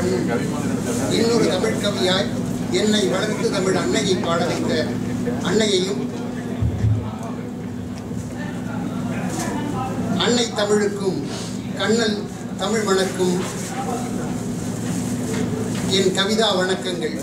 இன்னொரு தமிழ் கவியாய் என்னை வளர்த்து தமிழ் அன்னையை பாட வைத்த அன்னையையும் அன்னை தமிழுக்கும் கண்ணல் தமிழ் வணக்கும் என் கவிதா வணக்கங்கள்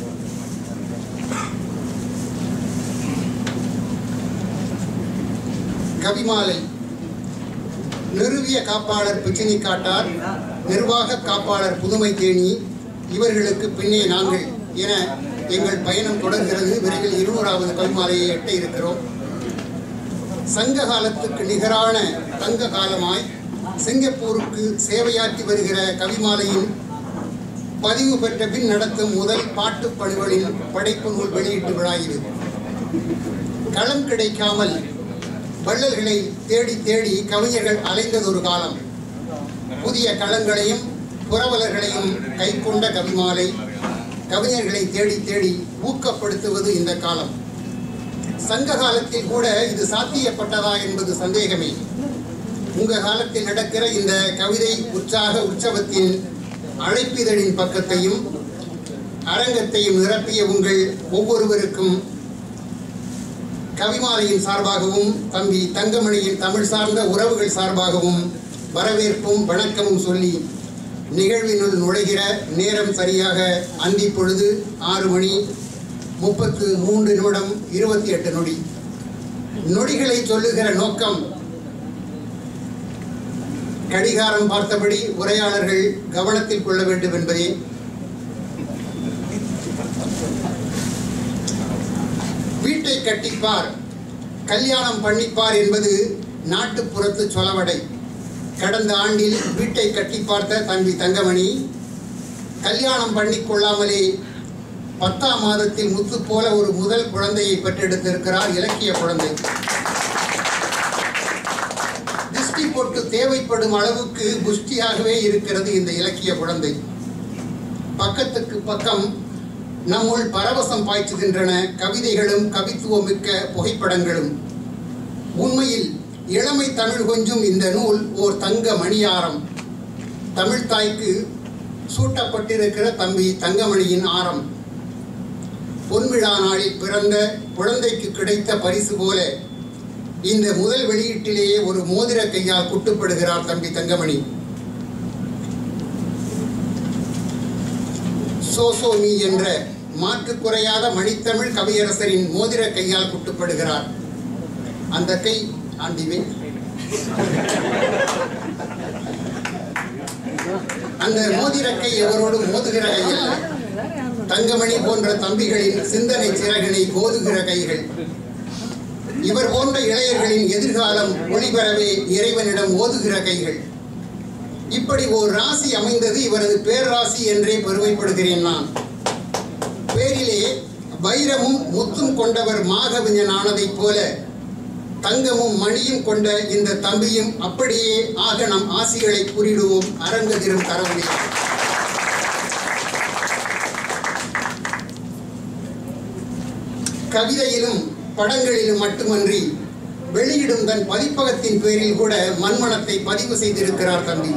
கவிமாலை நிறுவிய காப்பாளர் பிச்சினி காட்டார் நிர்வாக காப்பாளர் புதுமை தேனி இவர்களுக்கு பின்னே நாங்கள் என எங்கள் பயணம் தொடர்கிறது விரைவில் இருநூறாவது கவிமாலையை எட்ட இருக்கிறோம் சங்க காலத்துக்கு நிகரான தங்க காலமாய் சிங்கப்பூருக்கு சேவையாற்றி வருகிற கவிமாலையின் பதிவு பெற்ற பின் நடத்தும் முதல் பாட்டுப் பணிகளின் படைப்பு நூல் வெளியீட்டு விழா இது களம் கிடைக்காமல் வள்ளல்களை தேடி தேடி கவிஞர்கள் அலைந்ததொரு காலம் புதிய களங்களையும் புரவலர்களையும் கைக்கொண்ட கவிமாலை கவிஞர்களை தேடி தேடி ஊக்கப்படுத்துவது இந்த காலம் சங்க காலத்தில் கூட இது சாத்தியப்பட்டதா என்பது சந்தேகமே உங்க காலத்தில் நடக்கிற இந்த கவிதை உற்சாக உற்சவத்தின் அழைப்பிதழின் பக்கத்தையும் அரங்கத்தையும் நிரப்பிய உங்கள் ஒவ்வொருவருக்கும் கவிமாலையின் சார்பாகவும் தம்பி தங்கமணியின் தமிழ் சார்ந்த உறவுகள் சார்பாகவும் வரவேற்பும் வணக்கமும் சொல்லி நிகழ்வினுள் நுழைகிற நேரம் சரியாக அந்தி பொழுது ஆறு மணி முப்பத்து மூன்று நிமிடம் இருபத்தி எட்டு நொடி நொடிகளை சொல்லுகிற நோக்கம் கடிகாரம் பார்த்தபடி உரையாளர்கள் கவனத்தில் கொள்ள வேண்டும் என்பதே வீட்டை கட்டிப்பார் கல்யாணம் பண்ணிப்பார் என்பது நாட்டுப்புறத்து சொலவடை கடந்த ஆண்டில் வீட்டை கட்டி பார்த்த தம்பி தங்கமணி கல்யாணம் பண்ணி கொள்ளாமலே பத்தாம் மாதத்தில் முத்து போல ஒரு முதல் குழந்தையை பெற்றெடுத்திருக்கிறார் இலக்கிய குழந்தை திருஷ்டி போட்டு தேவைப்படும் அளவுக்கு புஷ்டியாகவே இருக்கிறது இந்த இலக்கிய குழந்தை பக்கத்துக்கு பக்கம் நம்முள் பரவசம் பாய்ச்சுகின்றன கவிதைகளும் கவித்துவமிக்க புகைப்படங்களும் உண்மையில் இளமை தமிழ் கொஞ்சும் இந்த நூல் ஓர் தங்க மணியாரம் தமிழ் தாய்க்கு சூட்டப்பட்டிருக்கிற தம்பி தங்கமணியின் ஆரம் பொன்விழா நாளில் பிறந்த குழந்தைக்கு கிடைத்த பரிசு போல இந்த முதல் வெளியீட்டிலேயே ஒரு மோதிர கையால் குட்டுப்படுகிறார் தம்பி தங்கமணி சோசோமி என்ற மாற்று குறையாத மணித்தமிழ் கவியரசரின் மோதிர கையால் குட்டுப்படுகிறார் அந்த கை ஆண்டிவே அந்த மோதிர கை எவரோடும் மோதுகிற கை அல்ல தங்கமணி போன்ற தம்பிகளின் சிந்தனை சிறகினை கோதுகிற கைகள் இவர் போன்ற இளையர்களின் எதிர்காலம் ஒளிபெறவே இறைவனிடம் ஓதுகிற கைகள் இப்படி ஓர் ராசி அமைந்தது இவரது பேர்ராசி என்றே பெருமைப்படுகிறேன் நான் பேரிலே வைரமும் முத்தும் கொண்டவர் மாகவிஞன் ஆனதைப் போல தங்கமும் மணியும் கொண்ட இந்த தம்பியும் அப்படியே ஆக நம் ஆசிகளை கூறிடுவோம் அரங்கதிரும் கரவழி கவிதையிலும் படங்களிலும் மட்டுமன்றி வெளியிடும் தன் பதிப்பகத்தின் பேரில் கூட மண்மணத்தை பதிவு செய்திருக்கிறார் தம்பி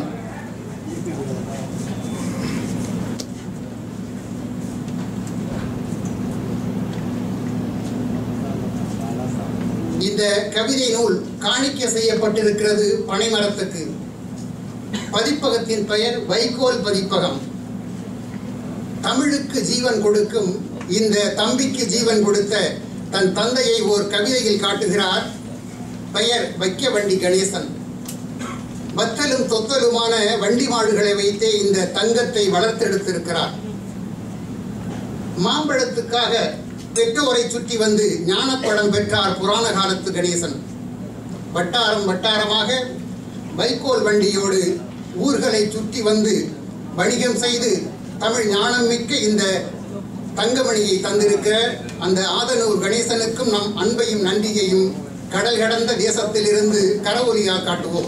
இந்த கவிதை நூல் காணிக்க செய்யப்பட்டிருக்கிறது பனைமரத்துக்கு பதிப்பகத்தின் பெயர் வைகோல் பதிப்பகம் தமிழுக்கு ஜீவன் கொடுக்கும் இந்த தம்பிக்கு ஜீவன் கொடுத்த தன் தந்தையை ஓர் கவிதையில் காட்டுகிறார் பெயர் வைக்க வண்டி கணேசன் வத்தலும் தொத்தலுமான வண்டி மாடுகளை வைத்தே இந்த தங்கத்தை வளர்த்தெடுத்திருக்கிறார் மாம்பழத்துக்காக பெற்றோரை சுற்றி வந்து ஞானப்படம் பெற்றார் புராண காலத்து கணேசன் வட்டாரம் வட்டாரமாக வைக்கோல் வண்டியோடு ஊர்களை சுற்றி வந்து வணிகம் செய்து தமிழ் ஞானம் மிக்க இந்த தங்கமணியை தந்திருக்கிற அந்த ஆதனூர் கணேசனுக்கும் நம் அன்பையும் நன்றியையும் கடல் கடந்த தேசத்திலிருந்து கரவொலியாக காட்டுவோம்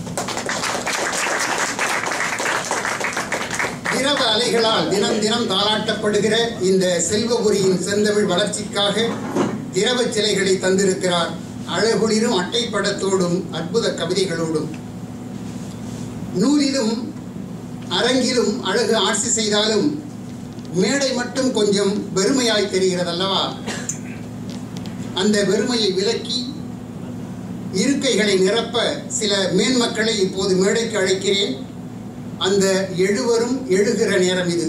திரவ அலைகளால் தினம் தினம் தாளாட்டப்படுகிற இந்த செல்வபுரியின் செந்தமிழ் வளர்ச்சிக்காக திரவ சிலைகளை தந்திருக்கிறார் அழகுளிரும் அட்டைப்படத்தோடும் அற்புத கவிதைகளோடும் நூலிலும் அரங்கிலும் அழகு ஆட்சி செய்தாலும் மேடை மட்டும் கொஞ்சம் வெறுமையாய் தெரிகிறது அல்லவா அந்த வெறுமையை விலக்கி இருக்கைகளை நிரப்ப சில மேன்மக்களை இப்போது மேடைக்கு அழைக்கிறேன் அந்த எழுவரும் எழுகிற நேரம் இது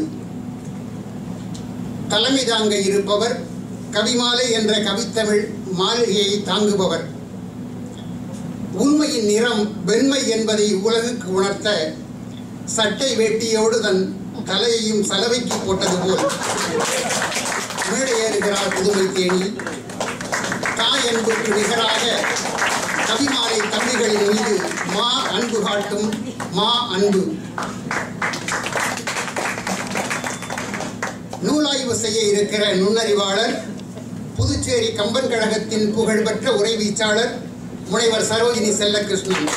தலைமை தாங்க இருப்பவர் கவிமாலை என்ற கவித்தமிழ் மாளிகையை தாங்குபவர் உண்மையின் நிறம் வெண்மை என்பதை உலகுக்கு உணர்த்த சட்டை வேட்டியோடு தன் தலையையும் சலவைக்கு போட்டது போல் மேடை ஏறுகிறார் புதுமை தேனி தாய் அன்புக்கு நிகராக கவிமாலை தம்பிகளின் மீது மா அன்பு காட்டும் மா அன்பு நூலாய்வு செய்ய இருக்கிற நுண்ணறிவாளர் புதுச்சேரி கம்பன் கழகத்தின் புகழ்பெற்ற உரைவீச்சாளர் முனைவர் சரோஜினி செல்லகிருஷ்ணன்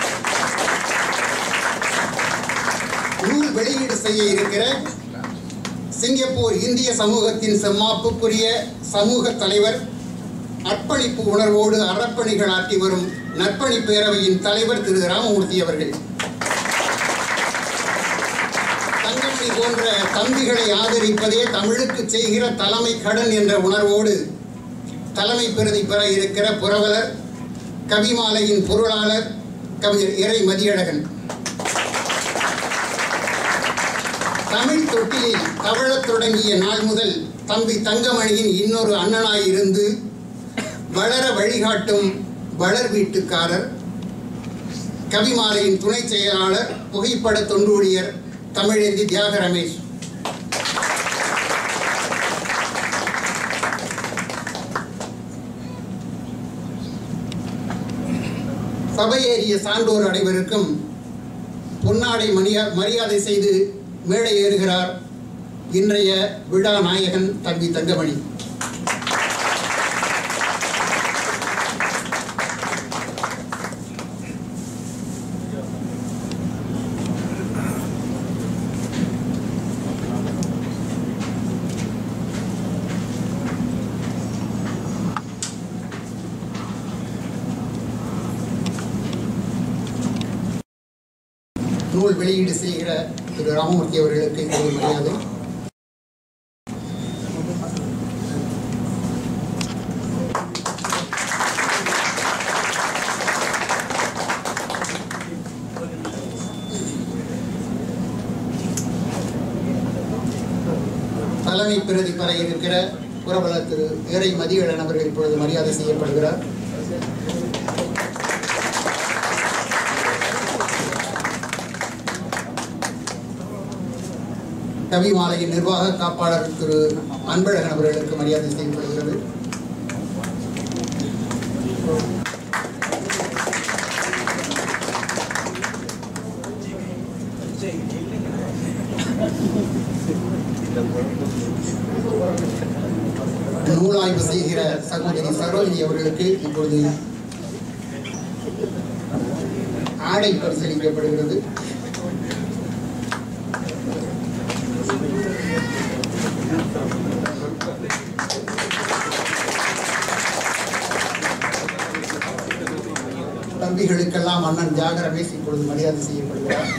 நூல் வெளியீடு செய்ய இருக்கிற சிங்கப்பூர் இந்திய சமூகத்தின் செம்மாப்புக்குரிய சமூக தலைவர் அர்ப்பணிப்பு உணர்வோடு அறப்பணிகள் ஆற்றி வரும் நற்பணி பேரவையின் தலைவர் திரு ராமமூர்த்தி அவர்கள் தங்கமணி போன்ற தம்பிகளை ஆதரிப்பதே தமிழுக்கு செய்கிற தலைமை கடன் என்ற உணர்வோடு தலைமை பிரதி பெற இருக்கிற புரவலர் கவிமாலையின் பொருளாளர் கவிஞர் இறை மதியழகன் தமிழ் தொட்டிலில் தவழத் தொடங்கிய நாள் முதல் தம்பி தங்கமணியின் இன்னொரு அண்ணனாய் இருந்து வளர வழிகாட்டும் வளர் வீட்டுக்காரர் கவிமாலையின் துணை செயலாளர் புகைப்பட தொண்டூழியர் தமிழேந்தி தியாக ரமேஷ் சபையேறிய சான்றோர் அனைவருக்கும் பொன்னாடை மணியா மரியாதை செய்து மேடை ஏறுகிறார் இன்றைய விழா நாயகன் தம்பி தங்கமணி நூல் வெளியீடு செய்கிற திரு ராமமூர்த்தி அவர்களுக்கு இப்போது மரியாதை தலைமை பிரதி பெற இருக்கிற புறவலர் திரு இறை மதியழன் அவர்கள் இப்பொழுது மரியாதை செய்யப்படுகிறார் கவிமாலையின் நிர்வாக காப்பாளர் திரு அன்பழகன் அவர்களுக்கு மரியாதை செய்யப்படுகிறது நூலாய்வு செய்கிற சகோதரி சரோஜினி அவர்களுக்கு இப்பொழுது ஆடை பரிசீலிக்கப்படுகிறது தம்பிகளுக்கெல்லாம் அண்ணன் தியாக ரமேஷ் இப்பொழுது மரியாதை செய்யப்படுகிறார்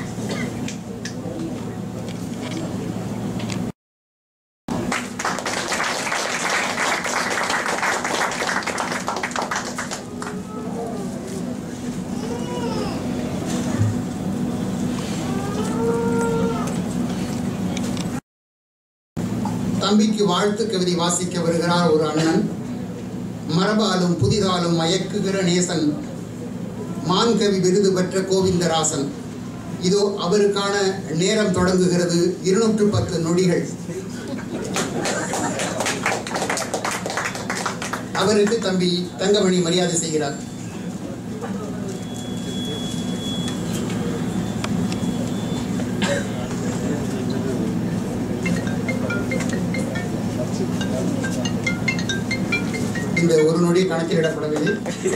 தம்பிக்கு வாழ்த்து கவிதை வாசிக்க வருகிறார் ஒரு அண்ணன் மரபாலும் புதிதாலும் மயக்குகிற நேசன் மான்கவி விருது பெற்ற கோவிந்தராசன் இதோ அவருக்கான நேரம் தொடங்குகிறது இருநூற்று பத்து நொடிகள் அவருக்கு தம்பி தங்கமணி மரியாதை செய்கிறார் இந்த ஒரு நொடி கணக்கிலிடப்படவில்லை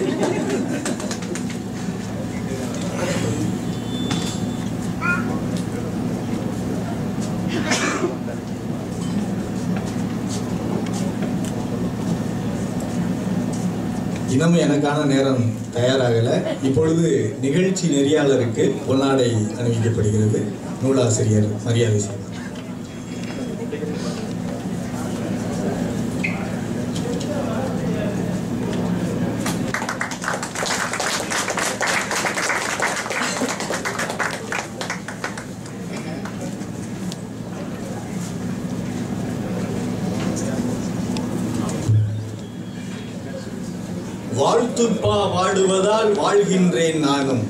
இன்னும் எனக்கான நேரம் தயாராகல இப்பொழுது நிகழ்ச்சி நெறியாளருக்கு பொன்னாடை அணிவிக்கப்படுகிறது நூலாசிரியர் மரியாதை செய்வார் வாழ்த்துப்பா வாடுவதால் வாழ்கின்றேன் நானும்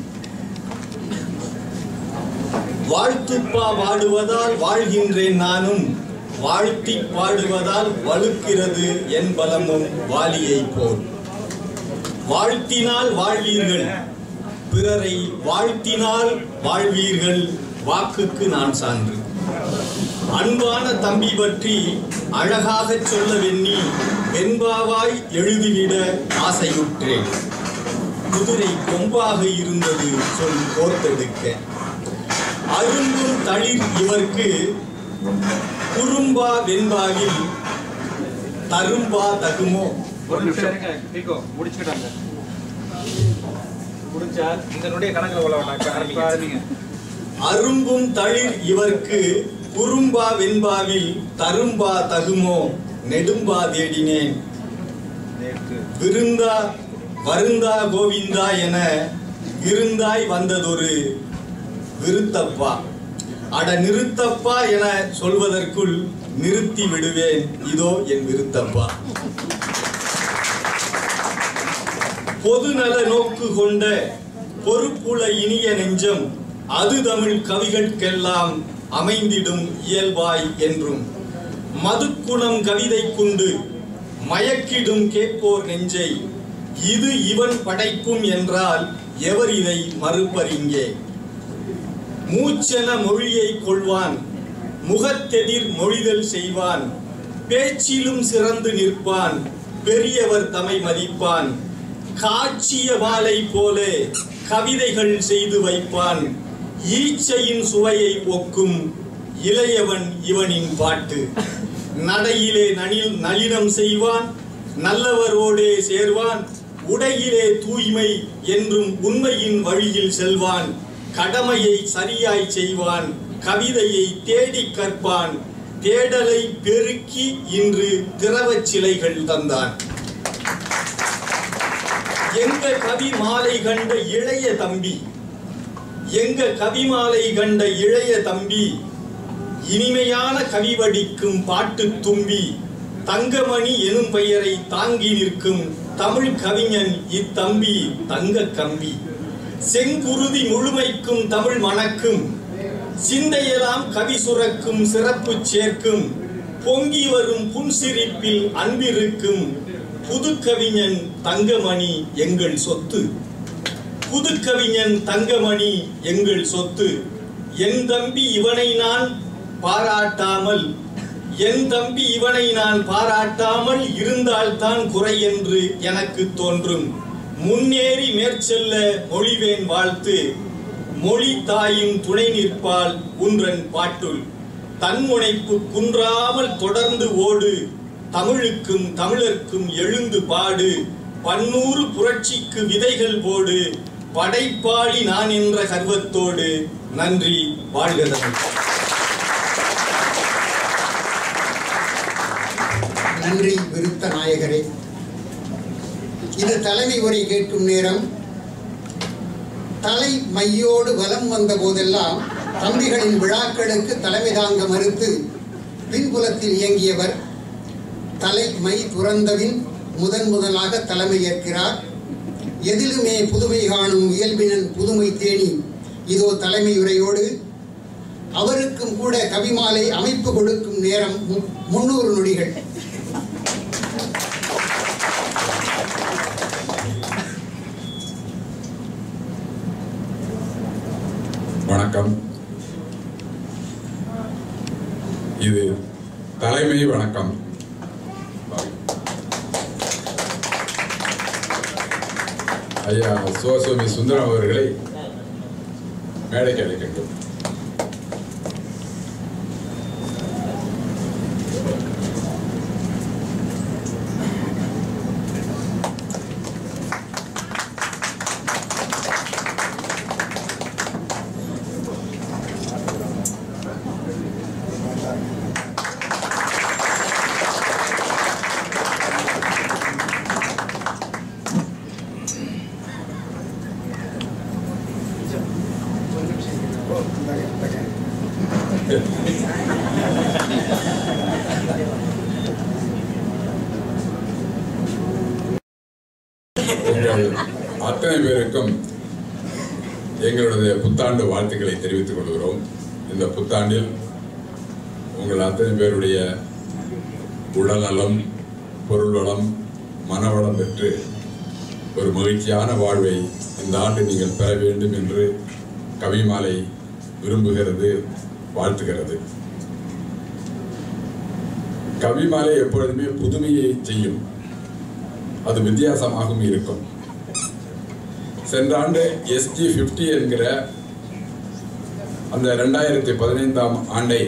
வாழ்த்துப்பா வாடுவதால் வாழ்கின்றேன் நானும் வாழ்த்தி பாடுவதால் வலுக்கிறது என் பலமும் வாலியைப் போல் வாழ்த்தினால் வாழ்வீர்கள் பிறரை வாழ்த்தினால் வாழ்வீர்கள் வாக்குக்கு நான் சான்று அன்பான தம்பி பற்றி அழகாகச் சொல்ல வெண்ணி வெண்பாவாய் எழுதிவிட ஆசையுற்றேன் குதிரை கொம்பாக இருந்தது சொல் கோர்த்தெடுக்க அரும்பும் தளிர் இவர்க்கு குறும்பா வெண்பாவில் தரும்பா தகுமோ ஒரு நிமிஷம் இருங்க நீக்கோ முடிச்சுக்கிட்டாங்க முடிஞ்சா இந்த நொடிய கணக்குல உள்ள வேண்டாம் இப்ப ஆரம்பிங்க அரும்பும் தளிர் இவர்க்கு குறும்பா வெண்பாவில் தரும்பா தகுமோ நெடும்பா தேடினேன் நேற்று விருந்தா வருந்தா கோவிந்தா என விருந்தாய் வந்ததொரு விருத்தப்பா அட நிறுத்தப்பா என சொல்வதற்குள் நிறுத்தி விடுவேன் இதோ என் விருத்தப்பா பொதுநல நோக்கு கொண்ட பொறுப்புல இனிய நெஞ்சம் அது தமிழ் கவிகட்கெல்லாம் அமைந்திடும் இயல்பாய் என்றும் மதுக்குணம் கவிதை கொண்டு மயக்கிடும் கேட்போர் நெஞ்சை இது இவன் படைப்பும் என்றால் எவர் இதை மறுப்பறிங்கே மூச்சென மொழியை கொள்வான் முகத்தெதிர் மொழிதல் செய்வான் பேச்சிலும் சிறந்து நிற்பான் பெரியவர் தமை மதிப்பான் காட்சிய வாளை போல கவிதைகள் செய்து வைப்பான் ஈச்சையின் சுவையை ஒக்கும் இளையவன் இவனின் பாட்டு நடையிலே நனில் நளினம் செய்வான் நல்லவரோடே சேர்வான் உடையிலே தூய்மை என்றும் உண்மையின் வழியில் செல்வான் கடமையை சரியாய் செய்வான் கவிதையை தேடிக் கற்பான் தேடலை பெருக்கி இன்று திரவச் சிலைகள் தந்தான் எங்க கவி மாலை கண்ட இளைய தம்பி எங்க கவிமாலை கண்ட இளைய தம்பி இனிமையான கவிவடிக்கும் பாட்டு தும்பி தங்கமணி எனும் பெயரை தாங்கி நிற்கும் தமிழ் கவிஞன் இத்தம்பி தங்க கம்பி செங்குருதி முழுமைக்கும் தமிழ் மணக்கும் சிந்தையெல்லாம் கவி சுரக்கும் சிறப்பு சேர்க்கும் பொங்கி வரும் புன்சிரிப்பில் அன்பிருக்கும் புதுக்கவிஞன் தங்கமணி எங்கள் சொத்து புதுக்கவிஞன் தங்கமணி எங்கள் சொத்து என் தம்பி இவனை நான் பாராட்டாமல் என் தம்பி இவனை நான் பாராட்டாமல் இருந்தால்தான் குறை என்று எனக்கு தோன்றும் முன்னேறி மேற்செல்ல மொழிவேன் வாழ்த்து மொழி தாயும் துணை நிற்பால் உன்றன் பாட்டுள் தன்முனைப்பு குன்றாமல் தொடர்ந்து ஓடு தமிழுக்கும் தமிழர்க்கும் எழுந்து பாடு பன்னூறு புரட்சிக்கு விதைகள் போடு படைப்பாளி நான் என்ற கர்வத்தோடு நன்றி வாழ்க தமிழ் நன்றி விருத்த நாயகரே இது தலைமை உரை கேட்கும் நேரம் தலை மையோடு வலம் வந்த போதெல்லாம் தம்பிகளின் விழாக்களுக்கு தலைமை தாங்க மறுத்து பின்புலத்தில் இயங்கியவர் தலை மை துறந்தபின் முதன் முதலாக தலைமையேற்கிறார் எதிலுமே புதுமை காணும் இயல்பினன் புதுமை தேனி இதோ தலைமை உரையோடு அவருக்கும் கூட கவிமாலை அமைப்பு கொடுக்கும் நேரம் மு- முன்னூறு நொடிகள் வணக்கம் இது தலைமை வணக்கம் ஐயா சிவசுவாமி சுந்தரம் அவர்களை மேடைக்கு அழைக்கின்றோம் அத்தனை பேருக்கும் எங்களுடைய புத்தாண்டு வாழ்த்துக்களை தெரிவித்துக் கொள்கிறோம் இந்த புத்தாண்டில் உங்கள் அத்தனை பேருடைய உடல்நலம் பொருள் வளம் மனவளம் பெற்று ஒரு மகிழ்ச்சியான வாழ்வை இந்த ஆண்டு நீங்கள் பெற வேண்டும் என்று கவிமாலை விரும்புகிறது வாழ்த்துகிறது கவிமாலை எப்பொழுதுமே புதுமையை செய்யும் அது வித்தியாசமாகவும் இருக்கும் சென்ற ஆண்டு எஸ்ஜி பிப்டி என்கிற அந்த ரெண்டாயிரத்தி பதினைந்தாம் ஆண்டை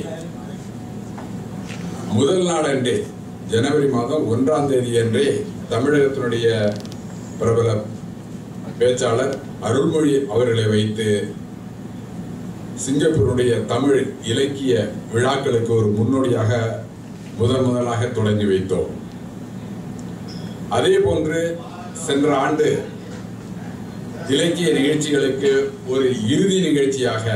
முதல் நாளன்றே ஜனவரி மாதம் ஒன்றாம் தேதி அன்றே தமிழகத்தினுடைய பிரபல பேச்சாளர் அருள்மொழி அவர்களை வைத்து சிங்கப்பூருடைய தமிழ் இலக்கிய விழாக்களுக்கு ஒரு முன்னோடியாக முதன் முதலாக தொடங்கி வைத்தோம் அதே போன்று சென்ற ஆண்டு இலக்கிய நிகழ்ச்சிகளுக்கு ஒரு இறுதி நிகழ்ச்சியாக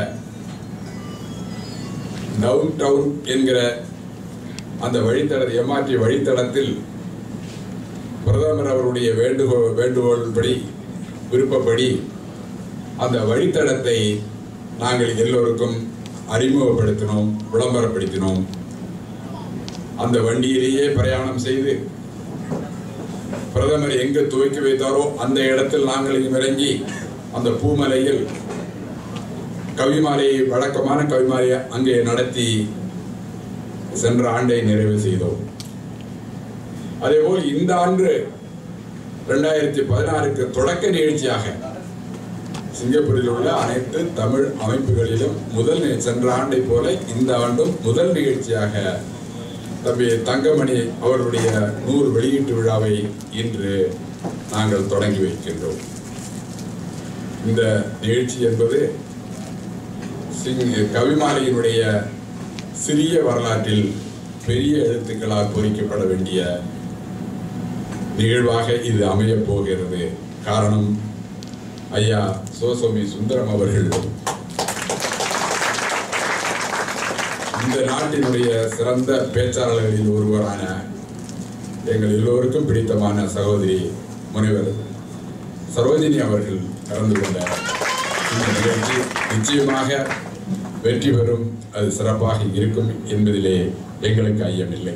டவுன் டவுன் என்கிற அந்த வழித்தட எம்ஆர்டி வழித்தடத்தில் பிரதமர் அவருடைய வேண்டுகோள் வேண்டுகோள்படி விருப்பப்படி அந்த வழித்தடத்தை நாங்கள் எல்லோருக்கும் அறிமுகப்படுத்தினோம் விளம்பரப்படுத்தினோம் அந்த வண்டியிலேயே பிரயாணம் செய்து பிரதமர் எங்கு துவக்கி வைத்தாரோ அந்த இடத்தில் நாங்கள் இறங்கி அந்த பூமலையில் கவிமாலையை வழக்கமான கவிமாலையை அங்கே நடத்தி சென்ற ஆண்டை நிறைவு செய்தோம் அதேபோல் இந்த ஆண்டு இரண்டாயிரத்தி பதினாறுக்கு தொடக்க நிகழ்ச்சியாக சிங்கப்பூரில் உள்ள அனைத்து தமிழ் அமைப்புகளிலும் முதல் நி- சென்ற ஆண்டை போல இந்த ஆண்டும் முதல் நிகழ்ச்சியாக தம்பி தங்கமணி அவர்களுடைய நூறு வெளியீட்டு விழாவை இன்று நாங்கள் தொடங்கி வைக்கின்றோம் இந்த நிகழ்ச்சி என்பது சிங் கவிமாலையினுடைய சிறிய வரலாற்றில் பெரிய எழுத்துக்களால் பொறிக்கப்பட வேண்டிய நிகழ்வாக இது அமையப் போகிறது காரணம் ஐயா சோசோமி சுந்தரம் அவர்கள் இந்த நாட்டினுடைய சிறந்த பேச்சாளர்களில் ஒருவரான எங்கள் எல்லோருக்கும் பிடித்தமான சகோதரி முனைவர் சரோஜினி அவர்கள் கலந்து கொண்ட இந்த நிகழ்ச்சி நிச்சயமாக வெற்றி பெறும் அது சிறப்பாக இருக்கும் என்பதிலே எங்களுக்கு ஐயமில்லை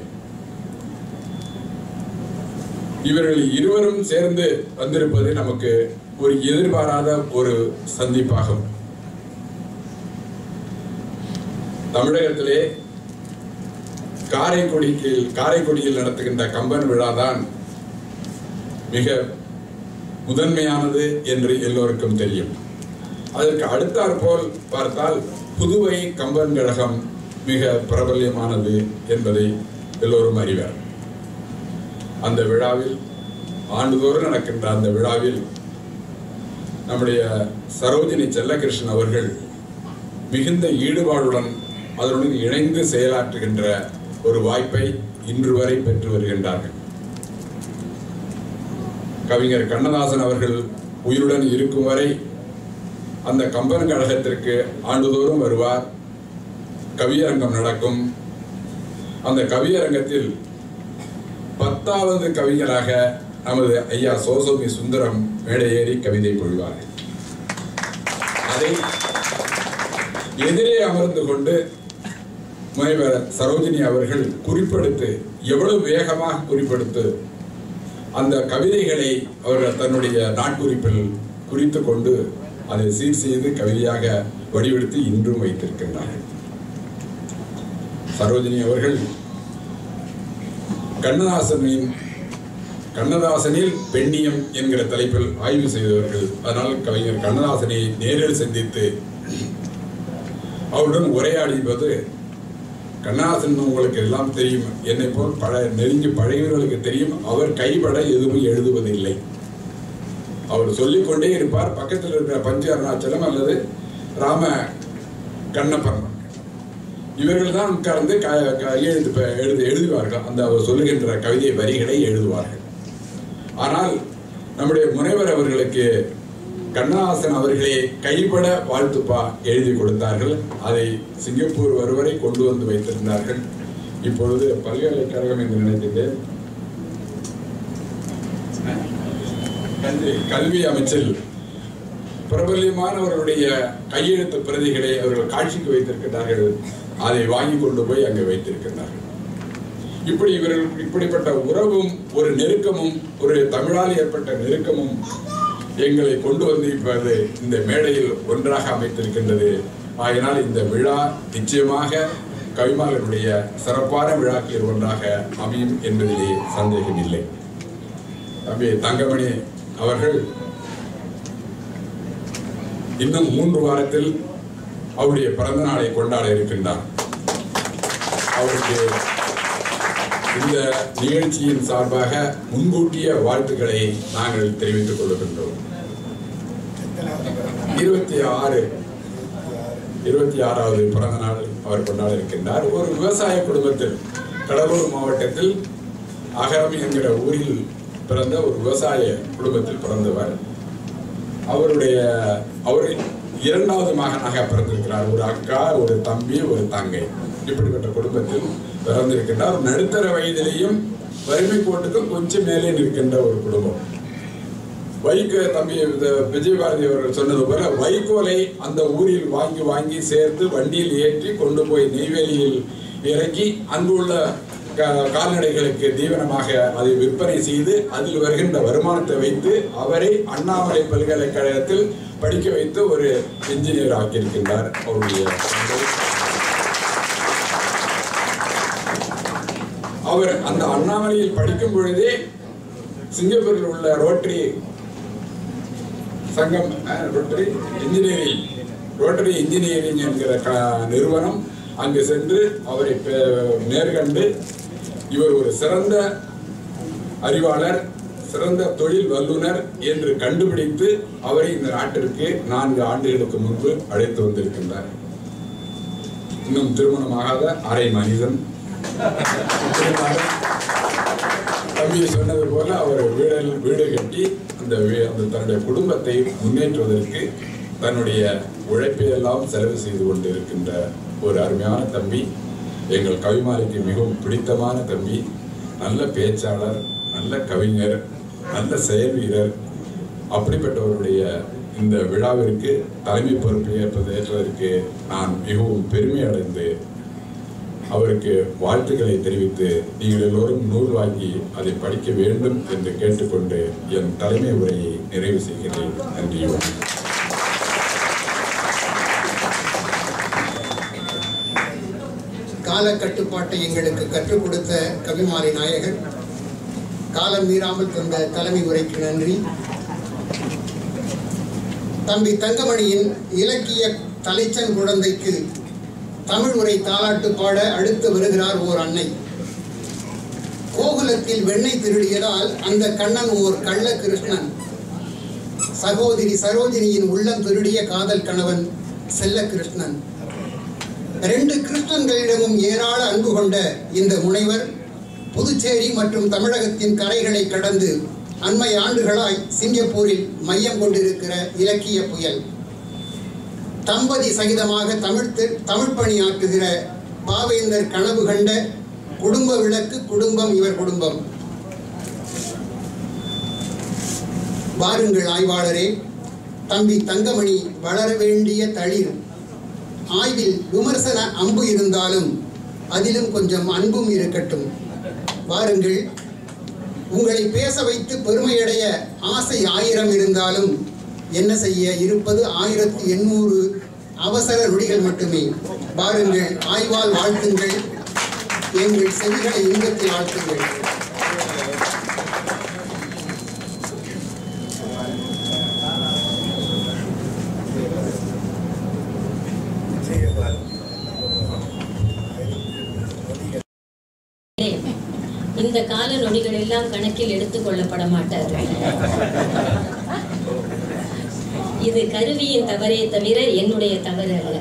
இவர்கள் இருவரும் சேர்ந்து வந்திருப்பது நமக்கு ஒரு எதிர்பாராத ஒரு சந்திப்பாகும் தமிழகத்திலே காரைக்குடிக்கு காரைக்குடியில் நடத்துகின்ற கம்பன் விழாதான் மிக முதன்மையானது என்று எல்லோருக்கும் தெரியும் அதற்கு அடுத்தாற்போல் பார்த்தால் புதுவை கம்பன் கழகம் மிக பிரபல்யமானது என்பதை எல்லோரும் அறிவர் அந்த விழாவில் ஆண்டுதோறும் நடக்கின்ற அந்த விழாவில் நம்முடைய சரோஜினி செல்லகிருஷ்ணன் அவர்கள் மிகுந்த ஈடுபாடுடன் அதனுடன் இணைந்து செயலாற்றுகின்ற ஒரு வாய்ப்பை இன்று வரை பெற்று வருகின்றார்கள் கவிஞர் கண்ணதாசன் அவர்கள் உயிருடன் இருக்கும் வரை அந்த கம்பன் கழகத்திற்கு ஆண்டுதோறும் வருவார் கவியரங்கம் நடக்கும் அந்த கவியரங்கத்தில் பத்தாவது கவிஞராக நமது ஐயா சோசோமி சுந்தரம் மேடை ஏறி கவிதை பொழிவார்கள் அதை எதிரே அமர்ந்து கொண்டு முனைவர் சரோஜினி அவர்கள் குறிப்பெடுத்து எவ்வளவு வேகமாக குறிப்பெடுத்து அந்த கவிதைகளை அவர்கள் தன்னுடைய நாட்குறிப்பில் குறித்து கொண்டு அதை சீர் செய்து கவிதையாக வடிவெடுத்து இன்றும் வைத்திருக்கின்றார்கள் சரோஜினி அவர்கள் கண்ணதாசனின் கண்ணதாசனில் பெண்ணியம் என்கிற தலைப்பில் ஆய்வு செய்தவர்கள் அதனால் கவிஞர் கண்ணதாசனை நேரில் சந்தித்து அவருடன் உரையாடியபோது கண்ணதாசன் உங்களுக்கு எல்லாம் தெரியும் என்னை போல் பழ நெருங்கி பழகியவர்களுக்கு தெரியும் அவர் கைப்பட எதுவும் எழுதுவதில்லை அவர் சொல்லிக்கொண்டே இருப்பார் பக்கத்தில் இருக்கிற பஞ்ச அருணாச்சலம் அல்லது ராம கண்ணப்பன் இவர்கள் தான் உட்கார்ந்து க- க- எழுது ப- எழுது எழுதுவார்கள் அந்த அவர் சொல்லுகின்ற கவிதை வரிகளை எழுதுவார்கள் ஆனால் நம்முடைய முனைவர் அவர்களுக்கு கண்ணதாசன் அவர்களே கைப்பட வாழ்த்துப்பா எழுதி கொடுத்தார்கள் அதை சிங்கப்பூர் வருவரை கொண்டு வந்து வைத்திருந்தார்கள் இப்பொழுது பல்கலைக்கழகம் என்று நினைக்கின்றேன் கல்வி கல்வி அமைச்சில் பிரபல்யமானவர்களுடைய கையெழுத்து பிரதிகளை அவர்கள் காட்சிக்கு வைத்திருக்கிறார்கள் அதை வாங்கி கொண்டு போய் அங்கே வைத்திருக்கிறார்கள் இப்படி இவர்கள் இப்படிப்பட்ட உறவும் ஒரு நெருக்கமும் ஒரு தமிழால் ஏற்பட்ட நெருக்கமும் எங்களை கொண்டு வந்து இப்போது இந்த மேடையில் ஒன்றாக அமைத்திருக்கின்றது ஆகையினால் இந்த விழா நிச்சயமாக கவிமாலனுடைய சிறப்பான விழாக்களில் ஒன்றாக அமையும் என்பதிலே சந்தேகம் இல்லை தம்பி தங்கமணி அவர்கள் இன்னும் மூன்று வாரத்தில் அவருடைய பிறந்த நாளை கொண்டாட இருக்கின்றார் அவருக்கு இந்த நிகழ்ச்சியின் சார்பாக முன்கூட்டிய வாழ்த்துக்களை நாங்கள் தெரிவித்துக் கொள்கின்றோம் இருபத்தி ஆறு இருபத்தி ஆறாவது பிறந்த நாள் அவர் கொண்டாட இருக்கின்றார் ஒரு விவசாய குடும்பத்தில் கடலூர் மாவட்டத்தில் அகரம் என்கிற ஊரில் பிறந்த ஒரு விவசாய குடும்பத்தில் பிறந்தவர் அவருடைய அவர் இரண்டாவது மகனாக பிறந்திருக்கிறார் ஒரு அக்கா ஒரு தம்பி ஒரு தங்கை இப்படிப்பட்ட குடும்பத்தில் பிறந்திருக்கின்றார் நடுத்தர வயதிலேயும் வறுமை கோட்டுக்கும் கொஞ்சம் மேலே நிற்கின்ற ஒரு குடும்பம் வைகோ தம்பி இந்த விஜயபாரதி அவர்கள் சொன்னது போல வைகோலை அந்த ஊரில் வாங்கி வாங்கி சேர்த்து வண்டியில் ஏற்றி கொண்டு போய் நெய்வேலியில் இறக்கி அங்குள்ள க- கால்நடைகளுக்கு தீவனமாக அதை விற்பனை செய்து அதில் வருகின்ற வருமானத்தை வைத்து அவரை அண்ணாமலை பல்கலைக்கழகத்தில் படிக்க வைத்து ஒரு இன்ஜினியர் ஆக்கியிருக்கின்றார் அவருடைய தந்தை. அவர் அந்த அண்ணாமலையில் படிக்கும் பொழுதே சிங்கப்பூரில் உள்ள ரோட்டரி சங்கம் அஹ், ரோட்டரி இன்ஜினியரிங் ரோட்டரி இன்ஜினியரிங் என்கிற க- நிறுவனம் அங்கு சென்று அவரை பே- நேர்கண்டு இவர் ஒரு சிறந்த அறிவாளர் சிறந்த தொழில் வல்லுனர் என்று கண்டுபிடித்து அவரை இந்த நாட்டிற்கு நான்கு ஆண்டுகளுக்கு முன்பு அழைத்து வந்திருக்கின்றார் இன்னும் திருமணமாகாத அரை மனிதன் தம்பி சொன்னது போல அவர் வீடு வீடு கட்டி அந்த வீ- அந்த தன்னுடைய குடும்பத்தை முன்னேற்றுவதற்கு தன்னுடைய உழைப்பை எல்லாம் செலவு செய்து கொண்டு இருக்கின்ற ஒரு அருமையான தம்பி எங்கள் கவிமாலைக்கு மிகவும் பிடித்தமான தம்பி நல்ல பேச்சாளர் நல்ல கவிஞர் நல்ல செயல் வீரர் அப்படிப்பட்டவருடைய இந்த விழாவிற்கு தலைமை பொறுப்பு ஏற்பது ஏற்றதற்கு நான் மிகவும் பெருமை அடைந்து அவருக்கு வாழ்த்துக்களை தெரிவித்து நீங்கள் எல்லோரும் நூல் வாங்கி அதை படிக்க வேண்டும் என்று கேட்டுக்கொண்டு என் தலைமை உரையை நிறைவு செய்கிறேன் நன்றி வணக்கம். கால கட்டுப்பாட்டை எங்களுக்கு கற்றுக் கொடுத்த கவிமாலை நாயகர் காலம் மீறாமல் தந்த தலைமை உரைக்கு நன்றி தம்பி தங்கமணியின் இலக்கிய தலைச்சன் குழந்தைக்கு தமிழ் உரை தாலாட்டு பாட அடுத்து வருகிறார் ஓர் அன்னை கோகுலத்தில் வெண்ணெய் திருடியதால் அந்த கண்ணன் ஓர் கள்ள கிருஷ்ணன் சகோதரி சரோஜினியின் உள்ளம் திருடிய காதல் கணவன் செல்ல கிருஷ்ணன் ரெண்டு கிறிஸ்தவர்களிடமும் ஏராள அன்பு கொண்ட இந்த முனைவர் புதுச்சேரி மற்றும் தமிழகத்தின் கரைகளை கடந்து அண்மை ஆண்டுகளாய் சிங்கப்பூரில் மையம் கொண்டிருக்கிற இலக்கிய புயல் தம்பதி சகிதமாக தமிழ் தெ- தமிழ் பணியாற்றுகிற பாவேந்தர் கனவு கண்ட குடும்ப விளக்கு குடும்பம் இவர் குடும்பம் வாருங்கள் ஆய்வாளரே தம்பி தங்கமணி வளர வேண்டிய தளிர் ஆய்வில் விமர்சன அம்பு இருந்தாலும் அதிலும் கொஞ்சம் அன்பும் இருக்கட்டும் வாருங்கள் உங்களை பேச வைத்து பெருமையடைய ஆசை ஆயிரம் இருந்தாலும் என்ன செய்ய இருப்பது ஆயிரத்தி எண்ணூறு அவசர நொடிகள் மட்டுமே வாருங்கள் ஆய்வால் வாழ்த்துங்கள் எங்கள் செவிகளை இன்பத்தில் வாழ்த்துங்கள் இந்த கால நொடிகள் எல்லாம் கணக்கில் எடுத்துக் கொள்ளப்பட மாட்டார் இது கருவியின் தவறே தவிர என்னுடைய தவறு அல்ல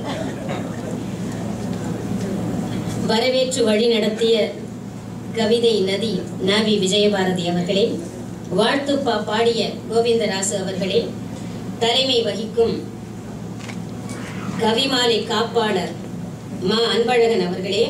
வரவேற்று வழி நடத்திய கவிதை நதி நாவி விஜயபாரதி அவர்களே வாழ்த்து பா பாடிய கோவிந்தராசு அவர்களே தலைமை வகிக்கும் கவிமாலை காப்பாளர் மா அன்பழகன் அவர்களே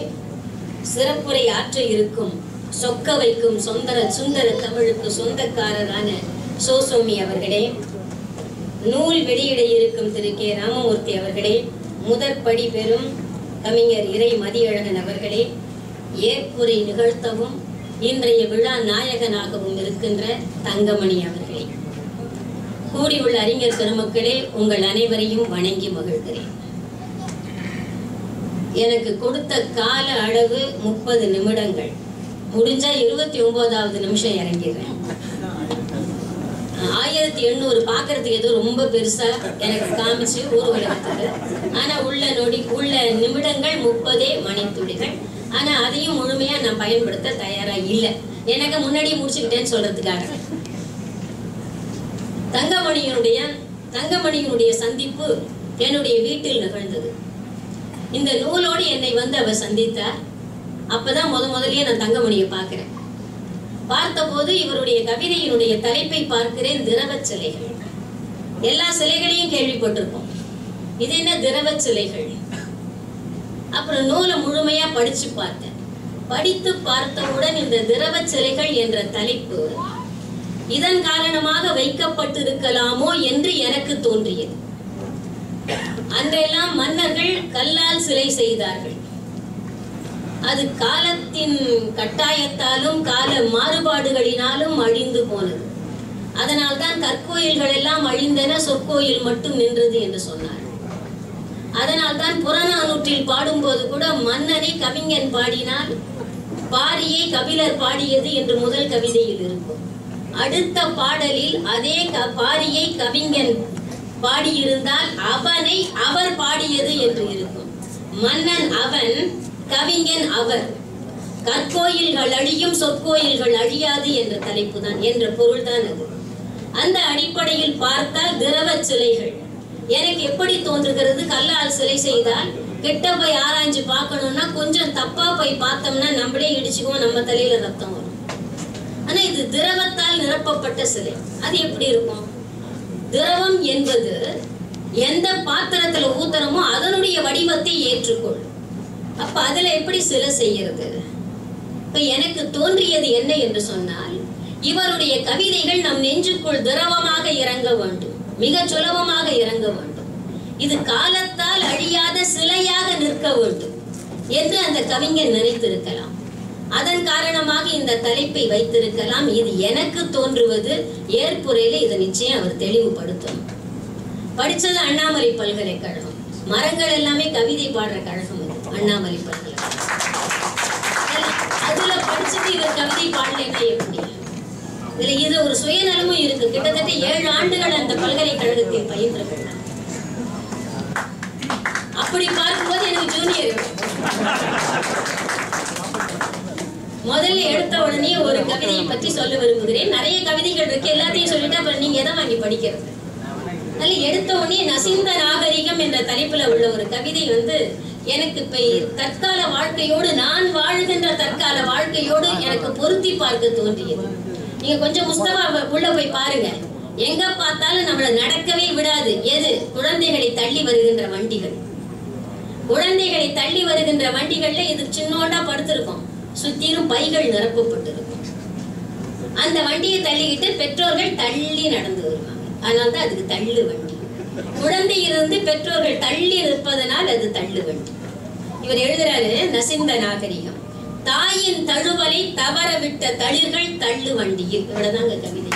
சிறப்புரை ஆற்ற இருக்கும் சொக்க வைக்கும் சொந்தர சுந்தர தமிழுக்கு சொந்தக்காரரான சோசோமி அவர்களே நூல் வெளியிட இருக்கும் திரு கே ராமமூர்த்தி அவர்களே முதற்படி பெறும் கவிஞர் இறை மதியழகன் அவர்களே ஏற்புரை நிகழ்த்தவும் இன்றைய விழா நாயகனாகவும் இருக்கின்ற தங்கமணி அவர்களே கூடியுள்ள அறிஞர் பெருமக்களே உங்கள் அனைவரையும் வணங்கி மகிழ்கிறேன் எனக்கு கொடுத்த கால அளவு முப்பது நிமிடங்கள் முடிஞ்சா இருபத்தி ஒன்பதாவது நிமிஷம் இறங்கிடுறேன் ஆயிரத்தி எண்ணூறு பார்க்கறதுக்கு ஏதோ ரொம்ப பெருசா எனக்கு காமிச்சு ஊர்வலகத்துக்கு ஆனா உள்ள நொடி உள்ள நிமிடங்கள் முப்பதே மணித்துளிகள் ஆனா அதையும் முழுமையா நான் பயன்படுத்த தயாரா இல்லை எனக்கு முன்னாடியே முடிச்சுக்கிட்டேன்னு சொல்றதுக்காக தங்கமணியினுடைய தங்கமணியினுடைய சந்திப்பு என்னுடைய வீட்டில் நிகழ்ந்தது இந்த நூலோடு என்னை வந்து அவர் சந்தித்தார் அப்பதான் முத முதலியே நான் தங்கமணியை பார்க்கிறேன் பார்த்தபோது இவருடைய கவிதையினுடைய தலைப்பை பார்க்கிறேன் திரவ சிலைகள் எல்லா சிலைகளையும் கேள்விப்பட்டிருக்கோம் இது என்ன திரவ சிலைகள் அப்புறம் நூலை முழுமையா படிச்சு பார்த்தேன் படித்து பார்த்தவுடன் இந்த திரவ சிலைகள் என்ற தலைப்பு இதன் காரணமாக வைக்கப்பட்டிருக்கலாமோ என்று எனக்கு தோன்றியது அன்றெல்லாம் மன்னர்கள் கல்லால் சிலை செய்தார்கள் அது காலத்தின் கட்டாயத்தாலும் கால மாறுபாடுகளினாலும் அழிந்து போனது அதனால்தான் கற்கோயில்கள் எல்லாம் அழிந்தன சொற்கோயில் மட்டும் நின்றது என்று சொன்னார் அதனால்தான் புறநானூற்றில் பாடும்போது கூட மன்னனை கவிஞன் பாடினால் பாரியை கபிலர் பாடியது என்று முதல் கவிதையில் இருக்கும் அடுத்த பாடலில் அதே க- பாரியை கவிஞன் பாடியிருந்தால் அவனை அவர் பாடியது என்று இருக்கும் மன்னன் அவன் கவிஞன் அவர் கற்கோயில்கள் அழியும் சொற்கோயில்கள் அழியாது என்ற தலைப்பு தான் என்ற பொருள் தான் அது அந்த அடிப்படையில் பார்த்தால் திரவ சிலைகள் எனக்கு எப்படி தோன்றுகிறது கல்லால் சிலை செய்தால் கிட்ட போய் ஆராய்ஞ்சு பார்க்கணும்னா கொஞ்சம் தப்பா போய் பார்த்தோம்னா நம்மளே இடிச்சுக்குவோம் நம்ம தலையில ரத்தம் வரும் ஆனா இது திரவத்தால் நிரப்பப்பட்ட சிலை அது எப்படி இருக்கும் திரவம் என்பது எந்த பாத்திரத்துல ஊத்துறமோ அதனுடைய வடிவத்தை ஏற்றுக்கொள்ளும் அப்ப அதுல எப்படி சிலை செய்யறது இப்ப எனக்கு தோன்றியது என்ன என்று சொன்னால் இவருடைய கவிதைகள் நம் நெஞ்சுக்குள் திரவமாக இறங்க வேண்டும் மிக சுலபமாக இறங்க வேண்டும் இது காலத்தால் அழியாத சிலையாக நிற்க வேண்டும் என்று அந்த கவிஞர் நினைத்திருக்கலாம் அதன் காரணமாக இந்த தலைப்பை வைத்திருக்கலாம் இது எனக்கு தோன்றுவது ஏற்புரையில இதை நிச்சயம் அவர் தெளிவுபடுத்தணும் படிச்சது அண்ணாமலை பல்கலைக்கழகம் மரங்கள் எல்லாமே கவிதை பாடுற கழகம் இது அண்ணாமலை பல்கலைக்கழகம் அதுல படிச்சுட்டு இவர் கவிதை பாடலைன்னா எப்படி இதுல இது ஒரு சுயநலமும் இருக்கு கிட்டத்தட்ட ஏழு ஆண்டுகள் அந்த பல்கலைக்கழகத்தில் பயின்றவர்கள் அப்படி பார்க்கும்போது எனக்கு ஜூனியர் முதல்ல எடுத்த உடனே ஒரு கவிதையை பற்றி சொல்ல விரும்புகிறேன் நிறைய கவிதைகள் இருக்கு எல்லாத்தையும் சொல்லிட்டு அப்புறம் நீங்க எதை வாங்கி படிக்கிறது அதனால எடுத்த உடனே நசிந்த நாகரிகம் என்ற தலைப்புல உள்ள ஒரு கவிதை வந்து எனக்கு இப்ப தற்கால வாழ்க்கையோடு நான் வாழ்கின்ற தற்கால வாழ்க்கையோடு எனக்கு பொருத்தி பார்க்க தோன்றியது நீங்க கொஞ்சம் முஸ்தபா உள்ள போய் பாருங்க எங்க பார்த்தாலும் நம்மள நடக்கவே விடாது எது குழந்தைகளை தள்ளி வருகின்ற வண்டிகள் குழந்தைகளை தள்ளி வருகின்ற வண்டிகள்ல இது சின்னோண்டா படுத்திருக்கும் சுத்திரும் பைகள் நிரப்பப்பட்டிருக்கும் அந்த வண்டியை தள்ளிக்கிட்டு பெற்றோர்கள் தள்ளி நடந்து வருவாங்க அதனால்தான் அதுக்கு தள்ளு வண்டி குழந்தை இருந்து பெற்றோர்கள் தள்ளி நிற்பதனால் அது தள்ளு வண்டி இவர் எழுதுறாரு நசிந்த நாகரிகம் தாயின் தழுவலை தவற விட்ட தளிர்கள் தள்ளு வண்டியில் இவ்வளவுதாங்க கவிதை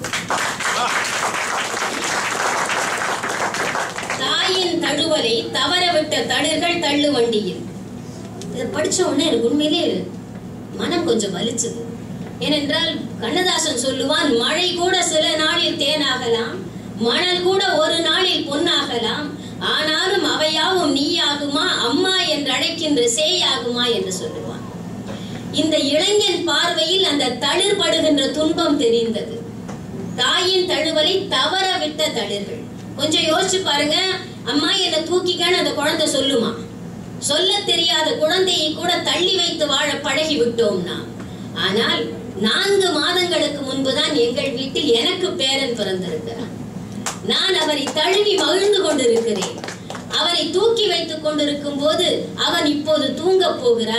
தாயின் தழுவலை தவற விட்ட தளிர்கள் தள்ளு வண்டியில் இதை படிச்ச உடனே எனக்கு உண்மையிலே மனம் கொஞ்சம் வலிச்சது ஏனென்றால் கண்ணதாசன் சொல்லுவான் மழை கூட சில நாளில் தேனாகலாம் மணல் கூட ஒரு நாளில் பொன்னாகலாம் ஆனாலும் அவையாவும் நீயாகுமா அம்மா என்று அழைக்கின்ற சேயாகுமா என்று சொல்லுவான் இந்த இளைஞன் பார்வையில் அந்த தளிர்படுகின்ற துன்பம் தெரிந்தது தாயின் தழுவலை தவற விட்ட தளிர்கள் கொஞ்சம் யோசிச்சு பாருங்க அம்மா என்னை தூக்கிக்கன்னு அந்த குழந்தை சொல்லுமா சொல்ல தெரியாத குழந்தையை கூட தள்ளி வைத்து வாழ பழகி விட்டோம் நாம் ஆனால் நான்கு மாதங்களுக்கு முன்புதான் எங்கள் வீட்டில் எனக்கு பேரன் பிறந்திருக்கிறார் நான் அவரை தழுவி மகிழ்ந்து கொண்டிருக்கிறேன் அவரை தூக்கி வைத்துக் கொண்டிருக்கும் போது அவன் இப்போது தூங்க போகிறான்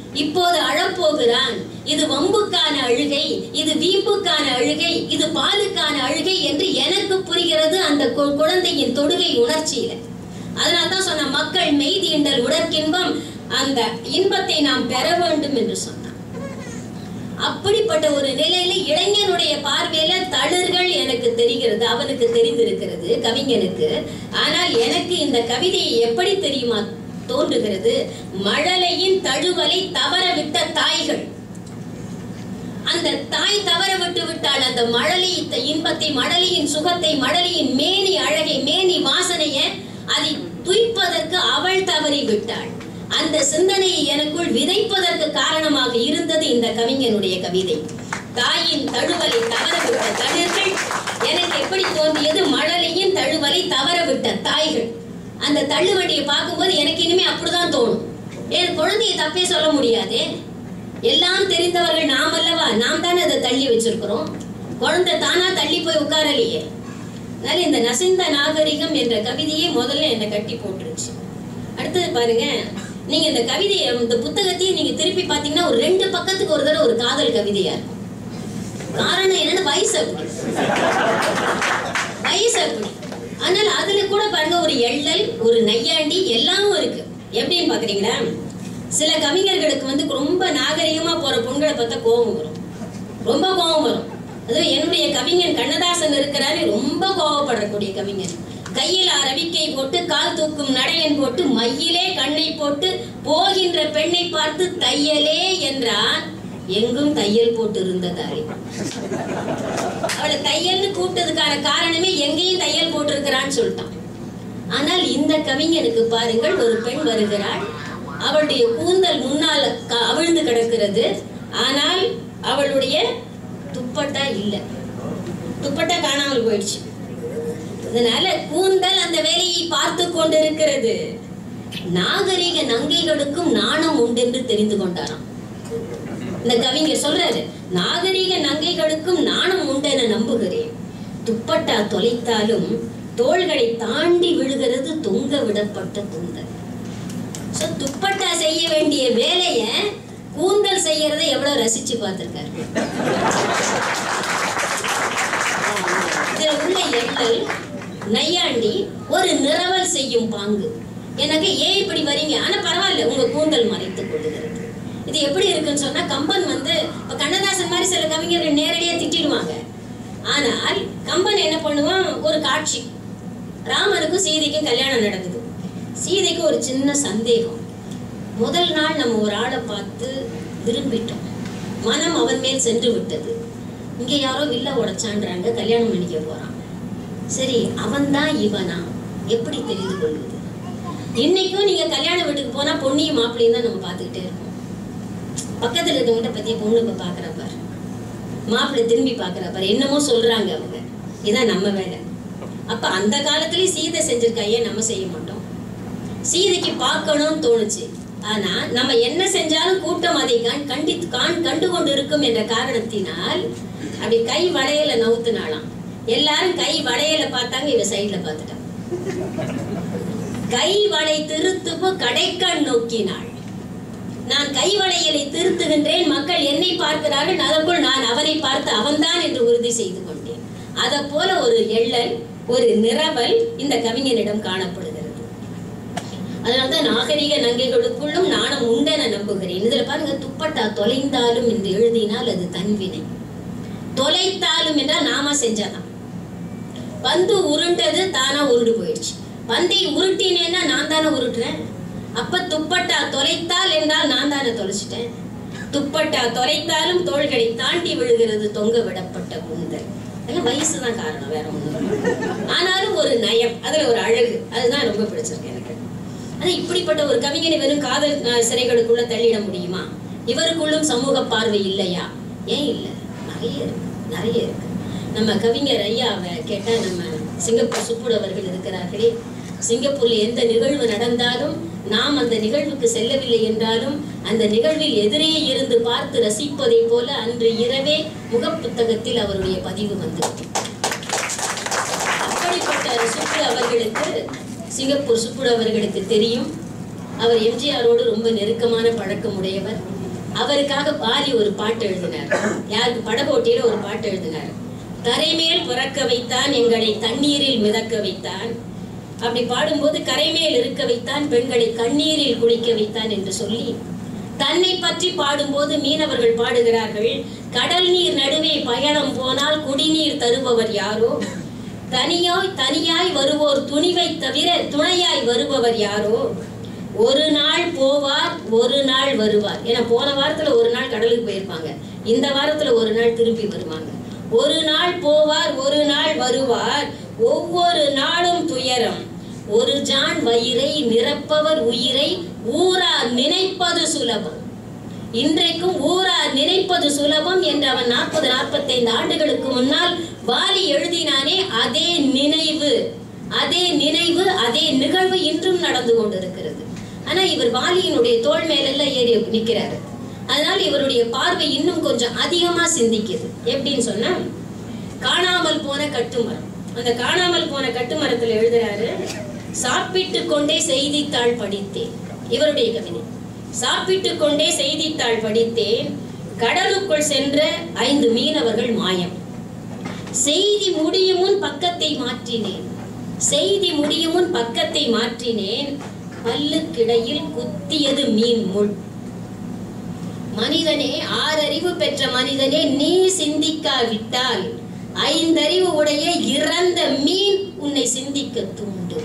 இப்போது அழப்போகிறான் இது வம்புக்கான அழுகை இது வீம்புக்கான அழுகை இது பாலுக்கான அழுகை என்று எனக்கு புரிகிறது அந்த கு- குழந்தையின் தொடுகை உணர்ச்சியில அதனால தான் சொன்ன மக்கள் மெய்தீண்டல் உடற்கின்பம் அந்த இன்பத்தை நாம் பெற வேண்டும் என்று சொன்னான் அப்படிப்பட்ட ஒரு நிலையில இளைஞனுடைய பார்வையில தளிர்கள் எனக்கு தெரிகிறது அவனுக்கு தெரிந்திருக்கிறது கவிஞனுக்கு ஆனால் எனக்கு இந்த கவிதையை எப்படி தெரியுமா தோன்றுகிறது மழலையின் தழுவலை தவற விட்ட தாய்கள் அந்த தாய் தவற விட்டு விட்டால் அந்த மழலை த- இன்பத்தை மழலையின் சுகத்தை மழலையின் மேனி அழகை மேனி வாசனைய அதை துய்ப்பதற்கு அவள் தவறி விட்டாள் அந்த சிந்தனையை எனக்குள் விதைப்பதற்கு காரணமாக இருந்தது இந்த கவிஞனுடைய கவிதை தாயின் தழுவலை தவறவிட்ட தளிர்கள் எனக்கு எப்படி தோன்றியது மழலையின் தழுவலை தவறவிட்ட தாய்கள் அந்த தள்ளுவண்டியை பார்க்கும்போது எனக்கு இனிமே அப்படிதான் தோணும் என் குழந்தையை தப்பே சொல்ல முடியாதே எல்லாம் தெரிந்தவர்கள் நாம் அல்லவா நாம் தானே அதை தள்ளி வச்சிருக்கிறோம் குழந்தை தானா தள்ளி போய் உட்காரலையே அதனால இந்த நசிந்த நாகரிகம் என்ற கவிதையை முதல்ல என்னை கட்டி போட்டுருச்சு அடுத்தது பாருங்க நீங்க இந்த கவிதையை இந்த புத்தகத்தையும் நீங்க திருப்பி பார்த்தீங்கன்னா ஒரு ரெண்டு பக்கத்துக்கு ஒரு தடவை ஒரு காதல் கவிதையா இருக்கும் காரணம் என்னன்னா வயசு அப்படி வயசு அப்படி ஆனால் அதுல கூட பாருங்க ஒரு எள்ளல் ஒரு நையாண்டி எல்லாமும் இருக்கு எப்படின்னு பாக்குறீங்களா சில கவிஞர்களுக்கு வந்து ரொம்ப நாகரிகமா போற பொண்களை பார்த்தா கோபம் வரும் ரொம்ப கோபம் வரும் அதுவும் என்னுடைய கவிஞன் கண்ணதாசன் இருக்கிறாரு ரொம்ப கோபப்படக்கூடிய கவிஞன் கையில் அரவிக்கை போட்டு கால் தூக்கும் நடையன் போட்டு மையிலே கண்ணை போட்டு போகின்ற பெண்ணை பார்த்து தையலே என்றான் எங்கும் தையல் போட்டு இருந்ததாலே அவளை தையல்னு கூப்பிட்டதுக்கான காரணமே எங்கேயும் தையல் போட்டிருக்கிறான்னு சொல்லிட்டான் ஆனால் இந்த கவிஞனுக்கு பாருங்கள் ஒரு பெண் வருகிறாள் அவளுடைய கூந்தல் முன்னால் க- அவிழ்ந்து கிடக்கிறது ஆனால் அவளுடைய துப்பட்டா இல்லை துப்பட்டா காணாமல் போயிடுச்சு அதனால கூந்தல் அந்த வேலையை பார்த்து கொண்டிருக்கிறது நாகரிக நங்கைகளுக்கும் நாணம் உண்டென்று தெரிந்து கொண்டாராம் இந்த கவிஞர் சொல்றாரு நாகரிக நங்கைகளுக்கும் நாணம் உண்டென நம்புகிறேன் துப்பட்டா தொலைத்தாலும் தோள்களை தாண்டி விழுகிறது தொங்க விடப்பட்ட கூந்தல் So, துப்பட்டா செய்ய வேண்டிய வேலைய கூந்தல் செய்யறதை எவ்வளவு ரசிச்சு பார்த்திருக்காரு இதுல உள்ள எண்ணல் நையாண்டி ஒரு நிறவல் செய்யும் பாங்கு எனக்கு ஏன் இப்படி வரீங்க ஆனா பரவாயில்ல உங்க கூந்தல் மறைத்துக் கொள்ளுகிறது இது எப்படி இருக்குன்னு சொன்னா கம்பன் வந்து இப்ப கண்ணதாசன் மாதிரி சில கவிஞர்கள் நேரடியா திட்டிடுவாங்க ஆனால் கம்பன் என்ன பண்ணுவான் ஒரு காட்சி ராமனுக்கும் சீதைக்கும் கல்யாணம் நடக்குது சீதைக்கு ஒரு சின்ன சந்தேகம் முதல் நாள் நம்ம ஒரு ஆளை பார்த்து விரும்பிட்டோம் மனம் அவன் மேல் சென்று விட்டது இங்க யாரோ வில்ல உடைச்சான்றாங்க கல்யாணம் பண்ணிக்க போறான் சரி அவன்தான் இவனா எப்படி தெரிந்து கொள்வது இன்னைக்கும் நீங்க கல்யாண வீட்டுக்கு போனா பொண்ணையும் மாப்பிள்ளையும் தான் நம்ம பார்த்துக்கிட்டே இருக்கோம் பக்கத்துல இருக்கவங்கிட்ட பத்தி பொண்ணு இப்ப பாக்குற பாரு மாப்பிள்ளை திரும்பி பாக்குற பாரு என்னமோ சொல்றாங்க அவங்க இதான் நம்ம வேலை அப்ப அந்த காலத்துலயும் சீதை செஞ்சிருக்கா ஏன் நம்ம செய்ய மாட்டோம் சீதைக்கு பார்க்கணும்னு தோணுச்சு ஆனா நம்ம என்ன செஞ்சாலும் கூட்டம் அதை கண் கண்டித்து காண் கண்டு கொண்டு இருக்கும் என்ற காரணத்தினால் அப்படி கை வளையல நவுத்துனாலாம் எல்லாரும் கை வளையல பார்த்தாங்க இவ சைடுல பார்த்துட்டாங்க கை வளை திருத்துப்பு கடைக்கண் நோக்கினாள் நான் கை வளையலை திருத்துகின்றேன் மக்கள் என்னை பார்க்கிறார்கள் அதற்குள் நான் அவனை பார்த்து அவன்தான் என்று உறுதி செய்து கொண்டேன் அத போல ஒரு எள்ளல் ஒரு நிரவல் இந்த கவிஞனிடம் காணப்படுகிறது அதனால்தான் நாகரிக நங்கைகளுக்குள்ளும் நாணம் உண்டென நம்புகிறேன் இதுல பாருங்க துப்பட்டா தொலைந்தாலும் என்று எழுதினால் அது தன்வினை தொலைத்தாலும் என்றால் நாம செஞ்சாதான் பந்து உருண்டது தானா உருண்டு போயிடுச்சு பந்தை உருட்டினேன்னா நான் தானே உருட்டுறேன் அப்ப துப்பட்டா தொலைத்தால் என்றால் நான் தானே தொலைச்சிட்டேன் துப்பட்டா தொலைத்தாலும் தோள்களை தாண்டி விழுகிறது தொங்க விடப்பட்ட கூந்தல் எல்லாம் வயசுதான் காரணம் வேற ஒண்ணும் இல்ல. ஆனாலும் ஒரு நயம் அதுல ஒரு அழகு அதுதான் ரொம்ப பிடிச்சிருக்கு எனக்கு ஆனா இப்படிப்பட்ட ஒரு கவிஞனை வெறும் காதல் அஹ், சிறைகளுக்குள்ள தள்ளிட முடியுமா இவருக்குள்ளும் சமூக பார்வை இல்லையா ஏன் இல்லை நிறைய இருக்கு நிறைய இருக்கு நம்ம கவிஞர் ஐயாவை கேட்டா நம்ம சிங்கப்பூர் சுப்புடு அவர்கள் இருக்கிறார்களே சிங்கப்பூர்ல எந்த நிகழ்வு நடந்தாலும் நாம் அந்த நிகழ்வுக்கு செல்லவில்லை என்றாலும் அந்த நிகழ்வில் எதிரே இருந்து பார்த்து ரசிப்பதை போல அன்று இரவே முகப்புத்தகத்தில் அவருடைய பதிவு வந்தது அப்படிப்பட்ட சுப்பு அவர்களுக்கு சிங்கப்பூர் சுப்புடு அவர்களுக்கு தெரியும் அவர் எம்ஜிஆரோடு ரொம்ப நெருக்கமான பழக்கம் உடையவர் அவருக்காக பாரி ஒரு பாட்டு எழுதினார் யாருக்கு படகோட்டியில ஒரு பாட்டு எழுதினார் தரைமேல் பிறக்க வைத்தான் எங்களை தண்ணீரில் மிதக்க வைத்தான் அப்படி பாடும்போது கரைமேல் இருக்க வைத்தான் பெண்களை கண்ணீரில் குளிக்க வைத்தான் என்று சொல்லி தன்னை பற்றி பாடும்போது மீனவர்கள் பாடுகிறார்கள் கடல் நீர் நடுவே பயணம் போனால் குடிநீர் தருபவர் யாரோ தனியாய் தனியாய் வருவோர் துணிவை தவிர துணையாய் வருபவர் யாரோ ஒரு நாள் போவார் ஒரு நாள் வருவார் ஏன்னா போன வாரத்துல ஒரு நாள் கடலுக்கு போயிருப்பாங்க இந்த வாரத்துல ஒரு நாள் திரும்பி வருவாங்க ஒரு நாள் போவார் ஒரு நாள் வருவார் ஒவ்வொரு நாளும் துயரம் ஒரு ஜான் வயிறை நிரப்பவர் உயிரை ஊரார் நினைப்பது சுலபம் இன்றைக்கும் ஊரார் நினைப்பது சுலபம் என்று அவன் நாற்பது நாற்பத்தைந்து ஆண்டுகளுக்கு முன்னால் வாலி எழுதினானே அதே நினைவு அதே நினைவு அதே நிகழ்வு இன்றும் நடந்து கொண்டிருக்கிறது ஆனா இவர் வாலியினுடைய தோள் மேலெல்லாம் ஏறி நிக்கிறாரு அதனால இவருடைய பார்வை இன்னும் கொஞ்சம் அதிகமா சிந்திக்குது எப்படின்னு சொன்னா காணாமல் போன கட்டுமரம் அந்த காணாமல் போன கட்டுமரத்துல எழுதுறாரு சாப்பிட்டு கொண்டே செய்தித்தாள் படித்தேன் இவருடைய கவிதை சாப்பிட்டு கொண்டே செய்தித்தாள் படித்தேன் கடலுக்குள் சென்ற ஐந்து மீனவர்கள் மாயம் செய்தி முடியும் முன் பக்கத்தை மாற்றினேன் செய்தி முடியும் முன் பக்கத்தை மாற்றினேன் பல்லுக்கிடையில் குத்தியது மீன் முள் மனிதனே ஆறறிவு பெற்ற மனிதனே நீ சிந்திக்காவிட்டால் ஐந்தறிவு உடைய இறந்த மீன் உன்னை சிந்திக்க தூண்டும்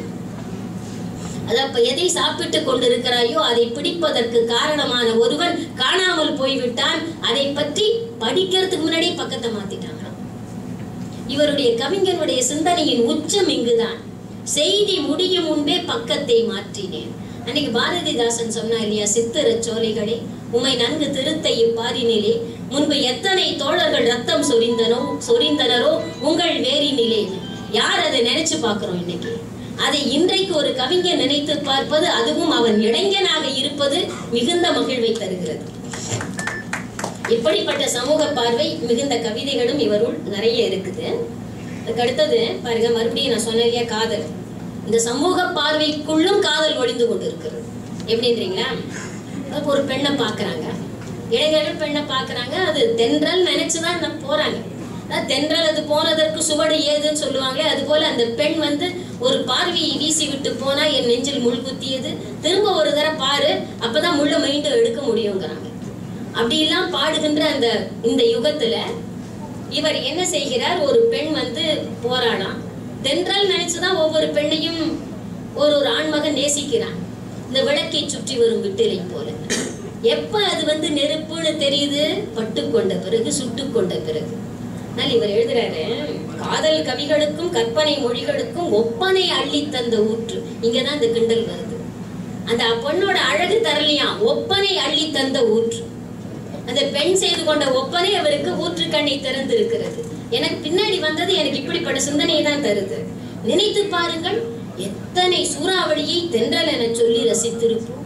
அது அப்ப எதை சாப்பிட்டு கொண்டிருக்கிறாயோ அதை பிடிப்பதற்கு காரணமான ஒருவன் காணாமல் போய்விட்டான் அதை பற்றி படிக்கிறதுக்கு முன்னாடி பக்கத்தை மாத்திட்டாங்களாம் இவருடைய கவிஞனுடைய சிந்தனையின் உச்சம் இங்குதான் செய்தி முடியும் முன்பே பக்கத்தை மாற்றினேன் அன்னைக்கு பாரதிதாசன் சொன்னா இல்லையா சித்திர சோலைகளே உமை நன்கு திருத்த இப்பாரினிலே முன்பு எத்தனை தோழர்கள் ரத்தம் சொரிந்தனோ சொரிந்தனரோ உங்கள் வேரினிலே யார் அதை நினைச்சு பார்க்கிறோம் இன்னைக்கு அதை இன்றைக்கு ஒரு கவிஞர் நினைத்து பார்ப்பது அதுவும் அவன் இளைஞனாக இருப்பது மிகுந்த மகிழ்வை தருகிறது இப்படிப்பட்ட சமூக பார்வை மிகுந்த கவிதைகளும் இவருள் நிறைய இருக்குது அதுக்கு அடுத்தது பாருங்க மறுபடியும் நான் சொன்னேன் இல்லையா காதல் இந்த சமூக பார்வைக்குள்ளும் காதல் ஒளிந்து கொண்டு இருக்கிறது எப்படின்றீங்களா அப்ப ஒரு பெண்ணை பார்க்கறாங்க இளைஞர்கள் பெண்ணை பார்க்கறாங்க அது தென்றல் நினைச்சுதான் நான் போறாங்க அதாவது தென்றல் அது போனதற்கு சுவடு ஏதுன்னு சொல்லுவாங்களே அது போல அந்த பெண் வந்து ஒரு பார்வையை வீசி விட்டு போனா என் நெஞ்சில் முள் குத்தியது திரும்ப ஒரு தடவை பாரு அப்பதான் முள்ள மீண்டும் எடுக்க முடியுங்கிறாங்க அப்படியெல்லாம் பாடுகின்ற அந்த இந்த யுகத்துல இவர் என்ன செய்கிறார் ஒரு பெண் வந்து போராடாம் தென்றல் நினைச்சுதான் ஒவ்வொரு பெண்ணையும் ஒரு ஒரு ஆண்மகன் நேசிக்கிறான் இந்த விளக்கை சுற்றி வரும் விட்டிலை போல எப்ப அது வந்து நெருப்புன்னு தெரியுது பட்டு கொண்ட பிறகு சுட்டு கொண்ட பிறகு அதனால இவர் எழுதுறாரு காதல் கவிகளுக்கும் கற்பனை மொழிகளுக்கும் ஒப்பனை அள்ளி தந்த ஊற்று இங்கதான் இந்த கிண்டல் வருது அந்த பொண்ணோட அழகு தரலையா ஒப்பனை அள்ளி தந்த ஊற்று அந்த பெண் செய்து கொண்ட ஒப்பனை அவருக்கு ஊற்று கண்ணை திறந்து இருக்கிறது எனக்கு பின்னாடி வந்தது எனக்கு இப்படிப்பட்ட சிந்தனையை தான் தருது நினைத்து பாருங்கள் எத்தனை சூறாவளியை தென்றல் என சொல்லி ரசித்திருப்போம்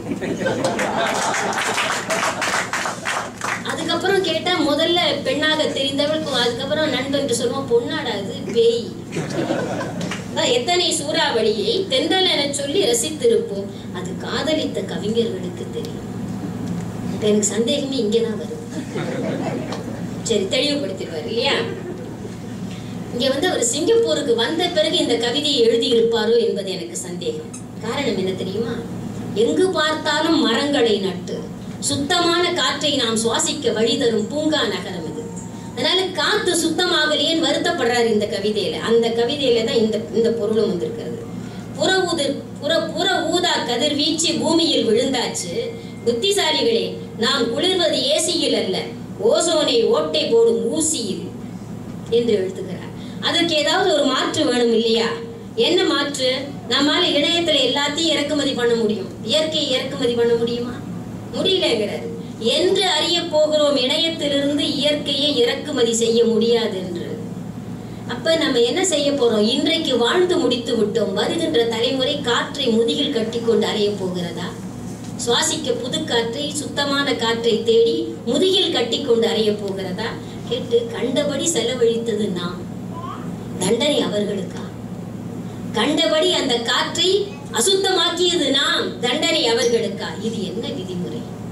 அதுக்கப்புறம் கேட்டா முதல்ல பெண்ணாக தெரிந்தவள் அதுக்கப்புறம் நண்பன் என்று சொல்லுவோம் பொண்ணாடா அது பேய் அதான் எத்தனை சூறாவளியை தென்றல் என சொல்லி ரசித்திருப்போம் அது காதலித்த கவிஞர்களுக்கு தெரியும் இப்ப எனக்கு சந்தேகமே இங்கதான் வருது சரி தெளிவுபடுத்திடுவார் இல்லையா இங்க வந்து அவர் சிங்கப்பூருக்கு வந்த பிறகு இந்த கவிதையை எழுதி இருப்பாரோ என்பது எனக்கு சந்தேகம் காரணம் என்ன தெரியுமா எங்கு பார்த்தாலும் மரங்களை நட்டு சுத்தமான காற்றை நாம் சுவாசிக்க வழி தரும் பூங்கா நகரம் இது அதனால காத்து சுத்தமாகலையேன்னு வருத்தப்படுறாரு இந்த கவிதையில அந்த கவிதையில தான் இந்த இந்த பொருளும் வந்திருக்கிறது புற ஊது புற புற ஊதா கதிர்வீச்சு பூமியில் விழுந்தாச்சு புத்திசாலிகளே நாம் குளிர்வது ஏசியில் அல்ல ஓசோனை ஓட்டை போடும் ஊசியில் என்று எழுதுகிறார் அதற்கு ஏதாவது ஒரு மாற்று வேணும் இல்லையா என்ன மாற்று நம்மால இணையத்துல எல்லாத்தையும் இறக்குமதி பண்ண முடியும் இயற்கையை இறக்குமதி பண்ண முடியுமா முடியலங்கிறார் என்று அறிய போகிறோம் இணையத்திலிருந்து இயற்கையை இறக்குமதி செய்ய முடியாது என்று அப்ப நம்ம என்ன செய்ய போறோம் இன்றைக்கு வாழ்ந்து முடித்து விட்டோம் வருகின்ற தலைமுறை காற்றை முதுகில் கட்டிக்கொண்டு அலைய போகிறதா சுவாசிக்க புது காற்றை சுத்தமான காற்றை தேடி முதுகில் கட்டிக்கொண்டு அறைய போகிறதா கேட்டு கண்டபடி செலவழித்தது நாம் தண்டனை அவர்களுக்கா கண்டபடி அந்த காற்றை அசுத்தமாக்கியது நாம் தண்டனை அவர்களுக்கா இது என்ன விதிமுறை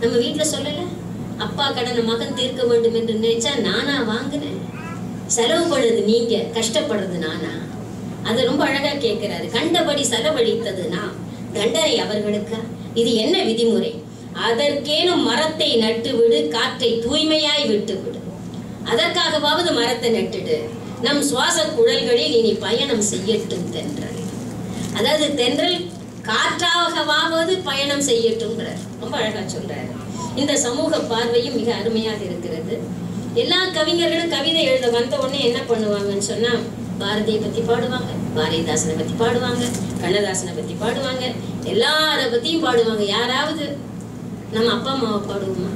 நம்ம வீட்டுல சொல்லல அப்பா கடனை மகன் தீர்க்க வேண்டும் என்று நினைச்சா நானா வாங்கினேன் செலவு பண்ணது நீங்க கஷ்டப்படுறது நானா அதை ரொம்ப அழகா கேட்கிறாரு கண்டபடி செலவழித்தது நான் தண்டனை அவர்களுக்கா இது என்ன விதிமுறை அதற்கேனும் மரத்தை நட்டு விடு காற்றை தூய்மையாய் விட்டு விடு அதற்காகவாவது மரத்தை நட்டுடு நம் சுவாச குழல்களில் இனி பயணம் செய்யட்டும் தென்றல் அதாவது தென்றல் காற்றாகவாவது பயணம் செய்யட்டும்ங்கிறார் ரொம்ப அழகா சொல்றாரு இந்த சமூக பார்வையும் மிக அருமையாக இருக்கிறது எல்லா கவிஞர்களும் கவிதை எழுத வந்த உடனே என்ன பண்ணுவாங்கன்னு சொன்னா பாரதியை பத்தி பாடுவாங்க பாரதிதாசனை பத்தி பாடுவாங்க கண்ணதாசனை பத்தி பாடுவாங்க எல்லார பத்தியும் பாடுவாங்க யாராவது நம்ம அப்பா அம்மாவை பாடுவோமா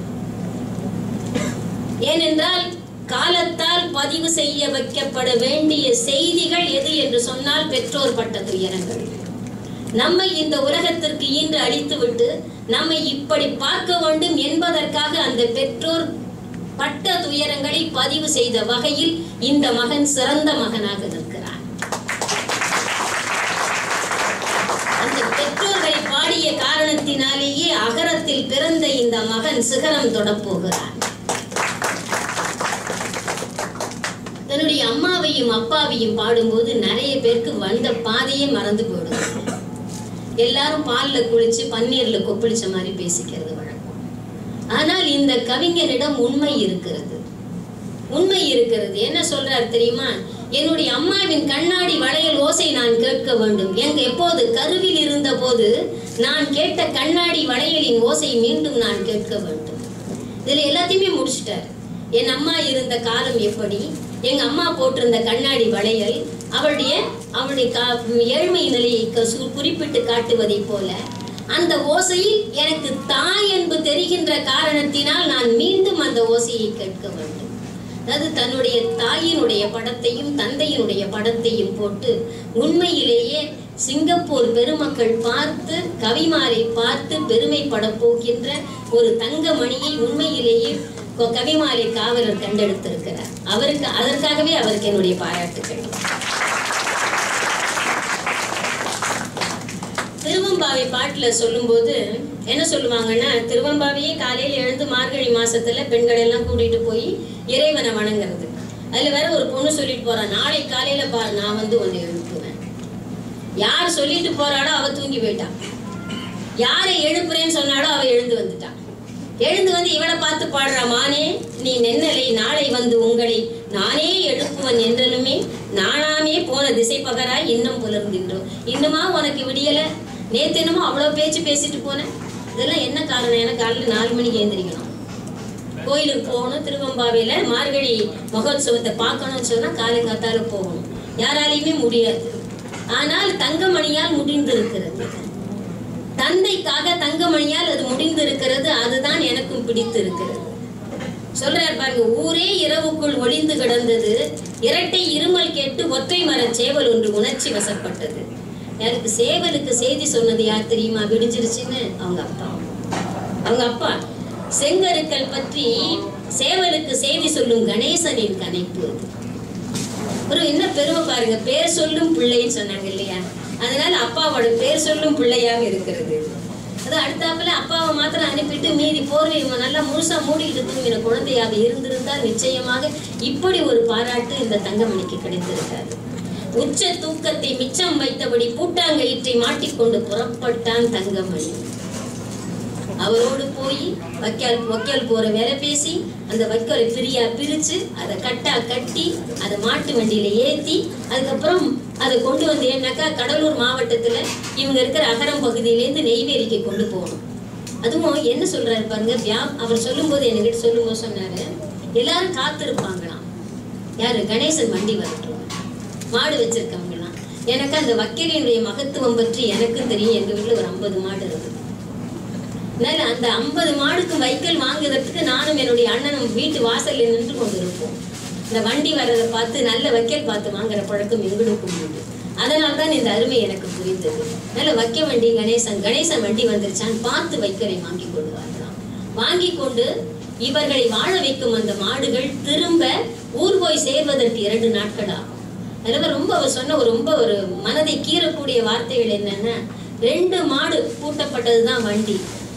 ஏனென்றால் காலத்தால் பதிவு செய்ய வைக்கப்பட வேண்டிய செய்திகள் எது என்று சொன்னால் பெற்றோர் பட்ட துயரங்கள் நம்மை இந்த உலகத்திற்கு ஈன்று அழித்துவிட்டு நம்மை இப்படி பார்க்க வேண்டும் என்பதற்காக அந்த பெற்றோர் பட்ட துயரங்களை பதிவு செய்த வகையில் இந்த மகன் சிறந்த மகனாக நிற்கிறார் அந்த பெற்றோர்களை பாடிய காரணத்தினாலேயே அகரத்தில் பிறந்த இந்த மகன் சிகரம் தொடப் போகிறார் தன்னுடைய அம்மாவையும் அப்பாவையும் பாடும்போது நிறைய பேருக்கு வந்த பாதையே மறந்து போயிடுது எல்லாரும் பால்ல குளிச்சு பன்னீர்ல கொப்பளிச்ச மாதிரி பேசிக்கிறது வழக்கம் ஆனால் இந்த கவிஞரிடம் உண்மை இருக்கிறது உண்மை இருக்கிறது என்ன சொல்றார் தெரியுமா என்னுடைய அம்மாவின் கண்ணாடி வளையல் ஓசை நான் கேட்க வேண்டும் எங்க எப்போது கருவில் இருந்த போது நான் கேட்ட கண்ணாடி வளையலின் ஓசை மீண்டும் நான் கேட்க வேண்டும் இதுல எல்லாத்தையுமே முடிச்சிட்டார் என் அம்மா இருந்த காலம் எப்படி எங்க அம்மா போட்டிருந்த கண்ணாடி வளையல் அவளுடைய அவளுடைய கா- ஏழ்மை நிலையை க- சு- குறிப்பிட்டு காட்டுவதைப் போல அந்த ஓசையில் எனக்கு தாய் என்பது தெரிகின்ற காரணத்தினால் நான் மீண்டும் அந்த ஓசையை கேட்க வேண்டும் அதாவது தன்னுடைய தாயினுடைய படத்தையும் தந்தையினுடைய படத்தையும் போட்டு உண்மையிலேயே சிங்கப்பூர் பெருமக்கள் பார்த்து கவிமாரை பார்த்து பெருமைப்பட போகின்ற ஒரு தங்கமணியை உண்மையிலேயே கொ- கவிமாலை காவலர் கண்டெடுத்திருக்கிறார் அவருக்கு அதற்காகவே அவருக்கு என்னுடைய பாராட்டுகள் திருவம்பாவை பாட்டுல சொல்லும்போது என்ன சொல்லுவாங்கன்னா திருவம்பாவையே காலையில எழுந்து மார்கழி மாசத்துல பெண்கள் எல்லாம் கூட்டிட்டு போய் இறைவனை வணங்குறது அதுல வேற ஒரு பொண்ணு சொல்லிட்டு போறா நாளை காலையில பாரு நான் வந்து உன்னை எழுப்புவேன் யார் சொல்லிட்டு போறாளோ அவ தூங்கி போயிட்டா யாரை எழுப்புறேன்னு சொன்னாலோ அவ எழுந்து வந்துட்டா எழுந்து வந்து இவளை பார்த்து பாடுறா மானே நீ நென்னலை நாளை வந்து உங்களை நானே எழுப்புவன் என்றலுமே நானாமே போன திசை பகராய் இன்னும் புலர்கின்றோம் இன்னுமா உனக்கு விடியல நேத்து என்னமோ அவ்வளவு பேச்சு பேசிட்டு போனேன் இதெல்லாம் என்ன காரணம் எனக்கு காலையில் நாலு மணிக்கு எழுந்திரிக்கணும் கோயிலுக்கு போகணும் திருவம்பாவையில மார்கழி மகோத்சவத்தை பார்க்கணும்னு சொன்னா காலங்காத்தால போகணும் யாராலையுமே முடியாது ஆனால் தங்கமணியால் முடிந்திருக்கிறது தந்தைக்காக தங்கமணியால் அது முடிந்திருக்கிறது அதுதான் எனக்கும் பிடித்திருக்கிறது சொல்றார் பாருங்க ஊரே இரவுக்குள் ஒளிந்து கிடந்தது இரட்டை இருமல் கேட்டு ஒற்றை மரச் சேவல் ஒன்று உணர்ச்சி வசப்பட்டது எனக்கு சேவலுக்கு செய்தி சொன்னது யார் தெரியுமா விடிஞ்சிருச்சுன்னு அவங்க அப்பா அவங்க அப்பா செங்கருக்கள் பற்றி சேவலுக்கு செய்தி சொல்லும் கணேசனின் கணைப்பு அது ஒரு என்ன பெருமை பாருங்க பேர் சொல்லும் பிள்ளைன்னு சொன்னாங்க இல்லையா அதனால அப்பாவோட பேர் சொல்லும் பிள்ளையாக இருக்கிறது அது அடுத்தாப்புல அப்பாவை மாத்திரம் அனுப்பிட்டு மீதி போர்வை இவன் நல்லா முழுசா மூடிட்டு தூங்கின குழந்தையாக இருந்திருந்தால் நிச்சயமாக இப்படி ஒரு பாராட்டு இந்த தங்கமணிக்கு கிடைத்திருக்காது உச்ச தூக்கத்தை மிச்சம் வைத்தபடி பூட்டாங்கயிற்றை மாட்டிக்கொண்டு புறப்பட்டான் தங்கமணி அவரோடு போய் வைக்கால் வைக்கால் போற வேலை பேசி அந்த வைக்கோலை பிரியா பிரிச்சு அதை கட்டா கட்டி அதை மாட்டு வண்டியில ஏத்தி அதுக்கப்புறம் அதை கொண்டு வந்து ஏன்னாக்கா கடலூர் மாவட்டத்துல இவங்க இருக்கிற அகரம் பகுதியிலேருந்து நெய்வேலிக்கு கொண்டு போகணும் அதுவும் என்ன சொல்றாரு பாருங்க வியா அவர் சொல்லும்போது என்கிட்ட சொல்லும்போது சொன்னாரு எல்லாரும் காத்திருப்பாங்களாம் யாரு கணேசன் வண்டி வரட்டும் மாடு வச்சிருக்கவங்கலாம் எனக்கு அந்த வக்கீலினுடைய மகத்துவம் பற்றி எனக்கும் தெரியும் எங்க வீட்டுல ஒரு ஐம்பது மாடு இருக்குது அதனால அந்த ஐம்பது மாடுக்கு வைக்கல் வாங்குறதுக்கு நானும் என்னுடைய அண்ணனும் வீட்டு வாசல்ல நின்று கொண்டு இருப்போம் இந்த வண்டி வர்றதை பார்த்து நல்ல வைக்கல் பார்த்து வாங்குற பழக்கம் எங்களுக்கும் உண்டு அதனால தான் இந்த அருமை எனக்கு புரிந்தது நல்ல வைக்க வண்டி கணேசன் கணேசன் வண்டி வந்துருச்சான்னு பார்த்து வைக்கலை வாங்கி கொள்வார்களாம் வாங்கி கொண்டு இவர்களை வாழ வைக்கும் அந்த மாடுகள் திரும்ப ஊர் போய் சேர்வதற்கு இரண்டு நாட்கள் ஆகும் அதனால ரொம்ப அவர் சொன்ன ஒரு ரொம்ப ஒரு மனதை கீறக்கூடிய வார்த்தைகள் என்னன்னா ரெண்டு மாடு பூட்டப்பட்டதுதான் வண்டி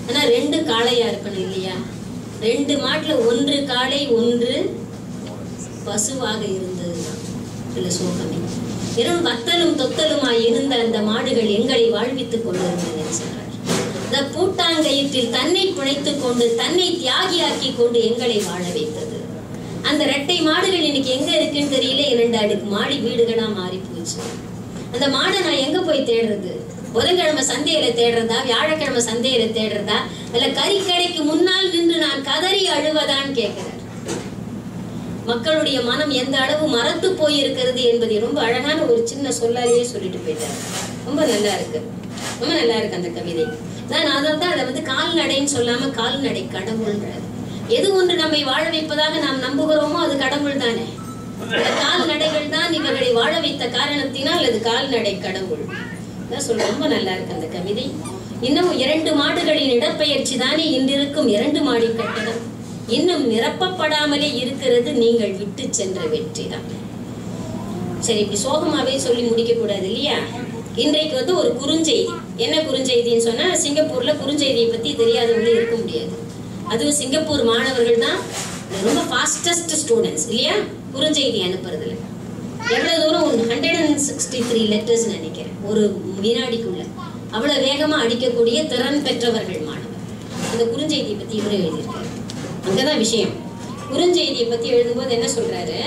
ஆனா ரெண்டு காளையா இருக்கணும் இல்லையா ரெண்டு மாட்டுல ஒன்று காளை ஒன்று பசுவாக இருந்ததுதான் இதுல சோகமே வெறும் வத்தலும் தொத்தலுமாய் இருந்த அந்த மாடுகள் எங்களை வாழ்வித்துக் கொண்டிருந்தன சொன்னார் இந்த பூட்டாங்கயிற்றில் தன்னை பிழைத்துக் கொண்டு தன்னை தியாகியாக்கி கொண்டு எங்களை வாழ வைத்தது அந்த ரெட்டை மாடுகள் இன்னைக்கு எங்க இருக்குன்னு தெரியல இரண்டு அடுக்கு மாடி வீடுகளா மாறி போச்சு அந்த மாடை நான் எங்க போய் தேடுறது புதன்கிழமை சந்தையில தேடுறதா வியாழக்கிழமை சந்தையில தேடுறதா இல்ல கறிக்கடைக்கு முன்னால் நின்று நான் கதறி அழுவதான்னு கேட்கிறேன் மக்களுடைய மனம் எந்த அளவு மறத்து போயிருக்கிறது என்பதை ரொம்ப அழகான ஒரு சின்ன சொல்லாலேயே சொல்லிட்டு போயிட்டார் ரொம்ப நல்லா இருக்கு ரொம்ப நல்லா இருக்கு அந்த கவிதை நான் அதான் தான் அதை வந்து கால்நடைன்னு சொல்லாம கால்நடை கடவுள்ன்றார் எது ஒன்று நம்மை வாழ வைப்பதாக நாம் நம்புகிறோமோ அது கடவுள் தானே இந்த கால்நடைகள் தான் இவர்களை வாழ வைத்த காரணத்தினால் அது கால்நடை கடவுள் அதான் சொல்ல ரொம்ப நல்லா இருக்கு அந்த கவிதை இன்னும் இரண்டு மாடுகளின் இடப்பெயர்ச்சி தானே இன்றிருக்கும் இரண்டு மாடி கட்டடம் இன்னும் நிரப்பப்படாமலே இருக்கிறது நீங்கள் விட்டு சென்ற வெற்றிதான் சரி இப்படி சோகமாவே சொல்லி முடிக்க கூடாது இல்லையா இன்றைக்கு வந்து ஒரு குறுஞ்செய்தி என்ன குறுஞ்செய்தின்னு சொன்னா சிங்கப்பூர்ல குறுஞ்செய்தியை பத்தி தெரியாதவங்களே இருக்க முடியாது அதுவும் சிங்கப்பூர் மாணவர்கள் தான் ரொம்ப ஃபாஸ்டஸ்ட் ஸ்டூடெண்ட்ஸ் இல்லையா குறுஞ்செய்தி அனுப்புறதுல எவ்வளவு தூரம் ஒரு hundred and sixty three letters நினைக்கிறேன் ஒரு வினாடிக்குள்ள அவ்வளவு வேகமா அடிக்கக்கூடிய திறன் பெற்றவர்கள் மாணவர் அந்த குறுஞ்செய்தியை பத்தி இவரே எழுதியிருக்காரு அங்கதான் விஷயம் குறுஞ்செய்தியை பத்தி எழுதும்போது என்ன சொல்றாரு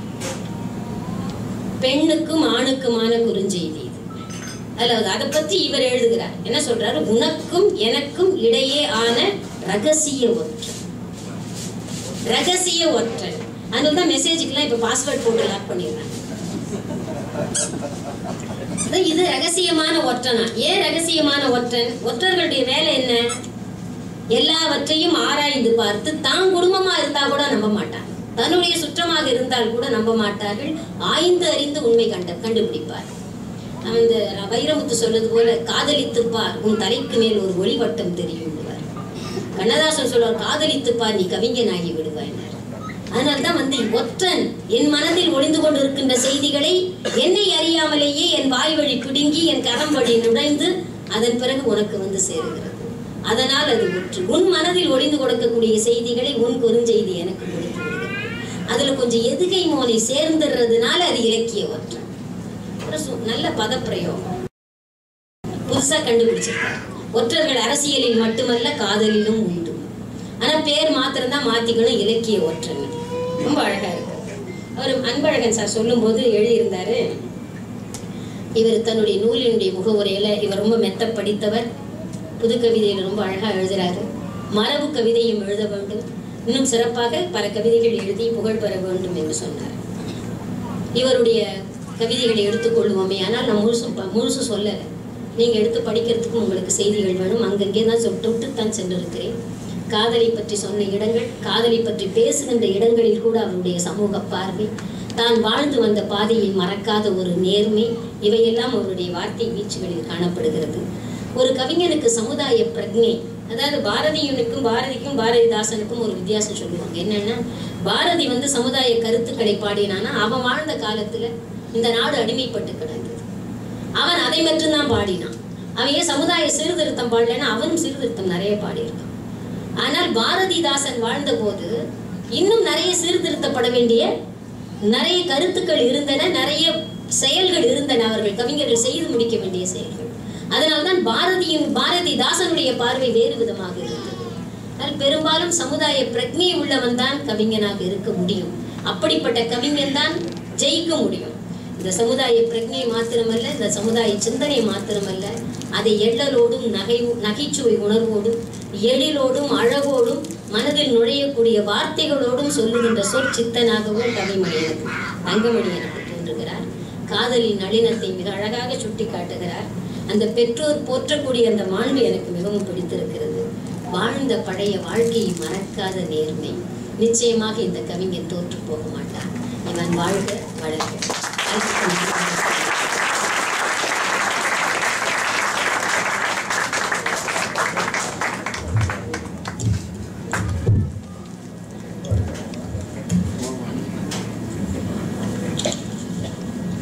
பெண்ணுக்கும் ஆணுக்குமான குறுஞ்செய்தி இது அல்லது அதை பத்தி இவர் எழுதுகிறார் என்ன சொல்றாரு உனக்கும் எனக்கும் இடையே ஆன ரகசிய ஒற்று ரகசிய ஒற்றன் அதனால தான் மெசேஜுக்கெல்லாம் இப்ப பாஸ்வேர்ட் போட்டு லாக் பண்ணிடுறாங்க அதான் இது ரகசியமான ஒற்றனா ஏன் ரகசியமான ஒற்றன் ஒற்றர்களுடைய வேலை என்ன எல்லாவற்றையும் ஆராய்ந்து பார்த்து தான் குடும்பமா இருந்தா கூட நம்ப மாட்டாங்க தன்னுடைய சுற்றமாக இருந்தால் கூட நம்ப மாட்டார்கள் ஆய்ந்து அறிந்து உண்மை கண்ட கண்டுபிடிப்பார் அந்த வைரமுத்து சொல்றது போல காதலித்துப் பார் உன் தலைக்கு மேல் ஒரு ஒளிவட்டம் தெரியும் கண்ணதாசன் சொல்வார் காதலித்துப் பார் நீ கவிஞனாகி விடுவாய் அதனால்தான் வந்து ஒற்றன் என் மனதில் ஒளிந்து கொண்டிருக்கின்ற செய்திகளை என்னை அறியாமலேயே என் வாய் வழி பிடுங்கி என் கரம் வழி நுழைந்து அதன் பிறகு உனக்கு வந்து சேருகிறது அதனால் அது ஒற்று உன் மனதில் ஒளிந்து கொடுக்கக்கூடிய செய்திகளை உன் குறுஞ்செய்தி எனக்கு கொடுத்து விடுகிறது அதுல கொஞ்சம் எதுகை மோனை சேர்ந்துடுறதுனால அது இலக்கிய ஒற்றன் அப்புறம் சு- நல்ல பதப்பிரயோகம் புதுசா கண்டுபிடிச்சிருக்காரு ஒற்றர்கள் அரசியலில் மட்டுமல்ல காதலிலும் உண்டு ஆனா பேர் மாத்திரம்தான் மாத்திக்கணும் இலக்கிய ஒற்றன் ரொம்ப அழகா இருக்கு அவர் அன்பழகன் சார் சொல்லும்போது எழுதியிருந்தாரு இவர் தன்னுடைய நூலினுடைய முகவுரையில இவர் ரொம்ப மெத்த படித்தவர் புது கவிதையில ரொம்ப அழகா எழுதுறாரு மரபு கவிதையும் எழுத வேண்டும் இன்னும் சிறப்பாக பல கவிதைகள் எழுதி புகழ் பெற வேண்டும் என்று சொன்னார் இவருடைய கவிதைகளை எடுத்துக்கொள்வோமே ஆனால் நான் முழுசு ப- முழுசு சொல்லலை நீங்க எடுத்து படிக்கிறதுக்கும் உங்களுக்கு செய்திகள் வேணும் அங்கங்கே தான் சொ- தொட்டுத்தான் சென்றிருக்கிறேன் காதலை பற்றி சொன்ன இடங்கள் காதலை பற்றி பேசுகின்ற இடங்களில் கூட அவருடைய சமூக பார்வை தான் வாழ்ந்து வந்த பாதையை மறக்காத ஒரு நேர்மை இவையெல்லாம் அவருடைய வார்த்தை வீச்சுகளில் காணப்படுகிறது ஒரு கவிஞனுக்கு சமுதாய பிரஜை அதாவது பாரதியனுக்கும் பாரதிக்கும் பாரதிதாசனுக்கும் ஒரு வித்தியாசம் சொல்லுவாங்க என்னன்னா பாரதி வந்து சமுதாய கருத்துக்களை பாடினானா அவன் வாழ்ந்த காலத்துல இந்த நாடு அடிமைப்பட்டு கிடந்தது அவன் அதை மட்டும்தான் பாடினான் அவன் ஏன் சமுதாய சீர்திருத்தம் பாடலைன்னா அவனும் சீர்திருத்தம் நிறைய பாடியிருக்கான் ஆனால் பாரதிதாசன் வாழ்ந்தபோது இன்னும் நிறைய சீர்திருத்தப்பட வேண்டிய நிறைய கருத்துக்கள் இருந்தன நிறைய செயல்கள் இருந்தன அவர்கள் கவிஞர்கள் செய்து முடிக்க வேண்டிய செயல்கள் அதனால்தான் பாரதியும் பாரதிதாசனுடைய பார்வை வேறு விதமாக இருந்தது ஆனால் பெரும்பாலும் சமுதாய பிரஜை உள்ளவன் தான் கவிஞனாக இருக்க முடியும் அப்படிப்பட்ட கவிஞன் தான் ஜெயிக்க முடியும் இந்த சமுதாய பிரஜை மாத்திரமல்ல இந்த சமுதாய சிந்தனை மாத்திரமல்ல அதை எள்ளலோடும் நகை நகைச்சுவை உணர்வோடும் எழிலோடும் அழகோடும் மனதில் நுழையக்கூடிய வார்த்தைகளோடும் சொல்லுகின்ற சொற்சித்தனாகவும் கவிமணி எனக்கு தங்கமணி எனக்கு தோன்றுகிறார் காதலின் நளினத்தை மிக அழகாக சுட்டி காட்டுகிறார் அந்த பெற்றோர் போற்றக்கூடிய அந்த மாண்பு எனக்கு மிகவும் பிடித்திருக்கிறது வாழ்ந்த பழைய வாழ்க்கையை மறக்காத நேர்மை நிச்சயமாக இந்த கவிஞன் தோற்று போக மாட்டான் இவன் வாழ்க வளர்க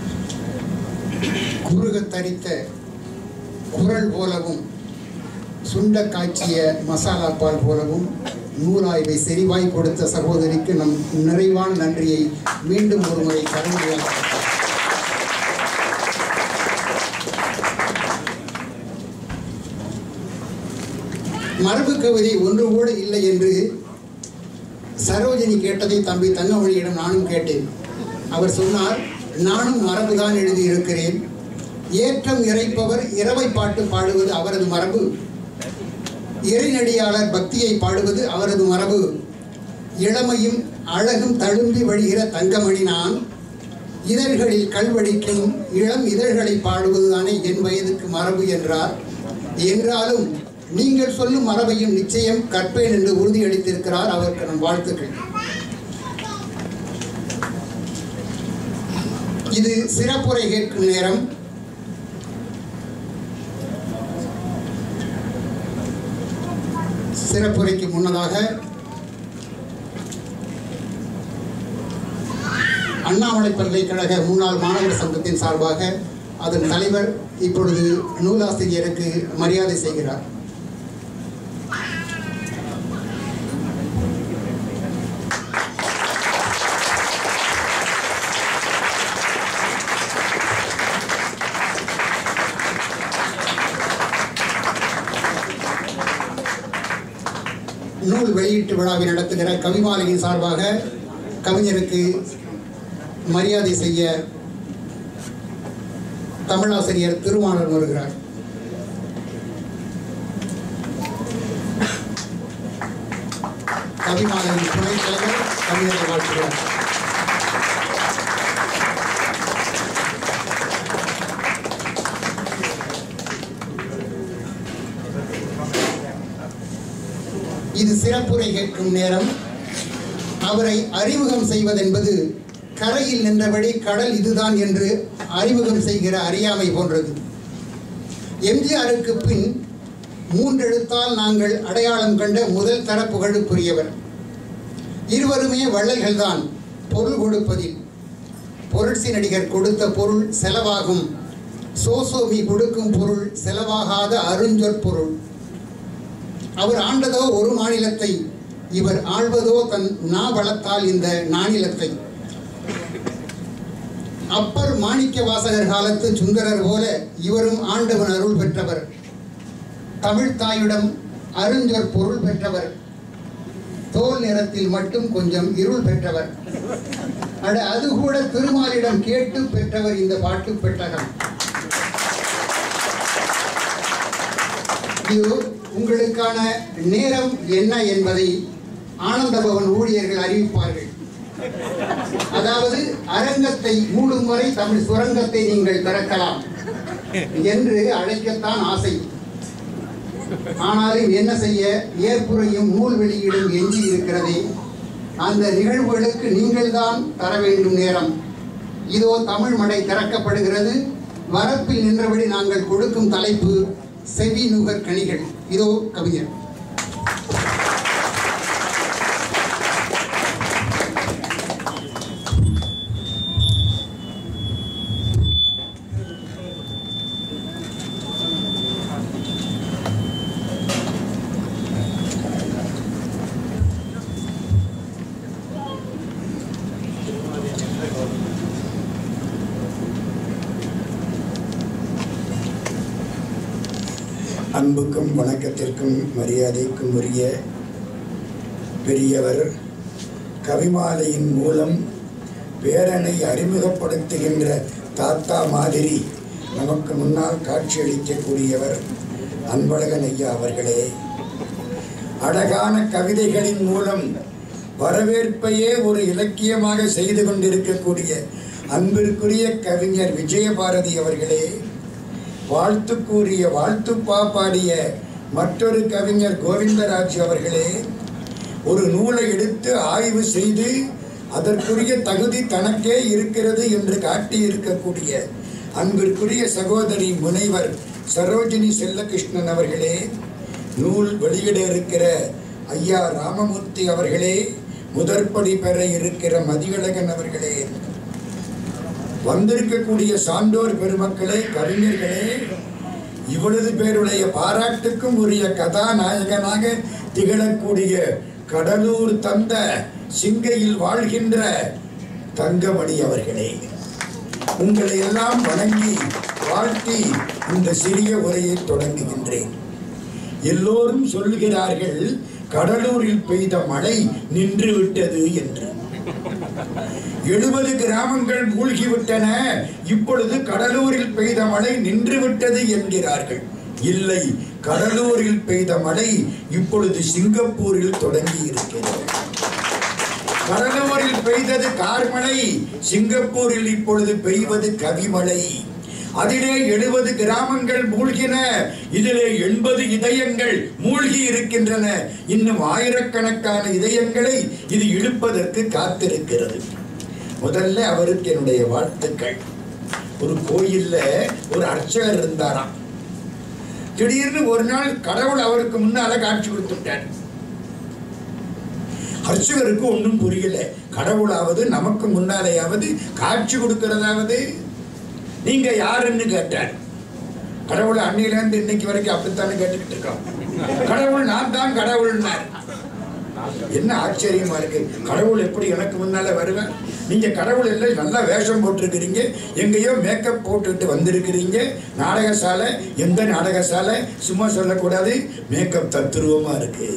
குறுகத் தரித்த குரல் போலவும் சுண்ட காய்ச்சிய மசாலா பால் போலவும் நூலாய்வை செறிவாய் கொடுத்த சகோதரிக்கு நம் நிறைவான நன்றியை மீண்டும் ஒருமுறை கடமையாக மரபு கவிதை ஒன்று கூட இல்லை என்று சரோஜினி கேட்டதை தம்பி தங்கமொழியிடம் நானும் கேட்டேன் அவர் சொன்னார் நானும் மரபுதான் எழுதியிருக்கிறேன் ஏற்றம் இறைப்பவர் இரவை பாட்டு பாடுவது அவரது மரபு இறைநடியாளர் பக்தியை பாடுவது அவரது மரபு இளமையும் அழகும் தழும்பி வழிகிற தங்கமணி நான் இதழ்களில் கல்வடிக்கும் இளம் இதழ்களை பாடுவதுதானே என் வயதுக்கு மரபு என்றார் என்றாலும் நீங்கள் சொல்லும் மரபையும் நிச்சயம் கற்பேன் என்று உறுதியளித்திருக்கிறார் அவருக்கு நம் வாழ்த்துக்கள் இது சிறப்புரை கேட்கும் நேரம் சிறப்புரைக்கு முன்னதாக அண்ணாமலை பல்கலைக்கழக முன்னாள் மாணவர் சங்கத்தின் சார்பாக அதன் தலைவர் இப்பொழுது நூலாசிரியருக்கு மரியாதை செய்கிறார் நூல் வெளியீட்டு விழாவை நடத்துகிற கவிமாலையின் சார்பாக கவிஞருக்கு மரியாதை செய்ய தமிழாசிரியர் திருமாறன் வருகிறார் கவிமாலையின் துணைத் தலைவர் கவிஞரை வாழ்த்துகிறார் இது சிறப்புரை கேட்கும் நேரம் அவரை அறிமுகம் செய்வதென்பது கரையில் நின்றபடி கடல் இதுதான் என்று அறிமுகம் செய்கிற அறியாமை போன்றது எம்ஜிஆருக்கு பின் மூன்றெழுத்தால் நாங்கள் அடையாளம் கண்ட முதல் தர புகழுக்குரியவர் இருவருமே வள்ளல்கள்தான் பொருள் கொடுப்பதில் புரட்சி நடிகர் கொடுத்த பொருள் செலவாகும் சோசோமி கொடுக்கும் பொருள் செலவாகாத அருஞ்சொற்பொருள் அவர் ஆண்டதோ ஒரு மாநிலத்தை இவர் ஆள்வதோ தன் நாவளத்தால் இந்த நானிலத்தை அப்பர் மாணிக்க வாசகர் காலத்து சுந்தரர் போல இவரும் ஆண்டவன் அருள் பெற்றவர் தமிழ் தாயிடம் அருஞ்சொற் பொருள் பெற்றவர் தோல் நிறத்தில் மட்டும் கொஞ்சம் இருள் பெற்றவர் அட அது கூட திருமாலிடம் கேட்டு பெற்றவர் இந்த பாட்டு பெட்டகம் இது உங்களுக்கான நேரம் என்ன என்பதை ஆனந்தபவன் ஊழியர்கள் அறிவிப்பார்கள் அதாவது அரங்கத்தை மூடும் வரை தமிழ் சுரங்கத்தை நீங்கள் திறக்கலாம் என்று அழைக்கத்தான் ஆசை ஆனாலும் என்ன செய்ய ஏற்புரையும் நூல் வெளியீடும் எஞ்சி இருக்கிறதே அந்த நிகழ்வுகளுக்கு நீங்கள்தான் தர வேண்டும் நேரம் இதோ தமிழ் மடை திறக்கப்படுகிறது வரப்பில் நின்றபடி நாங்கள் கொடுக்கும் தலைப்பு செவி நுகர் கனிகள் இதோ கவிஞர் அன்புக்கும் வணக்கத்திற்கும் மரியாதைக்கும் உரிய பெரியவர் கவிமாலையின் மூலம் பேரனை அறிமுகப்படுத்துகின்ற தாத்தா மாதிரி நமக்கு முன்னால் காட்சியளிக்கக்கூடியவர் அன்பழகன் ஐயா அவர்களே அழகான கவிதைகளின் மூலம் வரவேற்பையே ஒரு இலக்கியமாக செய்து கொண்டிருக்கக்கூடிய அன்பிற்குரிய கவிஞர் விஜயபாரதி அவர்களே வாழ்த்து கூறிய வாழ்த்துப்பா பாடிய மற்றொரு கவிஞர் கோவிந்தராஜ் அவர்களே ஒரு நூலை எடுத்து ஆய்வு செய்து அதற்குரிய தகுதி தனக்கே இருக்கிறது என்று காட்டியிருக்கக்கூடிய அன்பிற்குரிய சகோதரி முனைவர் சரோஜினி செல்லகிருஷ்ணன் அவர்களே நூல் வெளியிட இருக்கிற ஐயா ராமமூர்த்தி அவர்களே முதற்படி பெற இருக்கிற மதியழகன் அவர்களே வந்திருக்கக்கூடிய சான்றோர் பெருமக்களே கவிஞர்களே இவ்வளவு பேருடைய பாராட்டுக்கும் உரிய கதாநாயகனாக திகழக்கூடிய கடலூர் தந்த சிங்கையில் வாழ்கின்ற தங்கமணி அவர்களே உங்களை எல்லாம் வணங்கி வாழ்த்தி இந்த சிறிய உரையை தொடங்குகின்றேன் எல்லோரும் சொல்லுகிறார்கள் கடலூரில் பெய்த மழை நின்று விட்டது என்று எழுபது கிராமங்கள் மூழ்கிவிட்டன இப்பொழுது கடலூரில் பெய்த மழை நின்று விட்டது என்கிறார்கள் இல்லை கடலூரில் பெய்த மழை இப்பொழுது சிங்கப்பூரில் தொடங்கி இருக்கிறது கடலூரில் பெய்தது கார்மழை சிங்கப்பூரில் இப்பொழுது பெய்வது கவிமழை அதிலே எழுபது கிராமங்கள் மூழ்கின இதிலே எண்பது இதயங்கள் மூழ்கி இருக்கின்றன இன்னும் ஆயிரக்கணக்கான இதயங்களை இது இழுப்பதற்கு காத்திருக்கிறது முதல்ல அவருக்கு என்னுடைய வாழ்த்துக்கள் ஒரு கோயில்ல ஒரு அர்ச்சகர் இருந்தாராம் திடீர்னு ஒரு நாள் கடவுள் அவருக்கு முன்னால காட்சி கொடுத்துட்டார் அர்ச்சகருக்கு ஒன்றும் புரியல கடவுளாவது நமக்கு முன்னாலேயாவது காட்சி கொடுக்கிறதாவது நீங்க யாருன்னு கேட்டார் கடவுள் அன்னையிலேருந்து இன்னைக்கு வரைக்கும் அப்படித்தானே கேட்டுக்கிட்டு இருக்கோம் கடவுள் நான் தான் கடவுள்னார் என்ன ஆச்சரியமா இருக்கு கடவுள் எப்படி எனக்கு முன்னால வருவேன் நீங்க கடவுள் இல்லை நல்லா வேஷம் போட்டிருக்கிறீங்க எங்கேயோ மேக்கப் போட்டுட்டு வந்திருக்கிறீங்க நாடகசாலை எந்த நாடகசாலை சும்மா சொல்லக்கூடாது மேக்கப் தத்துருவமா இருக்கு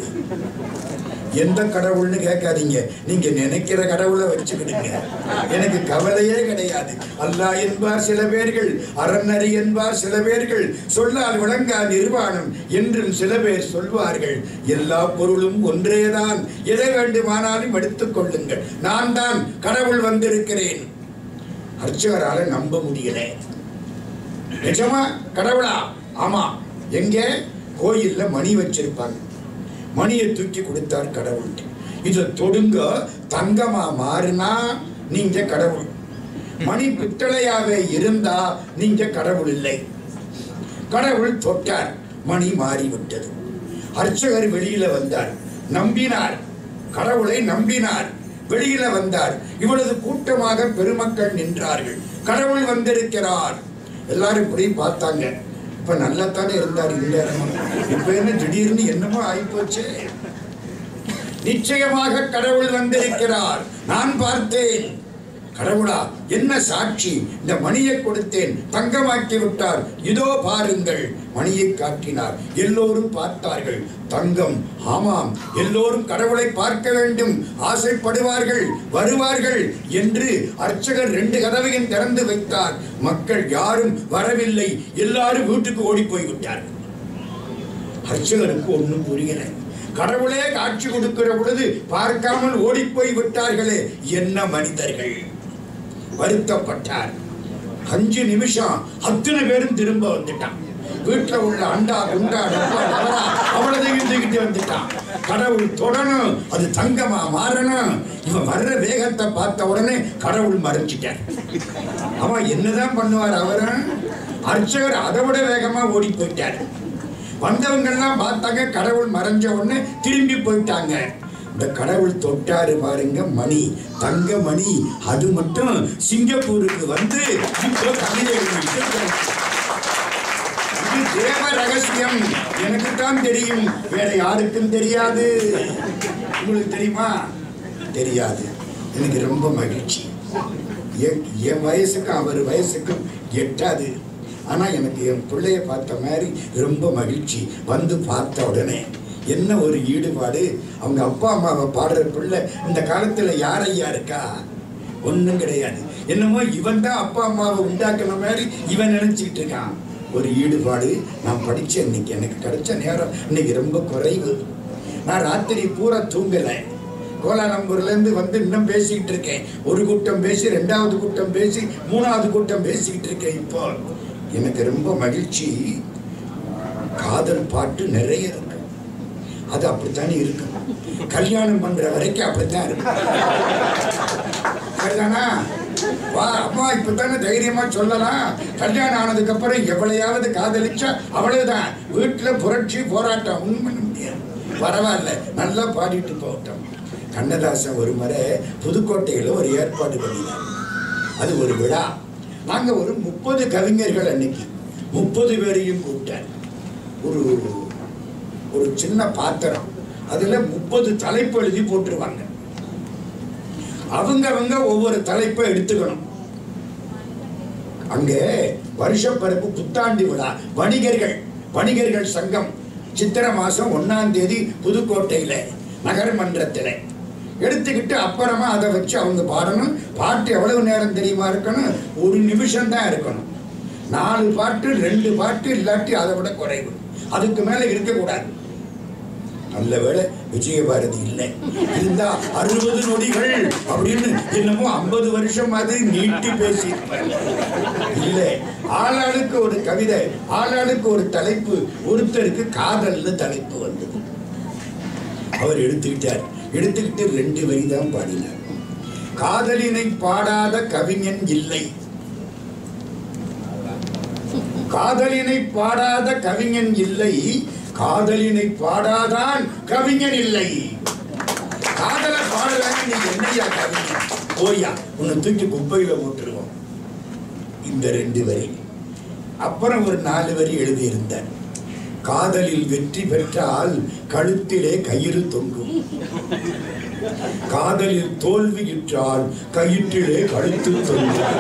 எந்த கடவுள்னு கேட்காதீங்க நீங்க நினைக்கிற கடவுளை வச்சுக்கிடுங்க எனக்கு கவலையே கிடையாது அல்லாஹ் என்பார் சில பேர்கள் அறநறி என்பார் சில பேர்கள் சொல்லால் விளங்கா நிர்வாணம் என்றும் சில பேர் சொல்வார்கள் எல்லா பொருளும் ஒன்றேதான் எதை வேண்டுமானாலும் எடுத்துக் கொள்ளுங்கள் நான் தான் கடவுள் வந்திருக்கிறேன் அர்ச்சகரால நம்ப முடியல நிஜமா கடவுளா ஆமா எங்க கோயில்ல மணி வச்சிருப்பாங்க மணியை தூக்கி கொடுத்தார் கடவுள் இதை தொடுங்க தங்கமா மாறினா நீங்க கடவுள் மணி பித்தளையாவே இருந்தா நீங்க கடவுள் இல்லை கடவுள் தொட்டார் மணி மாறிவிட்டது அர்ச்சகர் வெளியில வந்தார் நம்பினார் கடவுளை நம்பினார் வெளியில வந்தார் இவ்வளவு கூட்டமாக பெருமக்கள் நின்றார்கள் கடவுள் வந்திருக்கிறார் எல்லாரும் இப்படி பார்த்தாங்க இப்ப நல்லாத்தானே இருந்தார் இல்ல இப்ப என்ன திடீர்னு என்னமோ ஆயிப்போச்சு நிச்சயமாக கடவுள் வந்திருக்கிறார் நான் பார்த்தேன் கடவுளா என்ன சாட்சி இந்த மணியை கொடுத்தேன் தங்கமாக்கி விட்டார் இதோ பாருங்கள் மணியை காட்டினார் எல்லோரும் பார்த்தார்கள் தங்கம் ஆமாம் எல்லோரும் கடவுளை பார்க்க வேண்டும் ஆசைப்படுவார்கள் வருவார்கள் என்று அர்ச்சகர் ரெண்டு கதவையும் திறந்து வைத்தார் மக்கள் யாரும் வரவில்லை எல்லாரும் வீட்டுக்கு ஓடி போய் விட்டார்கள் அர்ச்சகருக்கு ஒன்றும் புரியல கடவுளே காட்சி கொடுக்கிற பொழுது பார்க்காமல் ஓடிப்போய் விட்டார்களே என்ன மனிதர்கள் வருத்தப்பட்டார் அஞ்சு நிமிஷம் அத்தனை பேரும் திரும்ப வந்துட்டான் வீட்டுல உள்ள அண்டா குண்டா டப்பா டவரா அவ்வளதையும் தூக்கிட்டு வந்துட்டான் கடவுள் தொடணும் அது தங்கமா மாறணும் இவன் வர்ற வேகத்தை பார்த்த உடனே கடவுள் மறைச்சிட்டார் அவன் என்னதான் பண்ணுவார் அவரும் அர்ச்சகர் அதை விட வேகமா ஓடி போயிட்டார் வந்தவங்கெல்லாம் பார்த்தாங்க கடவுள் மறைஞ்ச உடனே திரும்பி போயிட்டாங்க இந்த கடவுள் தொட்டாரு பாருங்க மணி தங்க மணி அது மட்டும் சிங்கப்பூருக்கு வந்து இப்போ கவிதை எழுதிட்டு இருக்கு. இது தேவ ரகசியம் எனக்கு தான் தெரியும் வேற யாருக்கும் தெரியாது உங்களுக்கு தெரியுமா தெரியாது எனக்கு ரொம்ப மகிழ்ச்சி என் என் வயசுக்கும் அவர் வயசுக்கும் எட்டாது ஆனா எனக்கு என் பிள்ளைய பார்த்த மாதிரி ரொம்ப மகிழ்ச்சி வந்து பார்த்த உடனே என்ன ஒரு ஈடுபாடு அவங்க அப்பா அம்மாவை பாடுற பிள்ளை இந்த காலத்துல யார் ஐயா இருக்கா ஒண்ணும் கிடையாது என்னமோ இவன் தான் அப்பா அம்மாவை உண்டாக்குன மாதிரி இவன் நினைச்சுக்கிட்டு இருக்கான் ஒரு ஈடுபாடு நான் படிச்சேன் இன்னைக்கு எனக்கு கிடைச்ச நேரம் இன்னைக்கு ரொம்ப குறைவு நான் ராத்திரி பூரா தூங்கலை கோலாலம்பூர்ல இருந்து வந்து இன்னும் பேசிக்கிட்டு இருக்கேன் ஒரு கூட்டம் பேசி ரெண்டாவது கூட்டம் பேசி மூணாவது கூட்டம் பேசிக்கிட்டு இருக்கேன் இப்போ எனக்கு ரொம்ப மகிழ்ச்சி காதல் பாட்டு நிறைய இருக்கு அது அப்படித்தானே இருக்கும் கல்யாணம் பண்ற வரைக்கும் அப்படித்தான் இருக்கும் சரிதானா வா அம்மா இப்பதானே தைரியமா சொல்லலாம் கல்யாணம் ஆனதுக்கு அப்புறம் எவ்வளையாவது காதலிச்சா அவ்வளவுதான் வீட்டுல புரட்சி போராட்டம் ஒண்ணும் பண்ண முடியாது பரவாயில்ல நல்லா பாடிட்டு போகட்டும் கண்ணதாசன் ஒரு முறை புதுக்கோட்டையில ஒரு ஏற்பாடு பண்ணினார் அது ஒரு விழா நாங்க ஒரு முப்பது கவிஞர்கள் அன்னைக்கு முப்பது பேரையும் கூப்பிட்டார் ஒரு ஒரு சின்ன பாத்திரம் அதுல முப்பது தலைப்பு எழுதி போட்டுருவாங்க அவங்க அவங்க ஒவ்வொரு தலைப்பை எடுத்துக்கணும் அங்கே வருஷப்பிறப்பு புத்தாண்டு விழா வணிகர்கள் வணிகர்கள் சங்கம் சித்திரை மாசம் ஒன்னாம் தேதி புதுக்கோட்டையில நகர்மன்றத்தில் எடுத்துக்கிட்டு அப்புறமா அதை வச்சு அவங்க பாடணும் பாட்டு எவ்வளவு நேரம் தெரியுமா இருக்கணும் ஒரு நிமிஷம் தான் இருக்கணும் நாலு பாட்டு ரெண்டு பாட்டு இல்லாட்டி அதை விட குறைவு அதுக்கு மேல இருக்கக்கூடாது நல்ல வேளை விஜயபாரதி இல்லை இருந்தா அறுபது நொடிகள் அப்படின்னு என்னமோ ஐம்பது வருஷம் மாதிரி நீட்டி பேசி இல்லை ஆளாளுக்கு ஒரு கவிதை ஆளாளுக்கு ஒரு தலைப்பு ஒருத்தருக்கு காதல்னு தலைப்பு வந்தது அவர் எடுத்துக்கிட்டார் எடுத்துக்கிட்டு ரெண்டு வரி தான் பாடினார் காதலினை பாடாத கவிஞன் இல்லை காதலினை பாடாத கவிஞன் இல்லை காதலினை பாடாதான் கவிஞன் இல்லை காதல பாடலன்னு நீ என்னையா கவிஞன் போயா உன்னை தூக்கி குப்பையில போட்டுருவோம் இந்த ரெண்டு வரி அப்புறம் ஒரு நாலு வரி எழுதியிருந்தார் காதலில் வெற்றி பெற்றால் கழுத்திலே கயிறு தொங்கும் காதலில் தோல்வியுற்றால் கயிற்றிலே கழுத்து தொங்கும்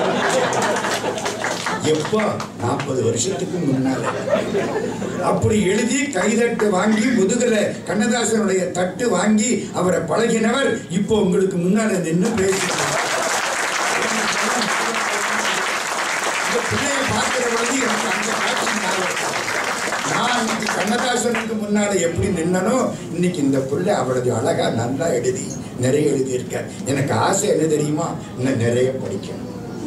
எப்போ நாற்பது வருஷத்துக்கு முன்னால அப்படி எழுதி கைதட்டு வாங்கி முதுகுல கண்ணதாசனுடைய தட்டு வாங்கி அவரை பழகினவர் இப்போ உங்களுக்கு முன்னால நின்று பேசுகிறார் இந்த பிள்ளையை பார்க்கிற பொழுது எனக்கு அந்த காட்சி ஞாபகம். நான் இன்னைக்கு கண்ணதாசனுக்கு முன்னால எப்படி நின்னனோ இன்னைக்கு இந்த பிள்ளை அவ்வளவு அழகா நல்லா எழுதி நிறைய எழுதியிருக்கார் எனக்கு ஆசை என்ன தெரியுமா இன்னும் நிறைய படிக்கணும்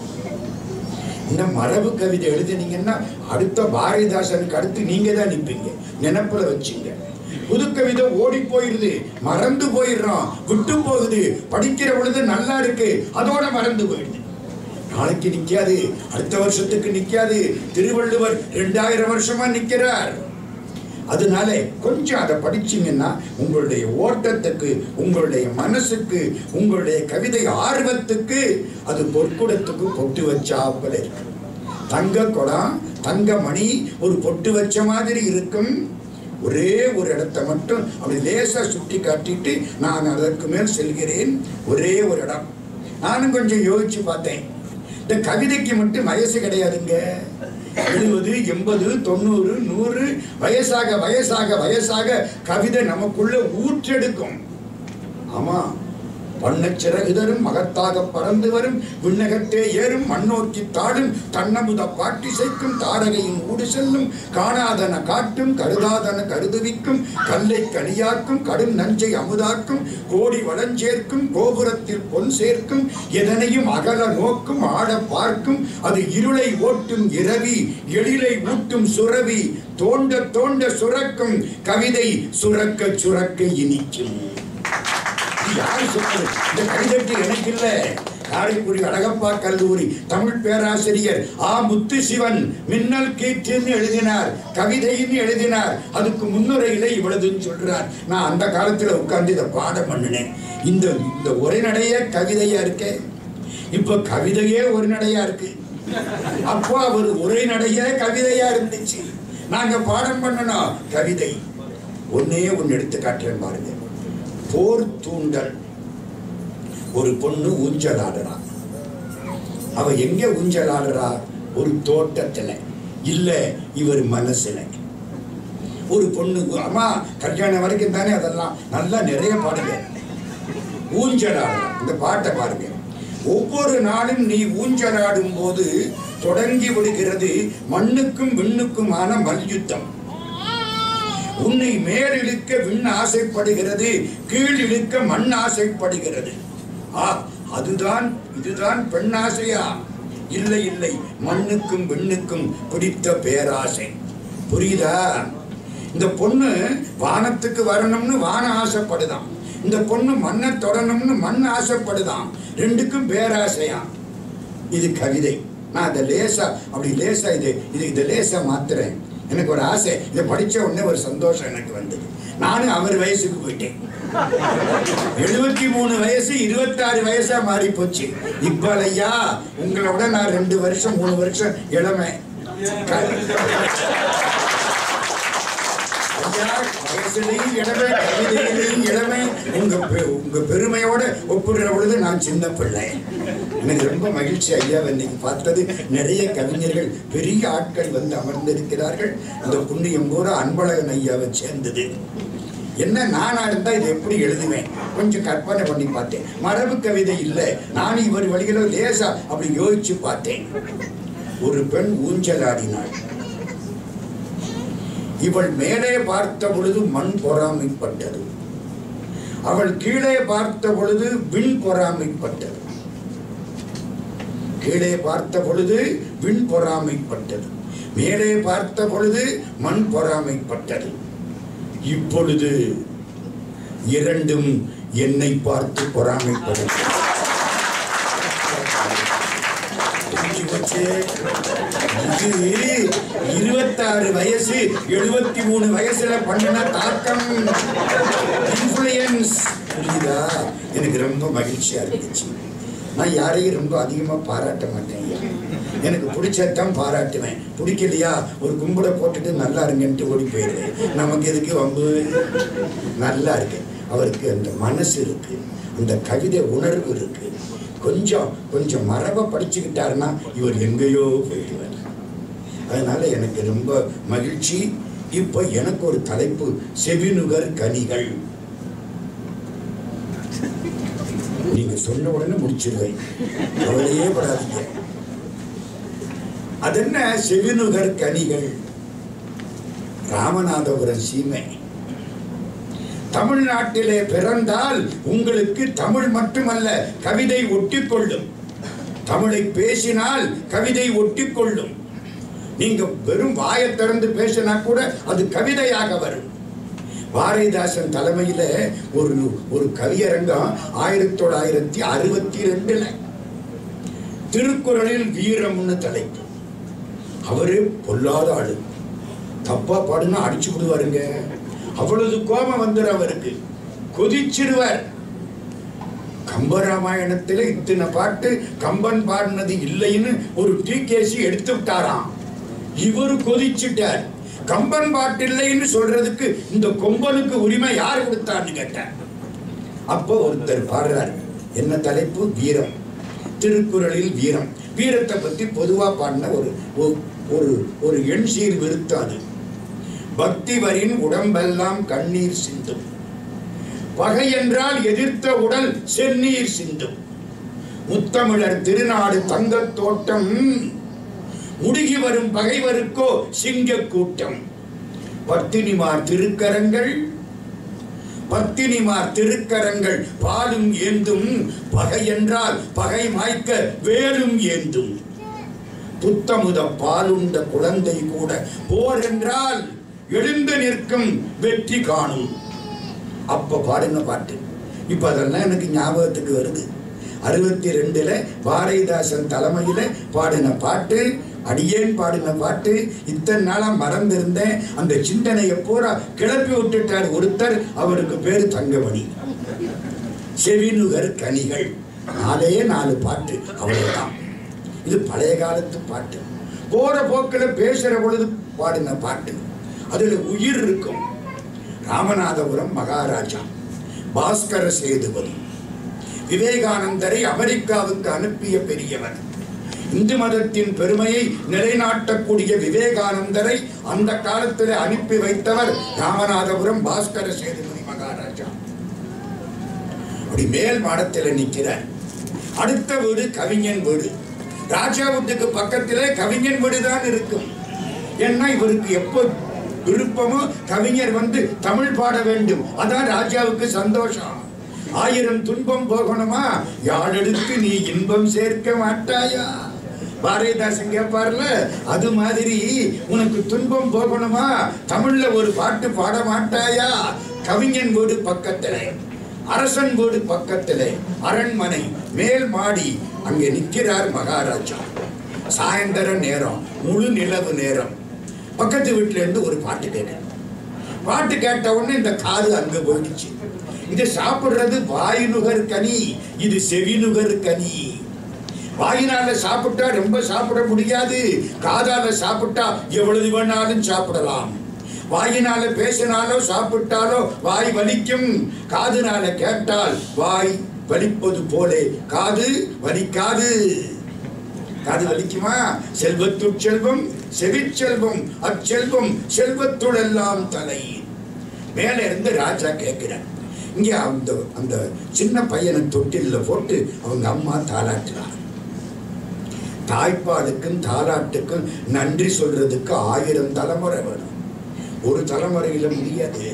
இன்னும் மரபு கவிதை எழுதினீங்கன்னா அடுத்த பாரதிதாசனுக்கு அடுத்து நீங்க தான் நிற்பீங்க நினைப்புல வச்சுங்க புது கவிதை ஓடி போயிருது மறந்து போயிடுறோம் விட்டு போகுது படிக்கிற பொழுது நல்லா இருக்கு அதோட மறந்து போயிடுது நாளைக்கு நிக்காது அடுத்த வருஷத்துக்கு நிக்காது திருவள்ளுவர் ரெண்டாயிரம் வருஷமா நிக்கிறார் அதனால கொஞ்சம் அதை படிச்சீங்கன்னா உங்களுடைய ஓட்டத்துக்கு உங்களுடைய மனசுக்கு உங்களுடைய கவிதை ஆர்வத்துக்கு அது பொற்குடத்துக்கு பொட்டு வச்சாப்பல இருக்கு தங்க குடம் தங்க மணி ஒரு பொட்டு வச்ச மாதிரி இருக்கும் ஒரே ஒரு இடத்தை மட்டும் அப்படி லேசா சுட்டி காட்டிட்டு நான் அதற்கு மேல் செல்கிறேன் ஒரே ஒரு இடம் நானும் கொஞ்சம் யோசிச்சு பார்த்தேன் இந்த கவிதைக்கு மட்டும் வயசு கிடையாதுங்க எழுபது எண்பது தொண்ணூறு நூறு வயசாக வயசாக வயசாக கவிதை நமக்குள்ள ஊற்றெடுக்கும் ஆமா வண்ணச் சிறகுதரும் மகத்தாக பறந்து வரும் விண்ணகத்தே ஏறும் மண்ணோக்கி தாடும் தன்னமுத பாட்டிசைக்கும் தாரகையின் ஊடு செல்லும் காணாதன காட்டும் கருதாதன கருதுவிக்கும் கல்லை கனியாக்கும் கடும் நஞ்சை அமுதாக்கும் கோடி வளஞ்சேர்க்கும் கோபுரத்தில் பொன் சேர்க்கும் எதனையும் அகல நோக்கும் ஆட பார்க்கும் அது இருளை ஓட்டும் இரவி எழிலை ஊட்டும் சுரவி தோண்ட தோண்ட சுரக்கும் கவிதை சுரக்க சுரக்க இனிக்கும் இது யாரு சொன்னது இந்த கைதட்டு எனக்கு இல்ல காரைக்குடி அழகப்பா கல்லூரி தமிழ் பேராசிரியர் ஆ முத்து சிவன் மின்னல் கீற்றுன்னு எழுதினார் கவிதைன்னு எழுதினார் அதுக்கு முன்னுரையில இவ்வளவுன்னு சொல்றார் நான் அந்த காலத்துல உட்கார்ந்து இதை பாடம் பண்ணினேன் இந்த இந்த உரைநடைய கவிதையா இருக்கே இப்ப கவிதையே ஒரு நடையா இருக்கு அப்போ அவர் உரைநடைய கவிதையா இருந்துச்சு நாங்க பாடம் பண்ணணும் கவிதை ஒன்னே ஒன்னு எடுத்து காட்டுறேன் பாருங்க போர் தூண்டல் ஒரு பொண்ணு ஊஞ்சல் ஆடுறா அவ எங்க ஊஞ்சல் ஆடுறா ஒரு தோட்டத்துல இல்ல இவர் மனசுல ஒரு பொண்ணு அம்மா கல்யாணம் வரைக்கும் தானே அதெல்லாம் நல்லா நிறைய பாடுங்க ஊஞ்சல் ஆடுறா இந்த பாட்டை பாருங்க ஒவ்வொரு நாளும் நீ ஊஞ்சலாடும் போது தொடங்கி விடுகிறது மண்ணுக்கும் விண்ணுக்குமான மல்யுத்தம் உன்னை மேல் இழுக்க விண் ஆசைப்படுகிறது கீழ் இழுக்க மண் ஆசைப்படுகிறது ஆ அதுதான் இதுதான் பெண் ஆசையா இல்லை இல்லை மண்ணுக்கும் விண்ணுக்கும் பிடித்த பேராசை புரியுதா இந்த பொண்ணு வானத்துக்கு வரணும்னு வான ஆசைப்படுதான் இந்த பொண்ணு மண்ணை தொடணும்னு மண் ஆசைப்படுதான் ரெண்டுக்கும் பேராசையா இது கவிதை நான் அதை லேசா அப்படி லேசா இது இது இதை லேசா மாத்துறேன் எனக்கு ஒரு ஆசை இதை படிச்ச உடனே ஒரு சந்தோஷம் எனக்கு வந்தது நானும் அவர் வயசுக்கு போயிட்டேன் எழுபத்தி மூணு வயசு இருபத்தாறு வயசா மாறி போச்சு இப்ப ஐயா உங்களை விட நான் ரெண்டு வருஷம் மூணு வருஷம் இளமை ஐயா, வயசுலயும் இளமை கவிதையிலையும் இளமை உங்க பெ- உங்க பெருமையோட ஒப்பிடுற பொழுது நான் சின்ன பிள்ளை எனக்கு ரொம்ப மகிழ்ச்சி ஐயா இன்னைக்கு பார்த்தது நிறைய கவிஞர்கள் பெரிய ஆட்கள் வந்து அமர்ந்திருக்கிறார்கள் இந்த புண்ணியம் பூரா அன்பழகன் ஐயாவை சேர்ந்தது என்ன நானா இருந்தா இதை எப்படி எழுதுவேன் கொஞ்சம் கற்பனை பண்ணி பார்த்தேன் மரபு கவிதை இல்லை நான் இவர் வழியில லேசா அப்படி யோசிச்சு பார்த்தேன் ஒரு பெண் ஊஞ்சலாடினாள் இவள் மேலே பார்த்த பொழுது மண் பொறாமைப்பட்டது அவள் கீழே பார்த்த பொழுது விண் பொறாமைப்பட்டது கீழே பார்த்த பொழுது விண் பொறாமைப்பட்டது மேலே பார்த்த பொழுது மண் பொறாமைப்பட்டது இப்பொழுது இரண்டும் என்னை பார்த்து பொறாமைப்படும் புரிஞ்சு போச்சே? இது இருபத்தாறு வயசு எழுபத்தி மூணு வயசுல பண்ணின தாக்கம் இன்ஃபுளுயன்ஸ் புரியுதா எனக்கு ரொம்ப மகிழ்ச்சியா இருந்துச்சு நான் யாரையும் ரொம்ப அதிகமா பாராட்ட மாட்டேன் ஐயா. எனக்கு பிடிச்சதான் பாராட்டுவேன் பிடிக்கலையா ஒரு கும்பிட போட்டுட்டு நல்லா இருங்கன்ட்டு ஓடி போயிடுவேன் நமக்கு எதுக்கு வம்பு நல்லா இருக்கு அவருக்கு அந்த மனசு இருக்கு அந்த கவிதை உணர்வு இருக்கு கொஞ்சம் கொஞ்சம் மரபை படிச்சுக்கிட்டாருன்னா இவர் எங்கேயோ போயிடுவார் அதனால எனக்கு ரொம்ப மகிழ்ச்சி இப்போ எனக்கு ஒரு தலைப்பு செவிநுகர் கனிகள் நீங்க சொன்ன உடனே முடிச்சிருவேன் கவலையே படாதீங்க அதென்ன செவிநுகர் கனிகள் ராமநாதபுரம் சீமை தமிழ்நாட்டிலே பிறந்தால் உங்களுக்கு தமிழ் மட்டுமல்ல கவிதை ஒட்டிக்கொள்ளும் தமிழை பேசினால் கவிதை ஒட்டிக்கொள்ளும் நீங்க வெறும் வாயை திறந்து பேசினா கூட அது கவிதையாக வரும் பாரதிதாசன் தலைமையில ஒரு ஒரு கவியரங்கம் ஆயிரத்தி தொள்ளாயிரத்தி அறுபத்தி ரெண்டுல திருக்குறளில் வீரம்னு தலைப்பு அவரு பொல்லாத ஆளு தப்பா பாடுனா அடிச்சு விடுவாருங்க அவ்வளவு கோபம் வந்துடும் அவருக்கு கொதிச்சிடுவார் கம்பராமாயணத்துல இத்தனை பாட்டு கம்பன் பாடினது இல்லைன்னு ஒரு டிகேசி எடுத்து விட்டாராம் இவரு கொதிச்சிட்டார் கம்பன் பாட்டு இல்லைன்னு சொல்றதுக்கு இந்த கொம்பனுக்கு உரிமை யார் கொடுத்தான்னு கேட்டார் அப்போ ஒருத்தர் பாடுறார் என்ன தலைப்பு வீரம் திருக்குறளில் வீரம் வீரத்தை பத்தி பொதுவா பாடின ஒரு ஒரு- ஒரு ஒரு எண் சீர் விருத்தம் அது பக்திவரின் உடம்பெல்லாம் கண்ணீர் சிந்தும் பகை என்றால் எதிர்த்த உடல் செந்நீர் சிந்தும் முத்தமிழர் திருநாடு தங்கத் தோட்டம் முடுகி வரும் பகைவருக்கோ சிங்க கூட்டம் பத்தினிமார் திருக்கரங்கள் பத்தினிமார் திருக்கரங்கள் பாலும் ஏந்தும் பகை என்றால் பகை மாய்க்க வேலும் ஏந்தும் புத்தமுத பாலுண்ட குழந்தை கூட போர் என்றால் எழுந்து நிற்கும் வெற்றி காணும் அப்ப பாடின பாட்டு இப்ப அதெல்லாம் எனக்கு ஞாபகத்துக்கு வருது அறுபத்தி ரெண்டுல பாரதிதாசன் தலைமையில பாடின பாட்டு அடியேன் பாடின பாட்டு இத்தனை நாளா மறந்திருந்தேன் அந்த சிந்தனையை பூரா கிளப்பி விட்டுட்டார் ஒருத்தர் அவருக்கு பேரு தங்கமணி செவிநுகர் கனிகள் நாலே நாலு பாட்டு அவ்வளவுதான் இது பழைய காலத்து பாட்டு போற போக்கில் பேசுற பொழுது பாடின பாட்டு அதுல உயிர் இருக்கும் ராமநாதபுரம் மகாராஜா பாஸ்கர சேதுபதி விவேகானந்தரை அமெரிக்காவுக்கு அனுப்பிய பெரியவர் இந்து மதத்தின் பெருமையை நிலைநாட்டக்கூடிய விவேகானந்தரை அந்த காலத்தில் அனுப்பி வைத்தவர் ராமநாதபுரம் பாஸ்கர சேதுபதி மகாராஜா அப்படி மேல் மாடத்தில் நிற்கிறார் அடுத்த வீடு கவிஞன் வீடு ராஜா வீட்டுக்கு பக்கத்திலே கவிஞன் வீடு தான் இருக்கும் ஏன்னா இவருக்கு எப்போ விருப்பமோ கவிஞர் வந்து தமிழ் பாட வேண்டும் அதான் ராஜாவுக்கு சந்தோஷம் ஆயிரம் துன்பம் போகணுமா யாழெடுத்து நீ இன்பம் சேர்க்க மாட்டாயா பாரதிதாசன் கேட்பார்ல அது மாதிரி உனக்கு துன்பம் போகணுமா தமிழ்ல ஒரு பாட்டு பாட மாட்டாயா கவிஞன் வீடு பக்கத்திலே அரசன் வீடு பக்கத்திலே அரண்மனை மேல் மாடி அங்கே நிற்கிறார் மகாராஜா சாயந்தர நேரம் முழு நிலவு நேரம் பக்கத்து வீட்டுல இருந்து ஒரு பாட்டு கேட்குறேன் பாட்டு கேட்ட உடனே இந்த காது அங்க போயிடுச்சு இது சாப்பிடுறது வாயுநுகர் கனி இது செவிநுகர் கனி வாயினால சாப்பிட்டா ரொம்ப சாப்பிட முடியாது காதால சாப்பிட்டா எவ்வளவு வேணாலும் சாப்பிடலாம் வாயினால பேசினாலோ சாப்பிட்டாலோ வாய் வலிக்கும் காதுனால கேட்டால் வாய் வலிப்பது போலே காது வலிக்காது காது வலிக்குமா செல்வத்துள் செல்வம் செவிச்செல்வம் அச்செல்வம் செல்வத்துள் எல்லாம் தலை மேல இருந்து ராஜா கேட்கிறார் இங்க அந்த அந்த சின்ன பையனை தொட்டில்ல போட்டு அவங்க அம்மா தாளாட்டுறார் தாய்ப்பாலுக்கும் தாலாட்டுக்கும் நன்றி சொல்றதுக்கு ஆயிரம் தலைமுறை வேணும் ஒரு தலைமுறையில முடியாது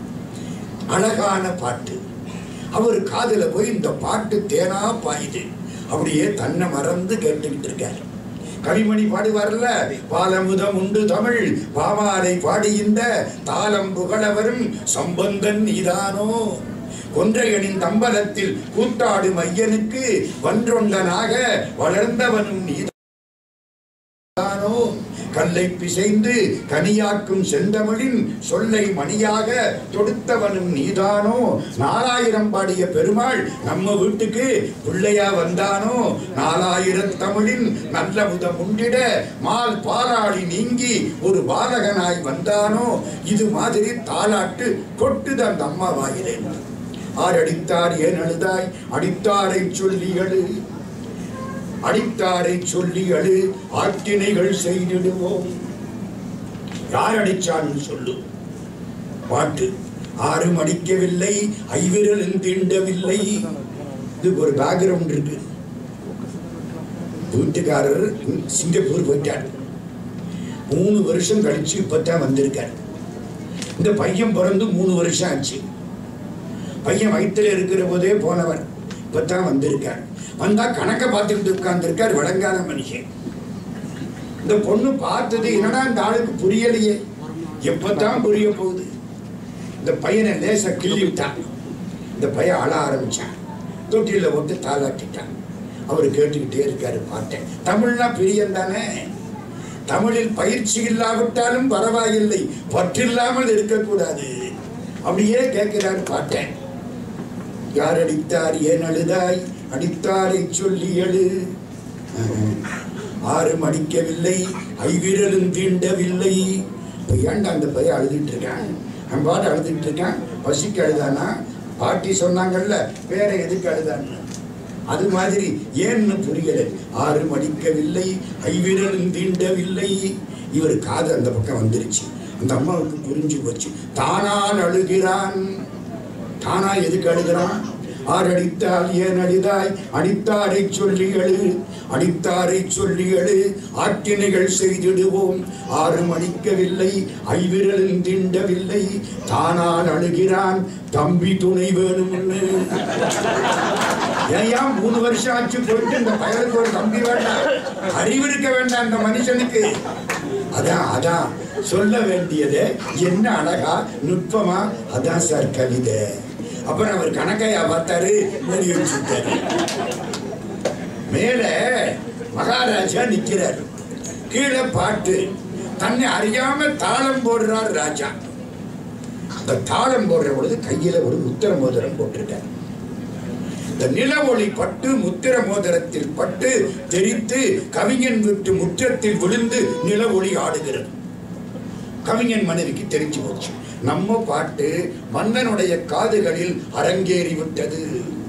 அழகான பாட்டு அவர் காதுல போய் இந்த பாட்டு தேனா பாயுது அப்படியே தன்னை மறந்து கேட்டுக்கிட்டு இருக்காரு கவிமணி பாடுவார்ல பாலமுதம் உண்டு தமிழ் பாமாலை பாடுகின்ற தாளம் புகழவரும் சம்பந்தன் நீதானோ கொன்றையனின் தம்பலத்தில் கூத்தாடும் ஐயனுக்கு வன்றொண்டனாக வளர்ந்தவனும் நீதான் தானோ கல்லை பிசைந்து கனியாக்கும் செந்தமிழின் சொல்லை மணியாக தொடுத்தவனும் நீதானோ நாலாயிரம் பாடிய பெருமாள் நம்ம வீட்டுக்கு பிள்ளையா வந்தானோ நாலாயிரம் தமிழின் நல்ல முதம் உண்டிட மால் பாலாடி நீங்கி ஒரு பாலகனாய் வந்தானோ இது மாதிரி தாலாட்டு கொட்டுது அந்த அம்மா வாயிலே ஆர் அடித்தார் ஏன் அழுதாய் அடித்தாரை சொல்லி அழு அடித்தாரை சொல்லி அழு ஆக்கினைகள் செய்திடுவோம் யார் அடிச்சான்னு சொல்லு பாட்டு ஆரும் அடிக்கவில்லை ஐவிரலும் தீண்டவில்லை இதுக்கு ஒரு பேக்ரவுண்ட் இருக்கு வீட்டுக்காரர் சிங்கப்பூர் போயிட்டார் மூணு வருஷம் கழிச்சு இப்பதான் வந்திருக்கார் இந்த பையன் பிறந்து மூணு வருஷம் ஆச்சு பையன் வயிற்றுல இருக்கிற போதே போனவர் இப்பதான் வந்திருக்கார் வந்தா கணக்க பார்த்துக்கிட்டு உட்கார்ந்துருக்கார் விளங்காத மனுஷன் இந்த பொண்ணு பார்த்தது என்னடா இந்த ஆளுக்கு புரியலையே எப்பதான் புரிய போகுது இந்த பையனை லேசா கிள்ளி விட்டான் இந்த பையன் அழ ஆரம்பிச்சான் தொட்டில போட்டு தாளாட்டிட்டான் அவர் கேட்டுக்கிட்டே இருக்காரு பாட்டேன் தமிழ்னா பிரியம் தானே தமிழில் பயிற்சி இல்லாவிட்டாலும் பரவாயில்லை பற்றில்லாமல் இருக்கக்கூடாது அப்படியே கேட்கிறார் பாட்டேன் யார் அடித்தார் ஏன் அழுதாய் அடித்தாரை சொல்லி எழு ஆறும் அடிக்கவில்லை ஐவிரலும் தீண்டவில்லை இப்போ ஏன்டா அந்த பையன் அழுதுட்டு இருக்கான் அவன் பாட்டு அழுதுட்டு இருக்கான் பசிக்கு அழுதானா பாட்டி சொன்னாங்கல்ல வேற எதுக்கு அழுதான்னு அது மாதிரி ஏன்னு புரியல ஆறும் அடிக்கவில்லை ஐவிரலும் தீண்டவில்லை இவர் காது அந்த பக்கம் வந்துருச்சு அந்த அம்மாவுக்கு புரிஞ்சு போச்சு தானால் அழுகிறான் தானா எதுக்கு அழுகிறான் ஆர் அடித்தால் ஏன் அழுதாய் அடித்தாரை சொல்லி எழு அடித்தாரை சொல்லி எழு ஆற்றினைகள் செய்திடுவோம் ஆறும் அடிக்கவில்லை ஐவிரலும் திண்டவில்லை தானால் அழுகிறான் தம்பி துணை வேணும்னு ஏயா மூணு வருஷம் ஆச்சு போயிட்டு இந்த பயலுக்கு ஒரு தம்பி வேண்டாம் அறிவு இருக்க வேண்டாம் இந்த மனுஷனுக்கு அதான் அதான் சொல்ல வேண்டியது என்ன அழகா நுட்பமா அதான் சார் கவிதை அப்புறம் அவர் கணக்கையா பார்த்தாரு மூடி வச்சுட்டாரு மேல மகாராஜா நிக்கிறார் கீழே பாட்டு தன்னை அறியாம தாளம் போடுறார் ராஜா அந்த தாளம் போடுற பொழுது கையில ஒரு முத்திர மோதிரம் போட்டிருக்கார் இந்த நில ஒளி பட்டு முத்திர மோதிரத்தில் பட்டு தெரித்து கவிஞன் விட்டு முற்றத்தில் விழுந்து நில ஒளி ஆடுகிறது கவிஞன் மனைவிக்கு தெரிஞ்சு போச்சு நம்ம பாட்டு மன்னனுடைய காதுகளில் அரங்கேறி விட்டது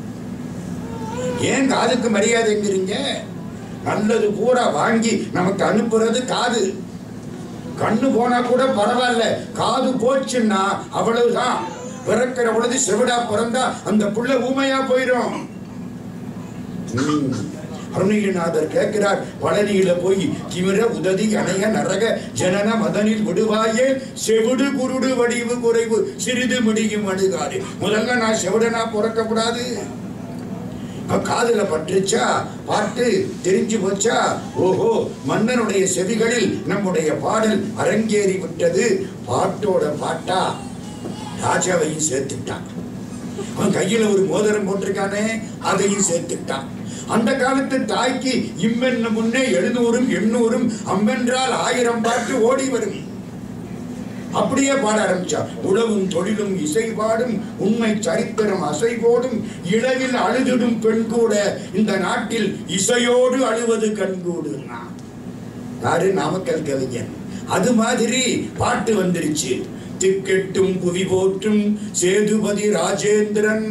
ஏன் காதுக்கு மரியாதைங்கிறீங்க நல்லது பூரா வாங்கி நமக்கு அனுப்புறது காது கண்ணு போனா கூட பரவாயில்ல காது போச்சுன்னா அவ்வளவுதான் பிறக்கிற பொழுது செவிடா பிறந்தா அந்த புள்ள ஊமையா போயிடும் ம். அருணகிரிநாதர் கேட்கிறார் பழனியில போய் கிமிர உததி அணைய நரக ஜனன மதனில் விடுவாயே செவிடு குருடு வடிவு குறைவு சிறிது முடியும் அணுகாது முதல்ல நான் செவிடனா பிறக்க கூடாது இப்ப காதுல பட்டுச்சா பாட்டு தெரிஞ்சு போச்சா ஓஹோ மன்னனுடைய செவிகளில் நம்முடைய பாடல் அரங்கேறி விட்டது பாட்டோட பாட்டா ராஜாவையும் சேர்த்துட்டான் அவன் கையில ஒரு மோதிரம் போட்டிருக்கானே அதையும் சேர்த்துட்டான் அந்த காலத்து தாய்க்கு இம்மென்ன முன்னே எழுநூறும் எண்ணூறும் அம்பென்றால் ஆயிரம் பாட்டு ஓடி வரும் அப்படியே பாட ஆரம்பிச்சா உழவும் தொழிலும் இசை பாடும் உண்மை சரித்திரம் அசைபோடும் இளவில் அழுதிடும் பெண் கூட இந்த நாட்டில் இசையோடு அழுவது கண்கூடுன்னா யாரு நாமக்கல் கவிஞன் அது மாதிரி பாட்டு வந்துருச்சு திக்கெட்டும் புவி போற்றும் சேதுபதி ராஜேந்திரன்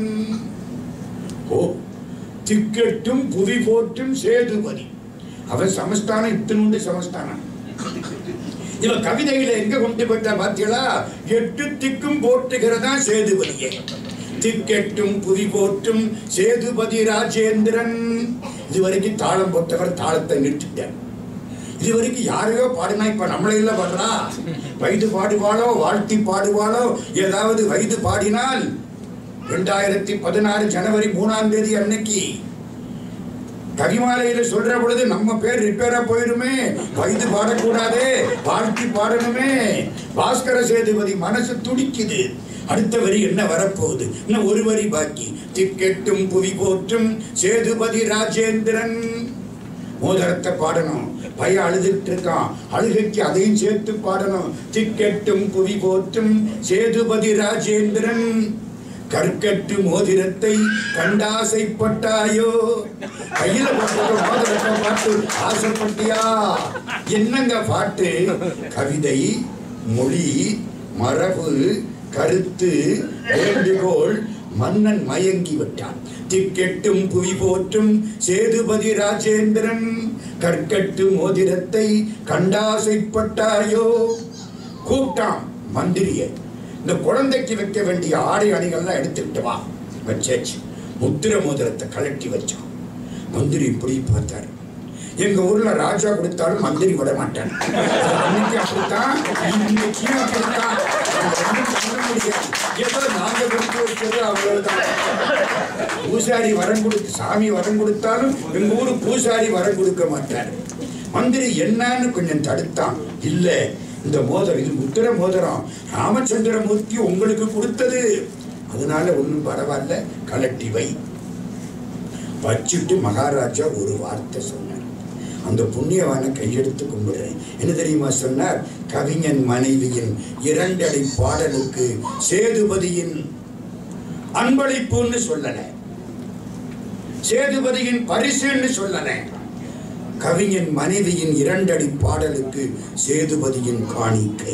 ஓ திக்கெட்டும் புவி போற்றும் சேதுபதி அவன் சமஸ்தானம் இத்தனுண்டு சமஸ்தானம் இவன் கவிதையில எங்க கொண்டு போயிட்டா பாத்தீங்களா எட்டு திக்கும் போற்றுகிறதா சேதுபதியே திக்கெட்டும் புவி போற்றும் சேதுபதி ராஜேந்திரன் இதுவரைக்கும் தாளம் போட்டவர் தாளத்தை நிறுத்திட்டார் இதுவரைக்கும் யாரையோ பாடினா இப்ப நம்மளையில பாடுறா வயது பாடுவாளோ வாழ்த்தி பாடுவாளோ ஏதாவது வயது பாடினால் ரெண்டாயிரத்தி பதினாறு ஜனவரி மூணாம் தேதி அன்னைக்கு கவிமாலையில சொல்ற பொழுது நம்ம பேர் ரிப்பேரா போயிருமே வயது பாடக்கூடாதே வாழ்த்தி பாடணுமே பாஸ்கர சேதுபதி மனசு துடிக்குது அடுத்த வரி என்ன வரப்போகுது இன்னும் ஒரு வரி பாக்கி திக்கெட்டும் புவி போற்றும் சேதுபதி ராஜேந்திரன் மோதிரத்தை பாடணும் பையன் அழுதுட்டு இருக்கான் அழுகைக்கு அதையும் சேர்த்து பாடணும் திக்கெட்டும் புவி போற்றும் சேதுபதி ராஜேந்திரன் கற்கட்டு மோதிரத்தை கண்டாசைப்பட்டாயோ கையில போட்டு மோதிரத்தை பார்த்து ஆசைப்பட்டியா என்னங்க பாட்டு கவிதை மொழி மரபு கருத்து வேண்டுகோள் மன்னன் மயங்கி விட்டான் திக்கெட்டும் புவி போற்றும் சேதுபதி ராஜேந்திரன் கற்கட்டு மோதிரத்தை கண்டாசைப்பட்டாயோ கூப்பிட்டான் மந்திரியை இந்த குழந்தைக்கு வைக்க வேண்டிய ஆடை அணிகள்லாம் எடுத்துக்கிட்டு வா வச்சாச்சு முத்திர மோதிரத்தை கழட்டி வச்சான் மந்திரி இப்படி பார்த்தாரு எங்க ஊர்ல ராஜா கொடுத்தாலும் மந்திரி விட மாட்டான் அன்னைக்கு அப்படித்தான் இன்னைக்கும் அப்படித்தான் அது ஒண்ணும் பண்ண முடியாது ஏதோ நாங்க கொடுத்து வச்சது அவ்வளவுதான் பூசாரி வரம் கொடுத்து சாமி வரம் கொடுத்தாலும் எங்க ஊரு பூசாரி வரம் கொடுக்க மாட்டாரு மந்திரி என்னன்னு கொஞ்சம் தடுத்தான் இல்ல இந்த மோதிரம் இது முத்திர மோதிரம் ராமச்சந்திரமூர்த்தி உங்களுக்கு கொடுத்தது அதனால ஒண்ணும் பரவாயில்ல கலட்டி வை வச்சுட்டு மகாராஜா ஒரு வார்த்தை சொன்னார் அந்த புண்ணியவானை கையெடுத்து கும்பிடுறேன் என்ன தெரியுமா சொன்னார் கவிஞன் மனைவியின் இரண்டடி பாடலுக்கு சேதுபதியின் அன்பளிப்புன்னு சொல்லல சேதுபதியின் பரிசுன்னு சொல்லல கவிஞன் மனைவியின் இரண்டடி பாடலுக்கு சேதுபதியின் காணிக்கை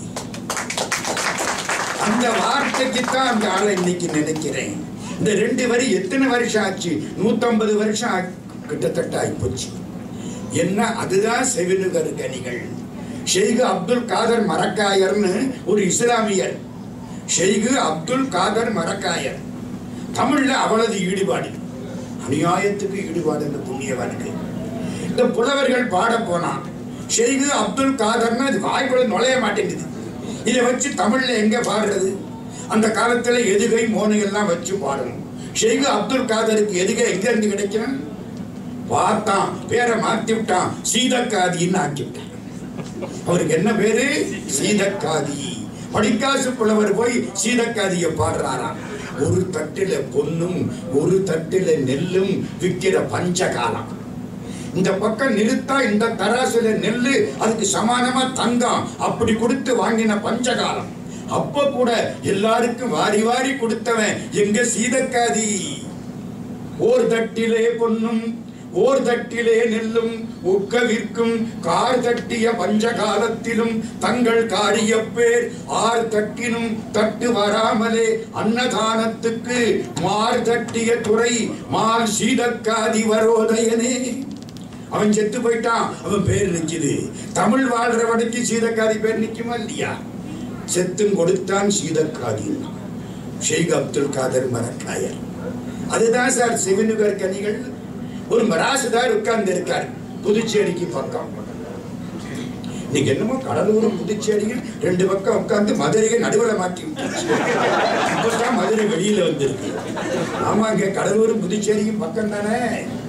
அந்த வார்த்தைக்கு தான் அந்த ஆளை இன்னைக்கு நினைக்கிறேன் இந்த ரெண்டு வரி எத்தனை வருஷம் ஆச்சு நூத்தம்பது வருஷம் ஆ- கிட்டத்தட்ட ஆயிப்போச்சு என்ன அதுதான் செவினுகர் கனிகள் ஷெய்கு அப்துல் காதர் மரக்காயர்னு ஒரு இஸ்லாமியர் ஷெய்கு அப்துல் காதர் மரக்காயர் தமிழ்ல அவளது ஈடுபாடு அநியாயத்துக்கு ஈடுபாடு இந்த புண்ணியவனுக்கு இந்த புலவர்கள் பாட போனான் ஷெய்கு அப்துல் காதர்னு அது வாய்க்குள்ள நுழைய மாட்டேங்குது இதை வச்சு தமிழ்ல எங்க பாடுறது அந்த காலத்துல எதுகை மோனை எல்லாம் வச்சு பாடணும் ஷெய்கு அப்துல் காதருக்கு எதுகை எங்க இருந்து கிடைக்கும் பார்த்தான் பேரை மாத்தி விட்டான் சீதக்காதின்னு ஆக்கி விட்டான் அவருக்கு என்ன பேரு சீதக்காதி படிக்காசு புலவர் போய் சீதக்காதிய பாடுறாராம் ஒரு தட்டில பொன்னும் ஒரு தட்டில நெல்லும் விற்கிற பஞ்சகாலம் இந்த பக்கம் நிறுத்தா இந்த தராசுல நெல்லு அதுக்கு சமானமா தங்கம் அப்படி கொடுத்து வாங்கின பஞ்சகாலம் அப்ப கூட எல்லாருக்கும் வாரி வாரி கொடுத்தவன் எங்க சீதக்காதி ஓர் தட்டிலே பொன்னும் ஓர் தட்டிலே நெல்லும் உக்க விற்கும் கார் தட்டிய பஞ்சகாலத்திலும் தங்கள் காரிய பேர் ஆர் தட்டினும் தட்டு வராமலே அன்னதானத்துக்கு மார் தட்டிய துறை மால் சீதக்காதி வரோதயனே அவன் செத்து போயிட்டான் அவன் பேர் நிக்குது தமிழ் வாழ்றவனுக்கு சீதக்காதி பேர் நிக்குமா இல்லையா செத்தும் கொடுத்தான் சீதக்காதி ஷேக் அப்துல் காதர் மரக்காயர் அதுதான் சார் சிவனுகர் கனிகள் ஒரு மராசுதார் உட்கார்ந்து இருக்கார் புதுச்சேரிக்கு பக்கம் இன்னைக்கு என்னமோ கடலூரும் புதுச்சேரியும் ரெண்டு பக்கம் உட்கார்ந்து மதுரையை நடுவுல மாட்டி விட்டுருச்சு இப்பதான் மதுரை வெளியில வந்திருக்கு ஆமாங்க கடலூரும் புதுச்சேரியும் பக்கம் தானே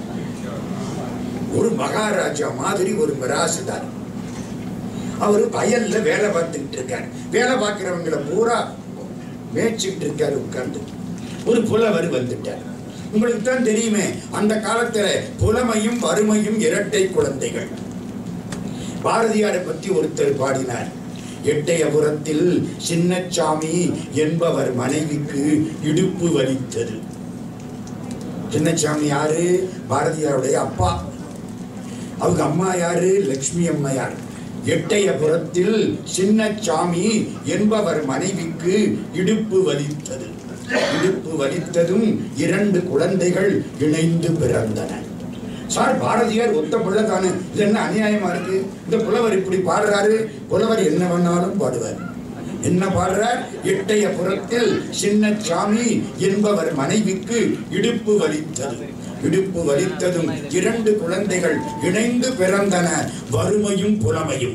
ஒரு மகாராஜா மாதிரி ஒரு மிராசுதார் அவரு வயல்ல வேலை பார்த்துக்கிட்டு இருக்காரு வேலை பார்க்கிறவங்களை பூரா மேய்ச்சிக்கிட்டு இருக்காரு உட்கார்ந்து ஒரு புலவர் வந்துட்டார் உங்களுக்கு தான் தெரியுமே அந்த காலத்துல புலமையும் வறுமையும் இரட்டை குழந்தைகள் பாரதியாரை பத்தி ஒருத்தர் பாடினார் எட்டயபுரத்தில் சின்னச்சாமி என்பவர் மனைவிக்கு இடுப்பு வலித்தது சின்னச்சாமி யாரு பாரதியாருடைய அப்பா அவங்க அம்மா யாரு லட்சுமி அம்மையார் எட்டயபுரத்தில் சின்னச்சாமி என்பவர் மனைவிக்கு இடுப்பு வலித்தது இடுப்பு வலித்ததும் இரண்டு குழந்தைகள் இணைந்து பிறந்தன சார் பாரதியார் ஒத்த பிள்ளை தானே இது என்ன அநியாயமா இருக்கு இந்த புலவர் இப்படி பாடுறாரு புலவர் என்ன வேணாலும் பாடுவார் என்ன பாடுறார் எட்டயபுரத்தில் சின்னச்சாமி என்பவர் மனைவிக்கு இடுப்பு வலித்தது இடுப்பு வலித்ததும் இரண்டு குழந்தைகள் இணைந்து பிறந்தன வறுமையும் புலமையும்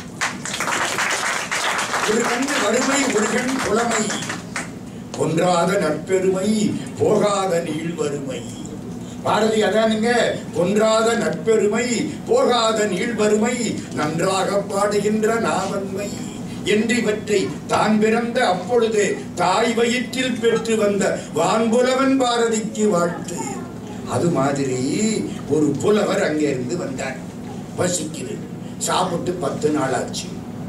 ஒரு கண்டு வறுமை ஒரு கண் புலமை ஒன்றாத நட்பெருமை போகாத நீள் வறுமை பாரதி அதானுங்க ஒன்றாத நட்பெருமை போகாத நீள் வறுமை நன்றாக பாடுகின்ற நாவன்மை என்று இவற்றை தான் பிறந்த அப்பொழுது தாய் வயிற்றில் பெற்று வந்த வான்புலவன் பாரதிக்கு வாழ்த்து அது மாதிரி ஒரு புலவர் அங்கே இருந்து வந்தார் பசிக்குது சாப்பிட்டு பத்து நாள் ஆச்சு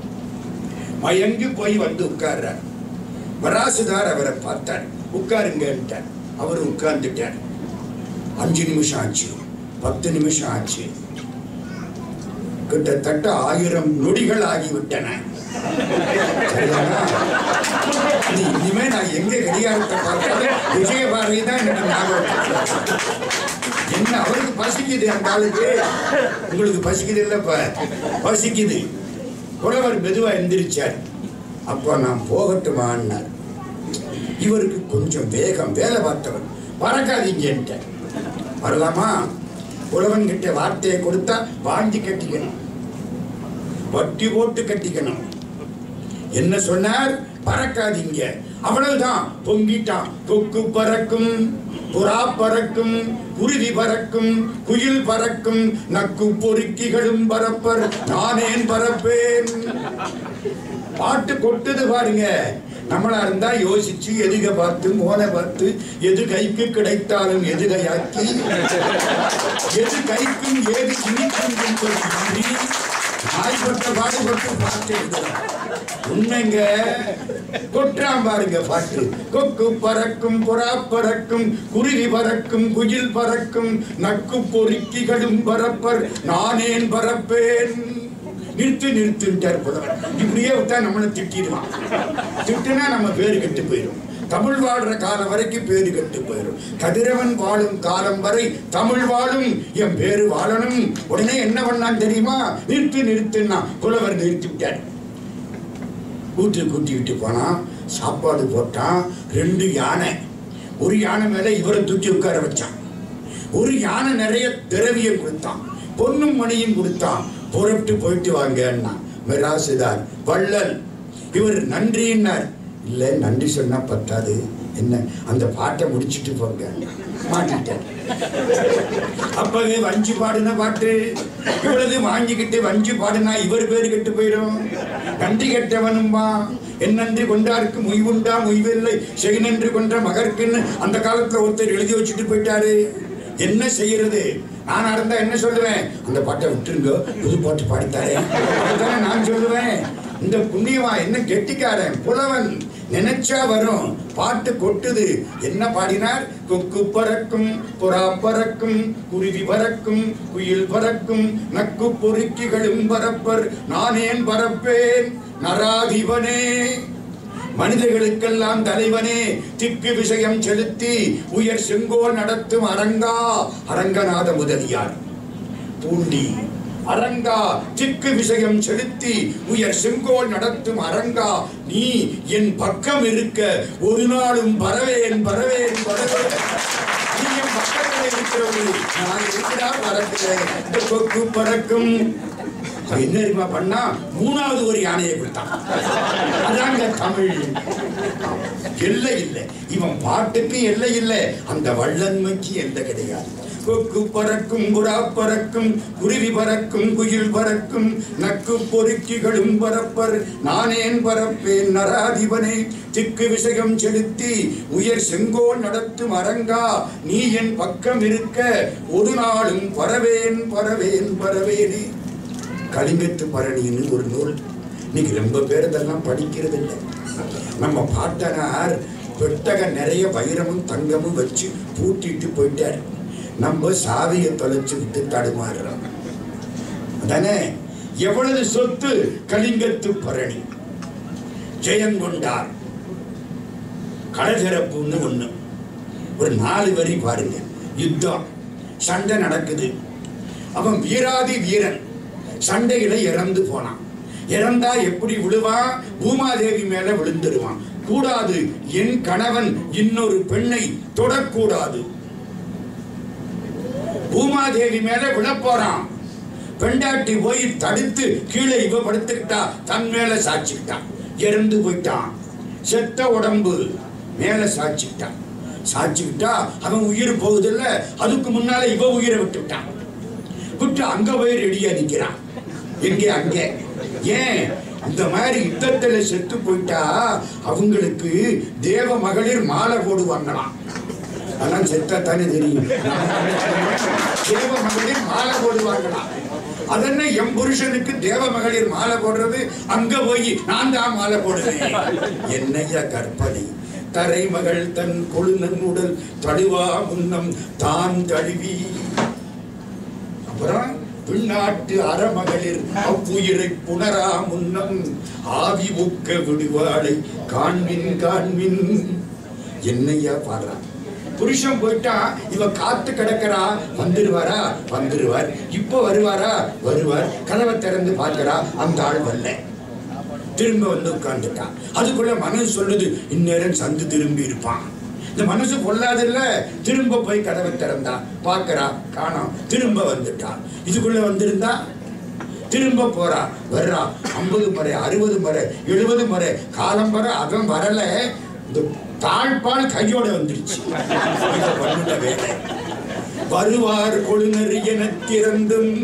மயங்கி போய் வந்து உட்கார்றார் வராசுதார் அவரை பார்த்தார் உட்காருங்கன்ட்டார் அவர் உட்கார்ந்துட்டார் அஞ்சு நிமிஷம் ஆச்சு பத்து நிமிஷம் ஆச்சு கிட்டத்தட்ட ஆயிரம் நொடிகள் ஆகிவிட்டன சரிதானா? இது இனிமே நான் எங்க கடிகாரத்தை பார்த்தாலும் விஜயபாரதி தான் எனக்கு ஞாபகம் இருக்கு. என்ன அவருக்கு பசிக்குது அந்த ஆளுக்கு உங்களுக்கு பசிக்குது இல்லப்ப பசிக்குது புலவர் மெதுவா எந்திரிச்சார் அப்போ நான் போகட்டுமான்னார் இவருக்கு கொஞ்சம் வேகம் வேலை பார்த்தவர் பறக்காதீங்கன்ட்ட வரலாமா புலவன் கிட்ட வார்த்தையை கொடுத்தா வாங்கி கட்டிக்கணும் வட்டி போட்டு கட்டிக்கணும் என்ன சொன்னார் பறக்காதீங்க அவ்வளவுதான் பொங்கிட்டான் கொக்கு பறக்கும் புறா பறக்கும் குருவி பறக்கும் குயில் பறக்கும் நக்கு பொறுக்கிகளும் பறப்பர் நானேன் பறப்பேன் பாட்டு கொட்டுது பாருங்க நம்மளா இருந்தா யோசிச்சு எதுக பார்த்து மோனை பார்த்து எது கைக்கு கிடைத்தாலும் எதுகையாக்கி எது கைக்கும் ஏது இனிக்கும் என்பது நம்பி நாய்பட்ட பாடுபட்டு பாட்டு எழுதுறோம் உண்மைங்க கொற்றாம் பாருங்க பாட்டு கொக்கு பறக்கும் புறா பறக்கும் குருவி பறக்கும் குயில் பறக்கும் நக்கு பொறுக்கிகளும் பறப்பர் நானேன் பறப்பேன் நிறுத்து நிறுத்துட்டார் புலவர் இப்படியே விட்டா நம்மளை திட்டிடுவான் திட்டுனா நம்ம பேரு கெட்டு போயிடும் தமிழ் வாழ்ற காலம் வரைக்கும் பேரு கெட்டு போயிடும் கதிரவன் வாழும் காலம் வரை தமிழ் வாழும் என் பேரு வாழணும் உடனே என்ன பண்ணான் தெரியுமா நிறுத்து நிறுத்துன்னா புலவர் நிறுத்தி விட்டார் கூட்டு கூட்டி விட்டு போனான் சாப்பாடு போட்டான் ரெண்டு யானை ஒரு யானை மேல இவரை தூக்கி உட்கார வச்சான் ஒரு யானை நிறைய திரவியம் கொடுத்தான் பொன்னும் மணியும் கொடுத்தான் புறப்பட்டு போயிட்டு வாங்கன்னா மிராசுதார் வள்ளல் இவர் நன்றின்னார் இல்ல நன்றி சொன்னா பத்தாது என்ன அந்த பாட்டை முடிச்சிட்டு போங்க மாட்டிட்டார் அப்பவே வஞ்சி பாடுன பாட்டு இவ்வளவு வாங்கிக்கிட்டு வஞ்சி பாடுனா இவர் பேரு கெட்டு போயிடும் நன்றி கெட்டவனும்பா என் நன்றி கொண்டாருக்கு முய்வுண்டா முய்வில்லை செய் நன்றி கொன்ற மகர்க்குன்னு அந்த காலத்துல ஒருத்தர் எழுதி வச்சுட்டு போயிட்டாரு என்ன செய்யறது நானா இருந்தா என்ன சொல்லுவேன் அந்த பாட்டை விட்டுருங்க புது பாட்டு பாடித்தாரே அதுதானே நான் சொல்லுவேன் இந்த புண்ணியமா என்ன கெட்டிக்காரன் புலவன் நினைச்சா வரும் பாட்டு கொட்டுது என்ன பாடினார் கொக்கு பறக்கும் புறா பறக்கும் குருவி பறக்கும் குயில் பறக்கும் நக்கு பொறுக்கிகளும் பறப்பர் நானேன் பறப்பேன் நராதிபனே மனிதர்களுக்கெல்லாம் தலைவனே திக்கு விஷயம் செலுத்தி உயர் செங்கோல் நடத்தும் அரங்கா அரங்கநாத முதலியார் பூண்டி அரங்கா திக்கு விஷயம் செலுத்தி உயர் செங்கோல் நடத்தும் அரங்கா நீ என் பக்கம் இருக்க ஒரு நாளும் பரவேன் பரவேன் பரவேன் நீ என் பக்கத்தில் இருக்கிறவரு நான் இருக்கிறா பறக்கிறேன் இந்த கொக்கு பறக்கும் அவன் என்ன தெரியுமா பண்ணா மூணாவது ஒரு யானையை கொடுத்தான் அதாங்க தமிழ் எல்லை இல்லை இவன் பாட்டுக்கு எல்லை இல்லை அந்த வள்ளன்மைக்கு எல்லை கிடையாது கொக்கு பறக்கும் புறா பறக்கும் குருவி பறக்கும் குயில் பறக்கும் நக்கு பொறுக்கிகளும் பறப்பர் நானேன் பறப்பேன் நராதிபனே திக்கு விஷயம் செலுத்தி உயர் செங்கோல் நடத்தும் அரங்கா நீ என் பக்கம் இருக்க ஒரு நாளும் பரவேன் பரவேன் பரவேனே கலிங்கத்து பரணின்னு ஒரு நூல் இன்னைக்கு ரொம்ப பேர் இதெல்லாம் படிக்கிறது இல்லை நம்ம பாட்டனார் பெட்டக நிறைய வைரமும் தங்கமும் வச்சு பூட்டிட்டு போயிட்டார் நம்ம சாவியை தொலைச்சு விட்டு தடுமாறுறோம் அதானே எவ்வளவு சொத்து கலிங்கத்து பரணி ஜெயங்கொண்டார் கடற்சிறப்புன்னு ஒண்ணு ஒரு நாலு வரி பாருங்க யுத்தம் சண்டை நடக்குது அவன் வீராதி வீரன் சண்டையில இறந்து போனான் இறந்தா எப்படி விழுவான் பூமாதேவி மேல விழுந்துருவான் கூடாது என் கணவன் இன்னொரு பெண்ணை தொடக்கூடாது பூமாதேவி மேல விழப் போறான் பெண்டாட்டி போய் தடுத்து கீழே இவ படுத்துக்கிட்டா தன் மேல சாச்சிக்கிட்டான் இறந்து போயிட்டான் செத்த உடம்பு மேல சாச்சிக்கிட்டான் சாச்சிக்கிட்டா அவன் உயிர் போகுதில்ல அதுக்கு முன்னால இவ உயிரை விட்டுட்டான் விட்டு அங்க போய் ரெடியா நிக்கிறான் எங்கே அங்கே ஏன் இந்த மாதிரி யுத்தத்துல செத்து போயிட்டா அவங்களுக்கு தேவ மகளிர் மாலை போடுவாங்களாம் அதெல்லாம் செத்தா தானே தெரியும் தேவ மகளிர் மாலை போடுவாங்களாம் அதென்ன எம் புருஷனுக்கு தேவ மகளிர் மாலை போடுறது அங்க போய் நான் தான் மாலை போடுவேன் என்னையா கற்பனை தரைமகள் தன் கொழுநன் உடல் தடுவா முன்னம் தான் தழுவி அப்புறம் பின்னாட்டு அறமகளிர் அவ்வுயிரை புணரா முன்னம் ஆவி ஊக்க விடுவாளை காண்மின் காண்மின் என்னையா பாடுறான் புருஷன் போயிட்டா இவ காத்து கிடக்கிறா வந்துருவாரா வந்துருவார் இப்போ வருவாரா வருவார் கதவை திறந்து பார்க்கிறா அந்த ஆள் வரல திரும்ப வந்து உட்கார்ந்துட்டான் அதுக்குள்ள மனசு சொல்லுது இந்நேரம் சந்து திரும்பி இருப்பான் இந்த மனசு பொல்லாதில்ல திரும்ப போய் கதவை திறந்தா பார்க்கறா காணோம் திரும்ப வந்துட்டான் இதுக்குள்ள வந்திருந்தா திரும்ப போறா வர்றா ஐம்பது முறை அறுபது முறை எழுபது முறை காலம் வர அவன் வரல இந்த தாழ்பால் கையோட வந்துருச்சு இத பண்ணிட்ட வேலை வருவார் கொழுநர் என திறந்தும்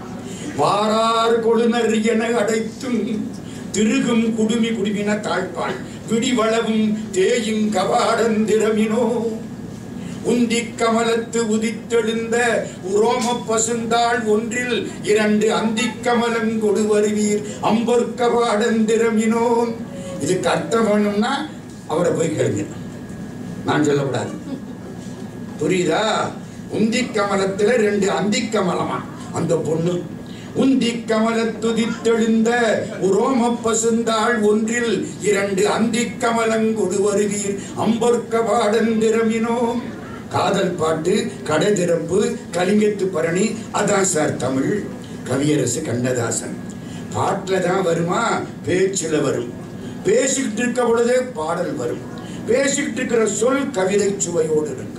வாரார் கொழுநர் என அடைத்தும் திருகும் குடுமி குடுமின தாழ்பாள் விடிவளவும் தேயும் கவாடந்திரமினோ உந்தி கமலத்து உதித்தெழுந்த உரோம பசுந்தாள் ஒன்றில் இரண்டு அந்திக் கமலம் கொடு வருவீர் அம்பொற்கவாடந்திரமினோ இதுக்கு அர்த்தம் வேணும்னா அவரை போய் கேளுங்க நான் சொல்லக்கூடாது புரியுதா உந்தி கமலத்துல ரெண்டு அந்தி கமலமா அந்த பொண்ணு உந்தி கமல துதித்தெழுந்த உரோம பசுந்தாள் ஒன்றில் இரண்டு அந்தி கமலங்கொடு வருவீர் அம்பொற்க பாடந்திரமினோ காதல் பாட்டு கடை திறப்பு கலிங்கத்து பரணி அதான் சார் தமிழ் கவியரசு கண்ணதாசன் பாட்டுல தான் வருமா பேச்சுல வரும் பேசிக்கிட்டு இருக்க பொழுதே பாடல் வரும் பேசிக்கிட்டு இருக்கிற சொல் கவிதை சுவையோடு இருக்கும்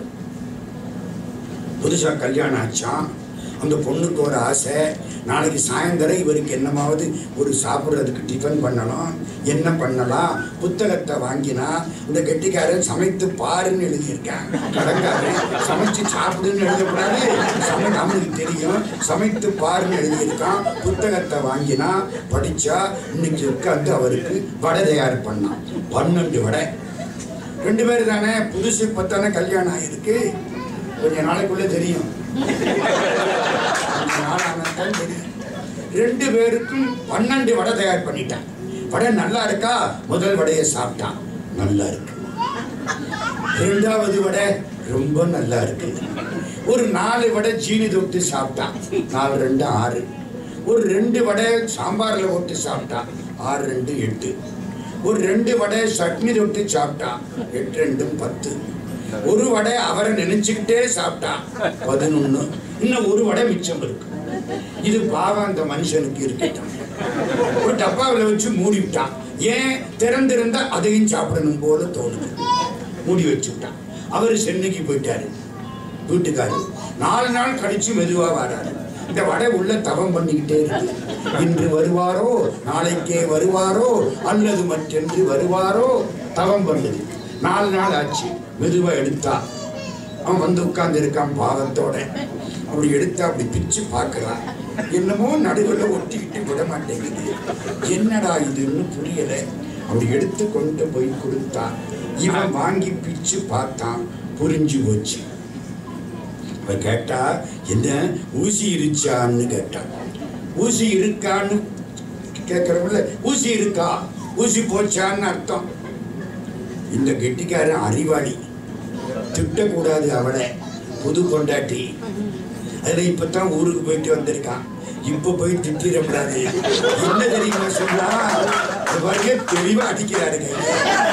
புதுசா கல்யாணம் ஆச்சான் அந்த பொண்ணுக்கு ஒரு ஆசை நாளைக்கு சாயந்தரம் இவருக்கு என்னமாவது ஒரு சாப்பிட்றதுக்கு டிஃபன் பண்ணணும் என்ன பண்ணலாம் புத்தகத்தை வாங்கினா இந்த கெட்டிக்காரன் சமைத்து பாருன்னு எழுதியிருக்கேன் கடங்காரன் சமைச்சு சாப்பிடுன்னு எழுதக்கூடாது சமை அவனுக்கு தெரியும் சமைத்து பாருன்னு எழுதியிருக்கான் புத்தகத்தை வாங்கினா படிச்சா இன்னைக்கு உட்காந்து அவருக்கு வடை தயார் பண்ணான் பன்னெண்டு வடை ரெண்டு பேர் தானே புதுசு இப்பத்தானே கல்யாணம் ஆயிருக்கு கொஞ்ச நாளைக்குள்ள தெரியும் கொஞ்ச நாள் ஆனாதான் தெரியும் ரெண்டு பேருக்கும் பன்னெண்டு வடை தயார் பண்ணிட்டான் வடை நல்லா இருக்கா முதல் வடையை சாப்பிட்டான் நல்லா இருக்கு ரெண்டாவது வடை ரொம்ப நல்லா இருக்கு ஒரு நாலு வடை ஜீனி தொட்டு சாப்பிட்டான் நாலு ரெண்டு ஆறு ஒரு ரெண்டு வடை சாம்பார்ல போட்டு சாப்பிட்டான் ஆறு ரெண்டு எட்டு ஒரு ரெண்டு வடை சட்னி தொட்டு சாப்பிட்டான் எட்டு ரெண்டும் பத்து ஒரு வடை அவரை நினைச்சுக்கிட்டே சாப்பிட்டான் பதினொன்னு இன்னும் ஒரு வடை மிச்சம் இருக்கு இது பாவம் அந்த மனுஷனுக்கு இருக்கட்டும் ஒரு டப்பாவில் வச்சு மூடி விட்டான் ஏன் திறந்திருந்தா அதையும் சாப்பிடணும் போல தோணுது மூடி வச்சுட்டான் அவர் சென்னைக்கு போயிட்டாரு வீட்டுக்காரர் நாலு நாள் கழிச்சு மெதுவா வராரு இந்த வடை உள்ள தவம் பண்ணிக்கிட்டே இருக்கு இன்று வருவாரோ நாளைக்கே வருவாரோ அல்லது மற்றென்று வருவாரோ தவம் பண்ணுது நாலு நாள் ஆச்சு மெதுவா எடுத்தா அவன் வந்து உட்கார்ந்து இருக்கான் பாவத்தோட அப்படி எடுத்து அப்படி பிச்சு பார்க்கறான் என்னமோ நடுவில் ஒட்டிக்கிட்டு விட மாட்டேங்குது என்னடா இதுன்னு புரியல அப்படி எடுத்து கொண்டு போய் கொடுத்தான் இவன் வாங்கி பிச்சு பார்த்தான் புரிஞ்சு போச்சு அவ கேட்டா என்ன ஊசி இருச்சான்னு கேட்டான் ஊசி இருக்கான்னு கேட்கறவங்கள ஊசி இருக்கா ஊசி போச்சான்னு அர்த்தம் இந்த கெட்டிக்காரன் அறிவாளி திட்டக்கூடாது அவளை புது கொண்டாட்டி அதுல இப்பதான் ஊருக்கு போயிட்டு வந்திருக்கான் இப்ப போய் திட்டிடக்கூடாது என்ன தெரியுமா சொன்னா இந்த பாருங்க தெளிவா அடிக்கிறாரு கையில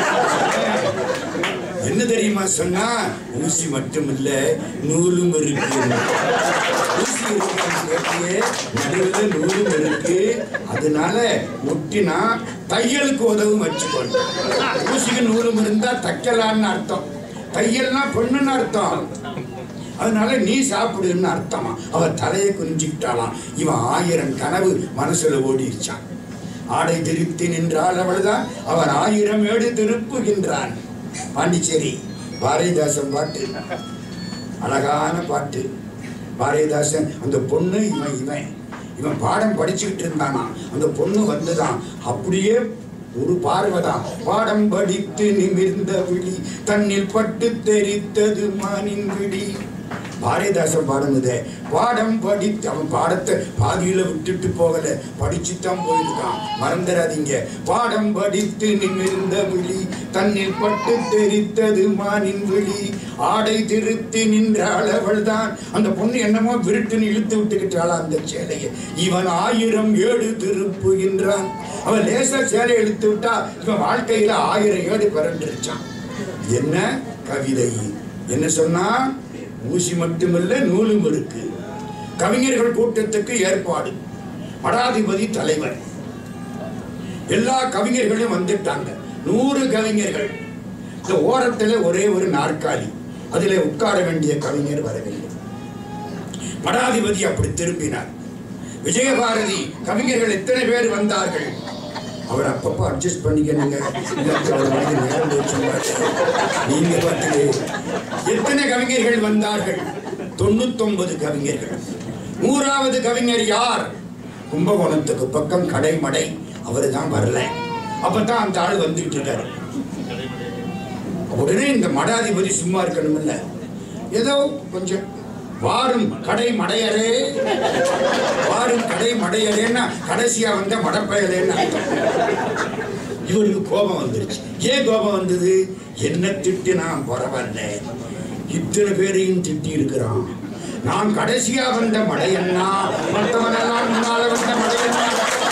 என்ன தெரியுமா சொன்னா ஊசி மட்டும் இல்ல நூலும் இருக்கு ஊசி இருக்கான்னு கேட்டியே நடுவுல நூலும் இருக்கு அதனால ஒட்டினா தையலுக்கு உதவும் வச்சுக்கோங்க ஊசிக்கு நூலும் இருந்தா தைக்கலான்னு அர்த்தம் தையல்னா பொண்ணுன்னு அர்த்தம் அதனால நீ சாப்பிடுன்னு அர்த்தமா அவ தலையை குனிஞ்சுக்கிட்டாளாம் இவன் ஆயிரம் கனவு மனசுல ஓடிடுச்சான் ஆடை திருத்தி நின்றால் அவள்தான் அவர் ஆயிரம் ஏடு திருப்புகின்றான் பாண்டிச்சேரி பாரதிதாசன் பாட்டு அழகான பாட்டு பாரதிதாசன் அந்த பொண்ணு இவன் இவன் இவன் பாடம் படிச்சுக்கிட்டு இருந்தானா அந்த பொண்ணு வந்துதான் அப்படியே ஒரு பார்வைதான் பாடம் படித்து நிமிர்ந்த விழி தன்னில் பட்டு தெரித்தது மானின் விழி பாரதிதாசன் பாடம் இது பாடம் படித்து அவன் பாடத்தை பாதியில விட்டுட்டு போகல படிச்சுத்தான் போயிருக்கான் மறந்துடாதீங்க பாடம் படித்து நிமிர்ந்த விழி தன்னில் பட்டு தெரித்தது மானின் விழி ஆடை திருத்தி நின்றாள் அவள்தான் அந்த பொண்ணு என்னமோ விருட்டுன்னு இழுத்து விட்டுக்கிட்டாளா அந்த சேலையை இவன் ஆயிரம் ஏடு திருப்புகின்றான் அவன் லேசா சேலை இழுத்து விட்டா இவன் வாழ்க்கையில ஆயிரம் ஏடு பிறண்டுருச்சான் என்ன கவிதை என்ன சொன்னா ஊசி மட்டுமல்ல நூலும் இருக்கு கவிஞர்கள் கூட்டத்துக்கு ஏற்பாடு மடாதிபதி தலைவர் எல்லா கவிஞர்களும் வந்துட்டாங்க நூறு கவிஞர்கள் இந்த ஓரத்துல ஒரே ஒரு நாற்காலி அதிலே உட்கார வேண்டிய கவிஞர் வரவில்லை மடாதிபதி அப்படி திரும்பினார் விஜயபாரதி கவிஞர்கள் எத்தனை பேர் வந்தார்கள் அவர் அப்பப்போ அட்ஜஸ்ட் பண்ணிக்கணுங்க இல்லாட்டி அவர் வந்து நேரம் போச்சுருவாரு. நீங்க பார்த்துட்டு எத்தனை கவிஞர்கள் வந்தார்கள் தொண்ணூத்தொன்பது கவிஞர்கள் நூறாவது கவிஞர் யார் கும்பகோணத்துக்கு பக்கம் கடைமடை அவரு தான் வரல அப்பதான் அந்த ஆள் வந்துட்டு இருக்காரு உடனே இந்த மடாதிபதி சும்மா இருக்கணும்ல ஏதோ கொஞ்சம் வாரும் கடை மடையரே வாரும் கடை மடையரேன்னா கடைசியா வந்த மடப்பயலேன்னு அர்த்தம் இவருக்கு கோபம் வந்துருச்சு ஏன் கோபம் வந்தது என்ன திட்டினா பரவாயில்ல இத்தனை பேரையும் திட்டி இருக்கிறான் நான் கடைசியா வந்த மடையன்னா மற்றவனெல்லாம் முன்னால வந்த மடையன்னா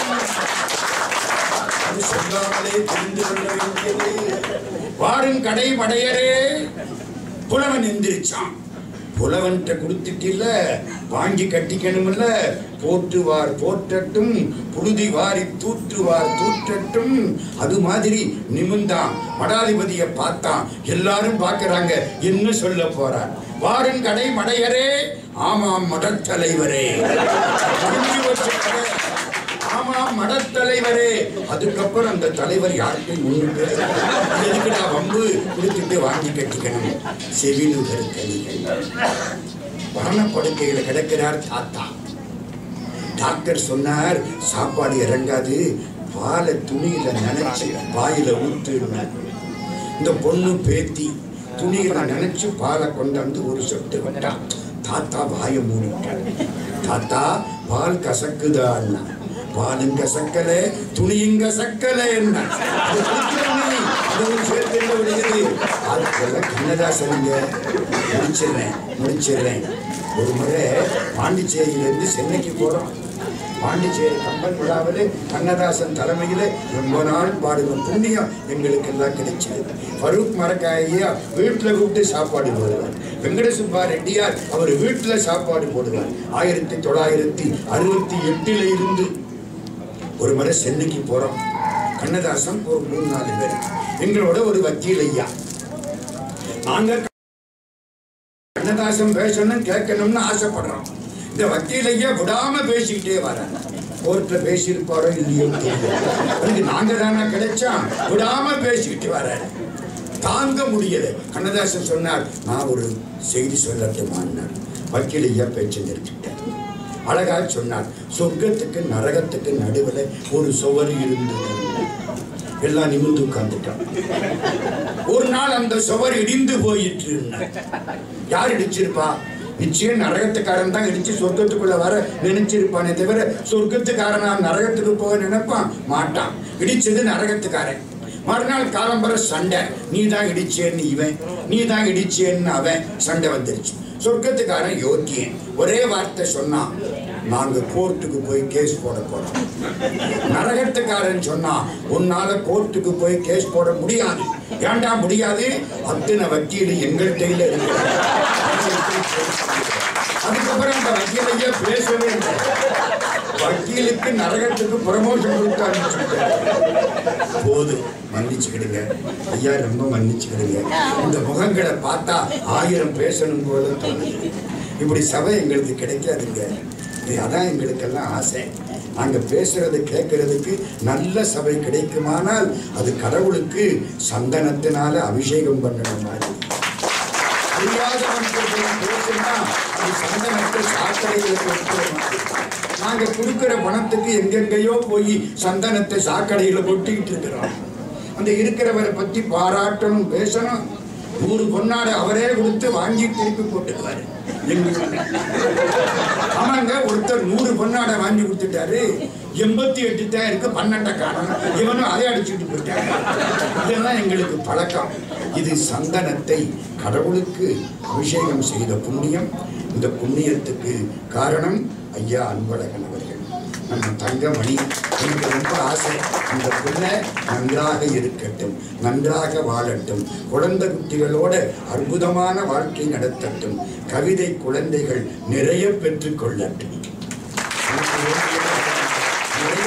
அது சொல்லாமலே தெரிந்து கொள்ள வேண்டியது வாரும் கடை மடையரே புலவன் எந்திரிச்சான் புலவன்கிட்ட கொடுத்துட்டில்ல வாங்கி கட்டிக்கணும்ல போற்றுவார் போற்றட்டும் புழுதி வாரி தூற்றுவார் தூற்றட்டும் அது மாதிரி நிமிந்தான் மடாதிபதியை பார்த்தான் எல்லாரும் பார்க்கறாங்க என்ன சொல்ல போறார் வாரும் கடை மடையரே ஆமாம் மடத்தலைவரே முடிஞ்சு வச்ச கதை. ஆமாம் மடத்தலைவரே அதுக்கப்புறம் அந்த தலைவர் யாருக்கும் முன்னுக்கு எதுக்கு நான் வம்பு கொடுத்துட்டு வாங்கி கட்டிக்கணும் செவிலுகர் கனிகள் மரணப்படுக்கையில கிடக்கிறார் தாத்தா டாக்டர் சொன்னார் சாப்பாடு இறங்காது பாலை துணியில நனைச்சு வாயில ஊத்துனார் இந்த பொண்ணு பேத்தி துணியில நனைச்சு பாலை கொண்டாந்து ஒரு சொட்டு விட்டான் தாத்தா வாயை மூடிட்டார் தாத்தா பால் கசக்குதான்னா பாலும் கசக்கல துணியும் கசக்கல என்ன அது குடிக்கிறவனே, அதுவும் சேர்த்து என்ன விடுகிறது அதுக்கெல்லாம் கண்ணதாசனுங்க முடிச்சிடுறேன் முடிச்சிடுறேன் ஒரு முறை பாண்டிச்சேரியிலேருந்து சென்னைக்கு போறோம் பாண்டிச்சேரி கம்பன் விழாவில் கண்ணதாசன் தலைமையில் ரொம்ப நாள் பாடுங்க புண்ணியம் எங்களுக்கு எல்லாம் கிடைச்சது ஃபரூக் மரக்காயா வீட்டில் கூப்பிட்டு சாப்பாடு போடுவார் வெங்கட சுப்பா ரெட்டியார் அவர் வீட்டில் சாப்பாடு போடுவார் ஆயிரத்தி தொள்ளாயிரத்தி அறுபத்தி எட்டில் இருந்து ஒரு முறை சென்னைக்கு போறோம் கண்ணதாசன் ஒரு மூணு நாலு பேர் எங்களோட ஒரு வக்கீல் ஐயா நாங்க கண்ணதாசன் பேசணும் கேட்கணும்னு ஆசைப்படுறோம் இந்த வக்கீல் ஐயா விடாம பேசிக்கிட்டே வராங்க கோர்ட்ல பேசியிருப்பாரோ இல்லையோ தெரியல அதுக்கு நாங்க தானே கிடைச்சா விடாம பேசிக்கிட்டு வராரு தாங்க முடியல கண்ணதாசன் சொன்னார் நான் ஒரு செய்தி சொல்லட்டுமான்னார் வக்கீல் ஐயா பேச்சு நிறுத்திட்டார் அழகா சொன்னார் சொர்க்கத்துக்கு நரகத்துக்கு நடுவுல ஒரு சுவர் இருந்தது எல்லாம் நிமிர்ந்து உட்கார்ந்துட்டான் ஒரு நாள் அந்த சுவர் இடிந்து போயிட்டு யார் இடிச்சிருப்பா நிச்சயம் நரகத்துக்காரன் தான் இடிச்சு சொர்க்கத்துக்குள்ள வர நினைச்சிருப்பானே தவிர சொர்க்கத்துக்காரன் நான் நரகத்துக்கு போக நினைப்பான் மாட்டான் இடிச்சது நரகத்துக்காரன் மறுநாள் காலம்பர சண்டை நீ தான் இடிச்சேன்னு இவன் நீ தான் இடிச்சேன்னு அவன் சண்டை வந்துருச்சு சொர்க்கத்துக்காரன் யோக்கியன் ஒரே வார்த்தை சொன்னான் நாங்க கோர்ட்டுக்கு போய் கேஸ் போட போறோம் நரகத்துக்காரன் சொன்னா உன்னால கோர்ட்டுக்கு போய் கேஸ் போட முடியாது ஏன்டா முடியாது அத்தனை வக்கீல் எங்கள் கையில இருக்கு அதுக்கப்புறம் அந்த வக்கீலையே பேசவே இல்லை வக்கீலுக்கு நரகத்துக்கு ப்ரமோஷன் கொடுத்து அனுப்பிச்சுட்டாரு போதும் மன்னிச்சுக்கிடுங்க ஐயா ரொம்ப மன்னிச்சுக்கிடுங்க இந்த முகங்களை பார்த்தா ஆயிரம் பேசணும் போல தோணுது இப்படி சபை எங்களுக்கு கிடைக்காதுங்க இது அதான் எங்களுக்கெல்லாம் ஆசை நாங்க பேசுறது கேட்கறதுக்கு நல்ல சபை கிடைக்குமானால் அது கடவுளுக்கு சந்தனத்தினால அபிஷேகம் பண்ணணும் மாதிரி புரியாதவன் பேசுனா அது சந்தனத்தை சாக்கடைகளுக்கு கொடுக்கிற மாதிரி நாங்க கொடுக்கிற பணத்துக்கு எங்கெங்கேயோ போய் சந்தனத்தை சாக்கடையில கொட்டிக்கிட்டு இருக்கிறோம் அந்த இருக்கிறவரை பத்தி பாராட்டணும் பேசணும் நூறு பொன்னாடு அவரே கொடுத்து வாங்கி திருப்பி போட்டுக்குவாரு எங்களுக்கு ஆமாங்க ஒருத்தர் நூறு பொன்னாடை வாங்கி கொடுத்துட்டாரு எண்பத்தி எட்டு தான் இருக்கு பன்னெண்டை காணும் இவனும் அதை அடிச்சுட்டு போயிட்டாங்க இதெல்லாம் எங்களுக்கு பழக்கம் இது சந்தனத்தை கடவுளுக்கு அபிஷேகம் செய்த புண்ணியம் இந்த புண்ணியத்துக்கு காரணம் ஐயா அன்பழகன் அவர்கள் நம்ம தங்கமணி எனக்கு ரொம்ப ஆசை இந்த பிள்ளை நன்றாக இருக்கட்டும் நன்றாக வாழட்டும் குழந்தை குட்டிகளோட அற்புதமான வாழ்க்கை நடத்தட்டும் கவிதை குழந்தைகள் நிறைய பெற்றுக் கொள்ளட்டும் நிறைய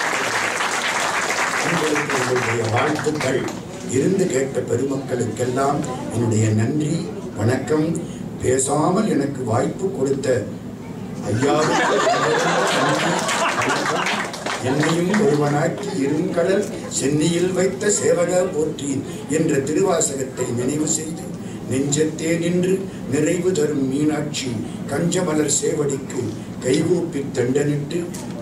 உங்களுக்கு என்னுடைய வாழ்த்துக்கள் இருந்து கேட்ட பெருமக்களுக்கெல்லாம் என்னுடைய நன்றி வணக்கம் பேசாமல் எனக்கு வாய்ப்பு கொடுத்த ஐயாவுக்கு நன்றி, வணக்கம். என்னையும் ஒருவனாக்கி இருங்கடல் சென்னியில் வைத்த சேவக போற்றி என்ற திருவாசகத்தை நினைவு செய்து நெஞ்சத்தே நின்று நிறைவு தரும் மீனாட்சி கஞ்சமலர் சேவடிக்கு கைகூப்பி தண்டனிட்டு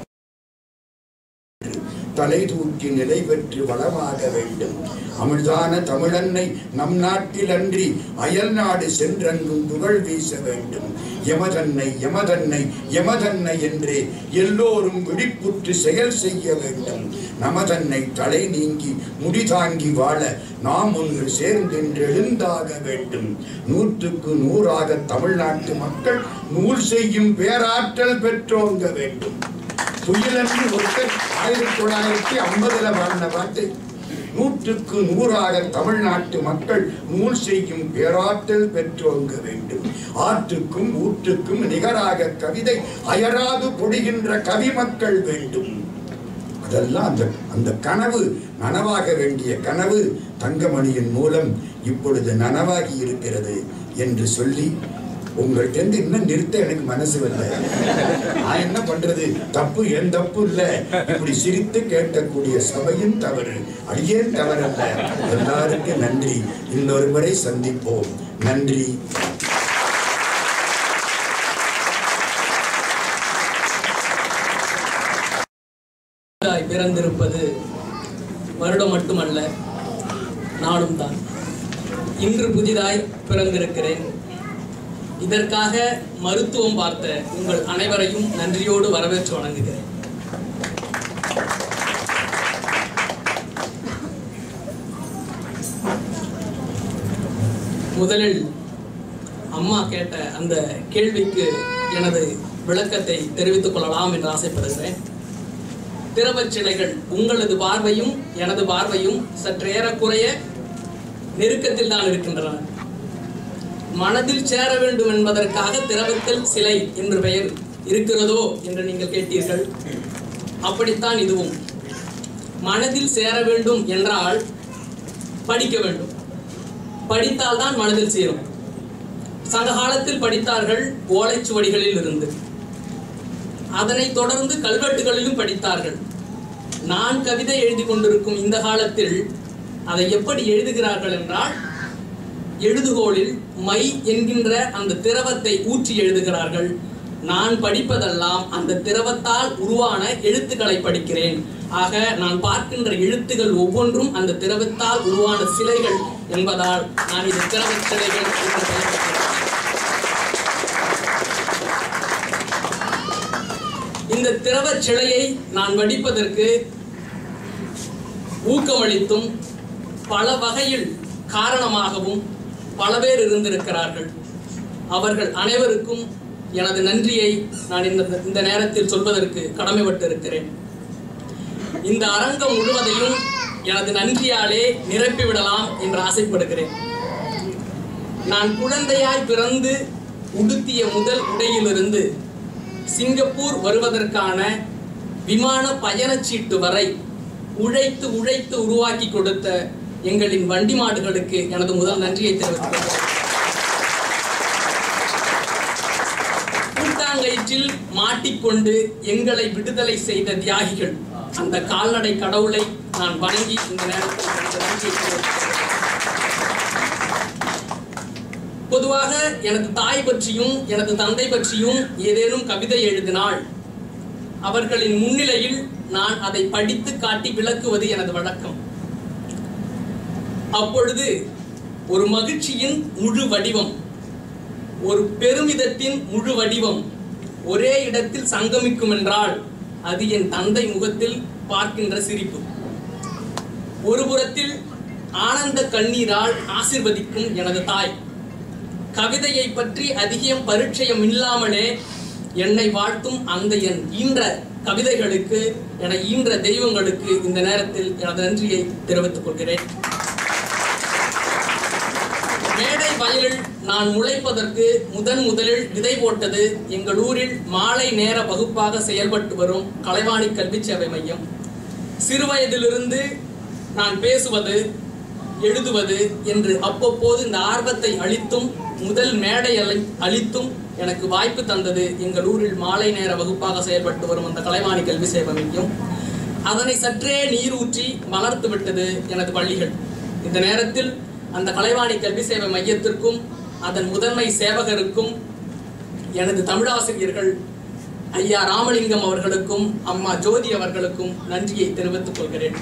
தலை தூக்கி நிலை பெற்று வளமாக வேண்டும் அமிழ்தான தமிழன்னை நம் நாட்டில் அன்றி அயல் நாடு சென்றெங்கும் புகழ் வீச வேண்டும் எமதன்னை எமதன்னை எமதன்னை என்றே எல்லோரும் விழிப்புற்று செயல் செய்ய வேண்டும் நமதன்னை தலை நீங்கி முடிதாங்கி வாழ நாம் ஒன்று சேர்ந்தென்று எழுந்தாக வேண்டும் நூற்றுக்கு நூறாக தமிழ்நாட்டு மக்கள் நூல் செய்யும் பேராற்றல் பெற்றோங்க வேண்டும் துயிலன்று ஒருத்தர் ஆயிரத்தி தொள்ளாயிரத்தி ஐம்பதுல பாடின பாட்டு நூற்றுக்கு நூறாக தமிழ்நாட்டு மக்கள் நூல் செய்யும் பேராற்றல் பெற்றோங்க வேண்டும் ஆற்றுக்கும் ஊற்றுக்கும் நிகராக கவிதை அயராது பொழிகின்ற கவி மக்கள் வேண்டும் அதெல்லாம் அந்த அந்த கனவு நனவாக வேண்டிய கனவு தங்கமணியின் மூலம் இப்பொழுது நனவாகி இருக்கிறது என்று சொல்லி உங்கள்கிட்ட இன்னும் நிறுத்த எனக்கு மனசு வரல நான் என்ன பண்றது தப்பு என் தப்பு இல்ல இப்படி சிரித்து கேட்கக்கூடிய சபையின் தவறு அடியேன் தவறல்ல எல்லாருக்கும் நன்றி இன்னொரு முறை சந்திப்போம் நன்றி புதிதாய் பிறந்திருப்பது வருடம் மட்டுமல்ல நானும் தான் இன்று புதிதாய் பிறந்திருக்கிறேன் இதற்காக மருத்துவம் பார்த்த உங்கள் அனைவரையும் நன்றியோடு வரவேற்று வணங்குகிறேன் முதலில் அம்மா கேட்ட அந்த கேள்விக்கு எனது விளக்கத்தை தெரிவித்துக் கொள்ளலாம் என்று ஆசைப்படுகிறேன் திரவச் சிலைகள் உங்களது பார்வையும் எனது பார்வையும் சற்றேறக்குறைய நெருக்கத்தில் தான் இருக்கின்றன மனதில் சேர வேண்டும் என்பதற்காக திரவத்தில் சிலை என்று பெயர் இருக்கிறதோ என்று நீங்கள் கேட்டீர்கள் அப்படித்தான் இதுவும் மனதில் சேர வேண்டும் என்றால் படிக்க வேண்டும் படித்தால் தான் மனதில் சேரும் சங்க காலத்தில் படித்தார்கள் ஓலைச்சுவடிகளில் இருந்து அதனைத் தொடர்ந்து கல்வெட்டுகளிலும் படித்தார்கள் நான் கவிதை எழுதி கொண்டிருக்கும் இந்த காலத்தில் அதை எப்படி எழுதுகிறார்கள் என்றால் எழுதுகோலில் மை என்கின்ற அந்த திரவத்தை ஊற்றி எழுதுகிறார்கள் நான் படிப்பதெல்லாம் அந்த திரவத்தால் உருவான எழுத்துக்களை படிக்கிறேன் ஆக நான் பார்க்கின்ற எழுத்துகள் ஒவ்வொன்றும் அந்த திரவத்தால் உருவான சிலைகள் என்பதால் நான் இது திரவச் சிலைகள் என்று பெயர் பெற்றேன். இந்த திரவச் சிலையை நான் வடிப்பதற்கு ஊக்கமளித்தும் பல வகையில் காரணமாகவும் பல பேர் இருந்திருக்கிறார்கள் அவர்கள் அனைவருக்கும் எனது நன்றியை நான் இந்த இந்த நேரத்தில் சொல்வதற்கு கடமைப்பட்டிருக்கிறேன் இந்த அரங்கம் முழுவதையும் எனது நன்றியாலே நிரப்பிவிடலாம் என்று ஆசைப்படுகிறேன் நான் குழந்தையாய் பிறந்து உடுத்திய முதல் உடையிலிருந்து சிங்கப்பூர் வருவதற்கான விமான பயணச்சீட்டு வரை உழைத்து உழைத்து உருவாக்கி கொடுத்த எங்களின் வண்டி மாடுகளுக்கு எனது முதல் நன்றியை தெரிவித்துக் கொள்கிறேன் கூட்டாங்கயிற்றில் மாட்டிக்கொண்டு எங்களை விடுதலை செய்த தியாகிகள் அந்த கால்நடை கடவுளை நான் வணங்கி இந்த நேரத்தில் எனது நன்றியை தெரிவித்துக் கொள்கிறேன். பொதுவாக எனது தாய் பற்றியும் எனது தந்தை பற்றியும் ஏதேனும் கவிதை எழுதினால் அவர்களின் முன்னிலையில் நான் அதை படித்து காட்டி விளக்குவது எனது வழக்கம் அப்பொழுது ஒரு மகிழ்ச்சியின் முழு வடிவம் ஒரு பெருமிதத்தின் முழு வடிவம் ஒரே இடத்தில் சங்கமிக்கும் என்றால் அது என் தந்தை முகத்தில் பார்க்கின்ற சிரிப்பு ஒரு புறத்தில் ஆனந்த கண்ணீரால் ஆசிர்வதிக்கும் எனது தாய் கவிதையை பற்றி அதிகம் பரிச்சயம் இல்லாமலே என்னை வாழ்த்தும் அந்த என் ஈன்ற கவிதைகளுக்கு என ஈன்ற தெய்வங்களுக்கு இந்த நேரத்தில் எனது நன்றியை தெரிவித்துக் கொள்கிறேன் மேடை வயலில் நான் முளைப்பதற்கு முதன் முதலில் விதை போட்டது எங்கள் ஊரில் மாலை நேர வகுப்பாக செயல்பட்டு வரும் கலைவாணி கல்வி சேவை மையம் சிறுவயதிலிருந்து நான் பேசுவது எழுதுவது என்று அவ்வப்போது இந்த ஆர்வத்தை அளித்தும் முதல் மேடை அளி- அளித்தும் எனக்கு வாய்ப்பு தந்தது எங்கள் ஊரில் மாலை நேர வகுப்பாக செயல்பட்டு வரும் அந்த கலைவாணி கல்வி சேவை மையம் அதனை சற்றே நீரூற்றி வளர்த்து விட்டது எனது பள்ளிகள் இந்த நேரத்தில் அந்த கலைவாணி கல்வி சேவை மையத்திற்கும் அதன் முதன்மை சேவகருக்கும் எனது தமிழாசிரியர்கள் ஐயா ராமலிங்கம் அவர்களுக்கும் அம்மா ஜோதி அவர்களுக்கும் நன்றியை தெரிவித்துக் கொள்கிறேன்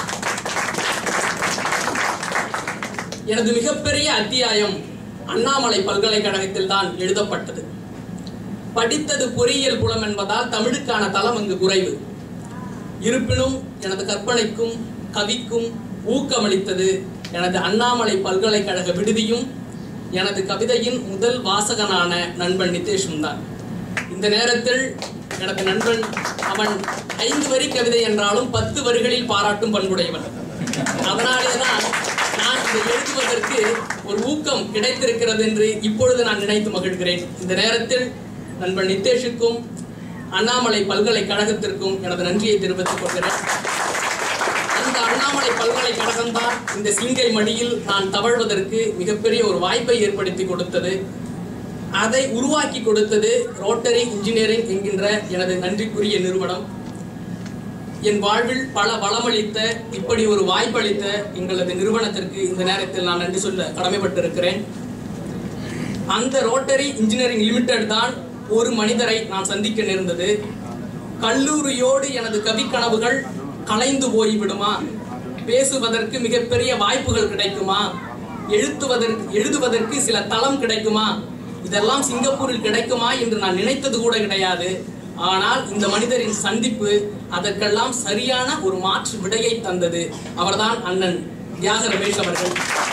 எனது மிகப்பெரிய அத்தியாயம் அண்ணாமலை பல்கலைக்கழகத்தில் தான் எழுதப்பட்டது படித்தது பொறியியல் புலம் என்பதால் தமிழுக்கான தளம் அங்கு குறைவு இருப்பினும் எனது கற்பனைக்கும் கவிக்கும் ஊக்கமளித்தது எனது அண்ணாமலை பல்கலைக்கழக விடுதியும் எனது கவிதையின் முதல் வாசகனான நண்பன் நிதேஷும் தான் இந்த நேரத்தில் எனது நண்பன் அவன் ஐந்து வரி கவிதை என்றாலும் பத்து வரிகளில் பாராட்டும் பண்புடையவன் அதனாலே தான் நான் இதை எழுதுவதற்கு ஒரு ஊக்கம் கிடைத்திருக்கிறது என்று இப்பொழுது நான் நினைத்து மகிழ்கிறேன் இந்த நேரத்தில் நண்பன் நிதேஷுக்கும் அண்ணாமலை பல்கலைக்கழகத்திற்கும் எனது நன்றியை தெரிவித்துக் கொள்கிறேன் அந்த அண்ணாமலை பல்கலைக்கழகம் தான் இந்த சிங்கை மடியில் நான் தவழ்வதற்கு மிகப்பெரிய ஒரு வாய்ப்பை ஏற்படுத்தி கொடுத்தது அதை உருவாக்கி கொடுத்தது ரோட்டரி இன்ஜினியரிங் என்கின்ற எனது நன்றிக்குரிய நிறுவனம் என் வாழ்வில் பல வளமளித்த இப்படி ஒரு வாய்ப்பளித்த எங்களது நிறுவனத்திற்கு இந்த நேரத்தில் நான் நன்றி சொல்ல கடமைப்பட்டிருக்கிறேன் அந்த ரோட்டரி இன்ஜினியரிங் லிமிடெட் தான் ஒரு மனிதரை நான் சந்திக்க நேர்ந்தது கல்லூரியோடு எனது கவிக்கனவுகள் கலைந்து போய்விடுமா பேசுவதற்கு மிகப்பெரிய வாய்ப்புகள் கிடைக்குமா எழுத்துவதற்கு எழுதுவதற்கு சில தளம் கிடைக்குமா இதெல்லாம் சிங்கப்பூரில் கிடைக்குமா என்று நான் நினைத்தது கூட கிடையாது ஆனால் இந்த மனிதரின் சந்திப்பு அதற்கெல்லாம் சரியான ஒரு மாற்று விடையை தந்தது அவர்தான் அண்ணன் தியாக ரமேஷ் அவர்கள்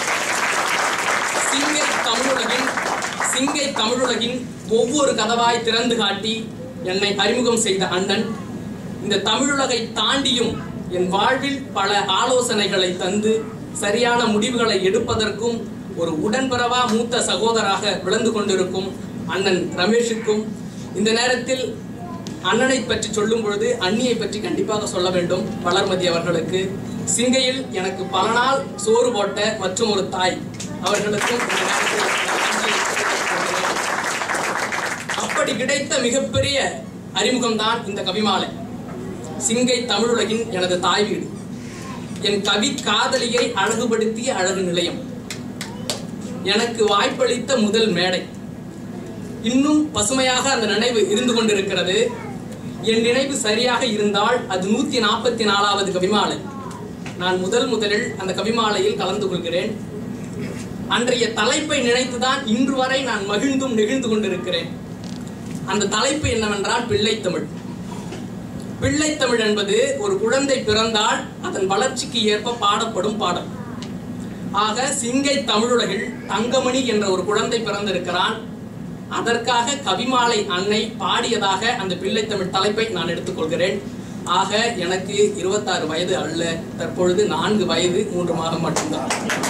சிங்கை தமிழுலகின் சிங்கை தமிழுலகின் ஒவ்வொரு கதவாய் திறந்து காட்டி என்னை அறிமுகம் செய்த அண்ணன் இந்த தமிழுலகை தாண்டியும் என் வாழ்வில் பல ஆலோசனைகளை தந்து சரியான முடிவுகளை எடுப்பதற்கும் ஒரு உடன்பிறவா மூத்த சகோதராக விளந்து கொண்டிருக்கும் அண்ணன் ரமேஷுக்கும் இந்த நேரத்தில் அண்ணனை பற்றி சொல்லும் பொழுது அண்ணியை பற்றி கண்டிப்பாக சொல்ல வேண்டும் வளர்மதி அவர்களுக்கு சிங்கையில் எனக்கு பல நாள் சோறு போட்ட மற்றும் ஒரு தாய் அவர்களுக்கும் இந்த நேரத்தில் நன்றியை தெரிவித்துக் கொள்கிறேன். அப்படி கிடைத்த மிகப்பெரிய அறிமுகம்தான் இந்த கவிமாலை சிங்கை தமிழுலகின் எனது தாய் வீடு என் கவி காதலியை அழகுபடுத்திய அழகு நிலையம் எனக்கு வாய்ப்பளித்த முதல் மேடை இன்னும் பசுமையாக அந்த நினைவு இருந்து கொண்டிருக்கிறது என் நினைவு சரியாக இருந்தால் அது நூத்தி நாற்பத்தி நாலாவது கவிமாலை நான் முதல் முதலில் அந்த கவிமாலையில் கலந்து கொள்கிறேன் அன்றைய தலைப்பை நினைத்துதான் இன்று வரை நான் மகிழ்ந்தும் நெகிழ்ந்து கொண்டிருக்கிறேன் அந்த தலைப்பு என்னவென்றால் பிள்ளைத்தமிழ் பிள்ளைத்தமிழ் என்பது ஒரு குழந்தை பிறந்தால் அதன் வளர்ச்சிக்கு ஏற்ப பாடப்படும் பாடல் ஆக சிங்கை தமிழுலகில் தங்கமணி என்ற ஒரு குழந்தை பிறந்திருக்கிறான் அதற்காக கவிமாலை அன்னை பாடியதாக அந்த பிள்ளைத்தமிழ் தலைப்பை நான் எடுத்துக்கொள்கிறேன் ஆக எனக்கு இருபத்தாறு வயது அல்ல தற்பொழுது நான்கு வயது மூன்று மாதம் மட்டும்தான்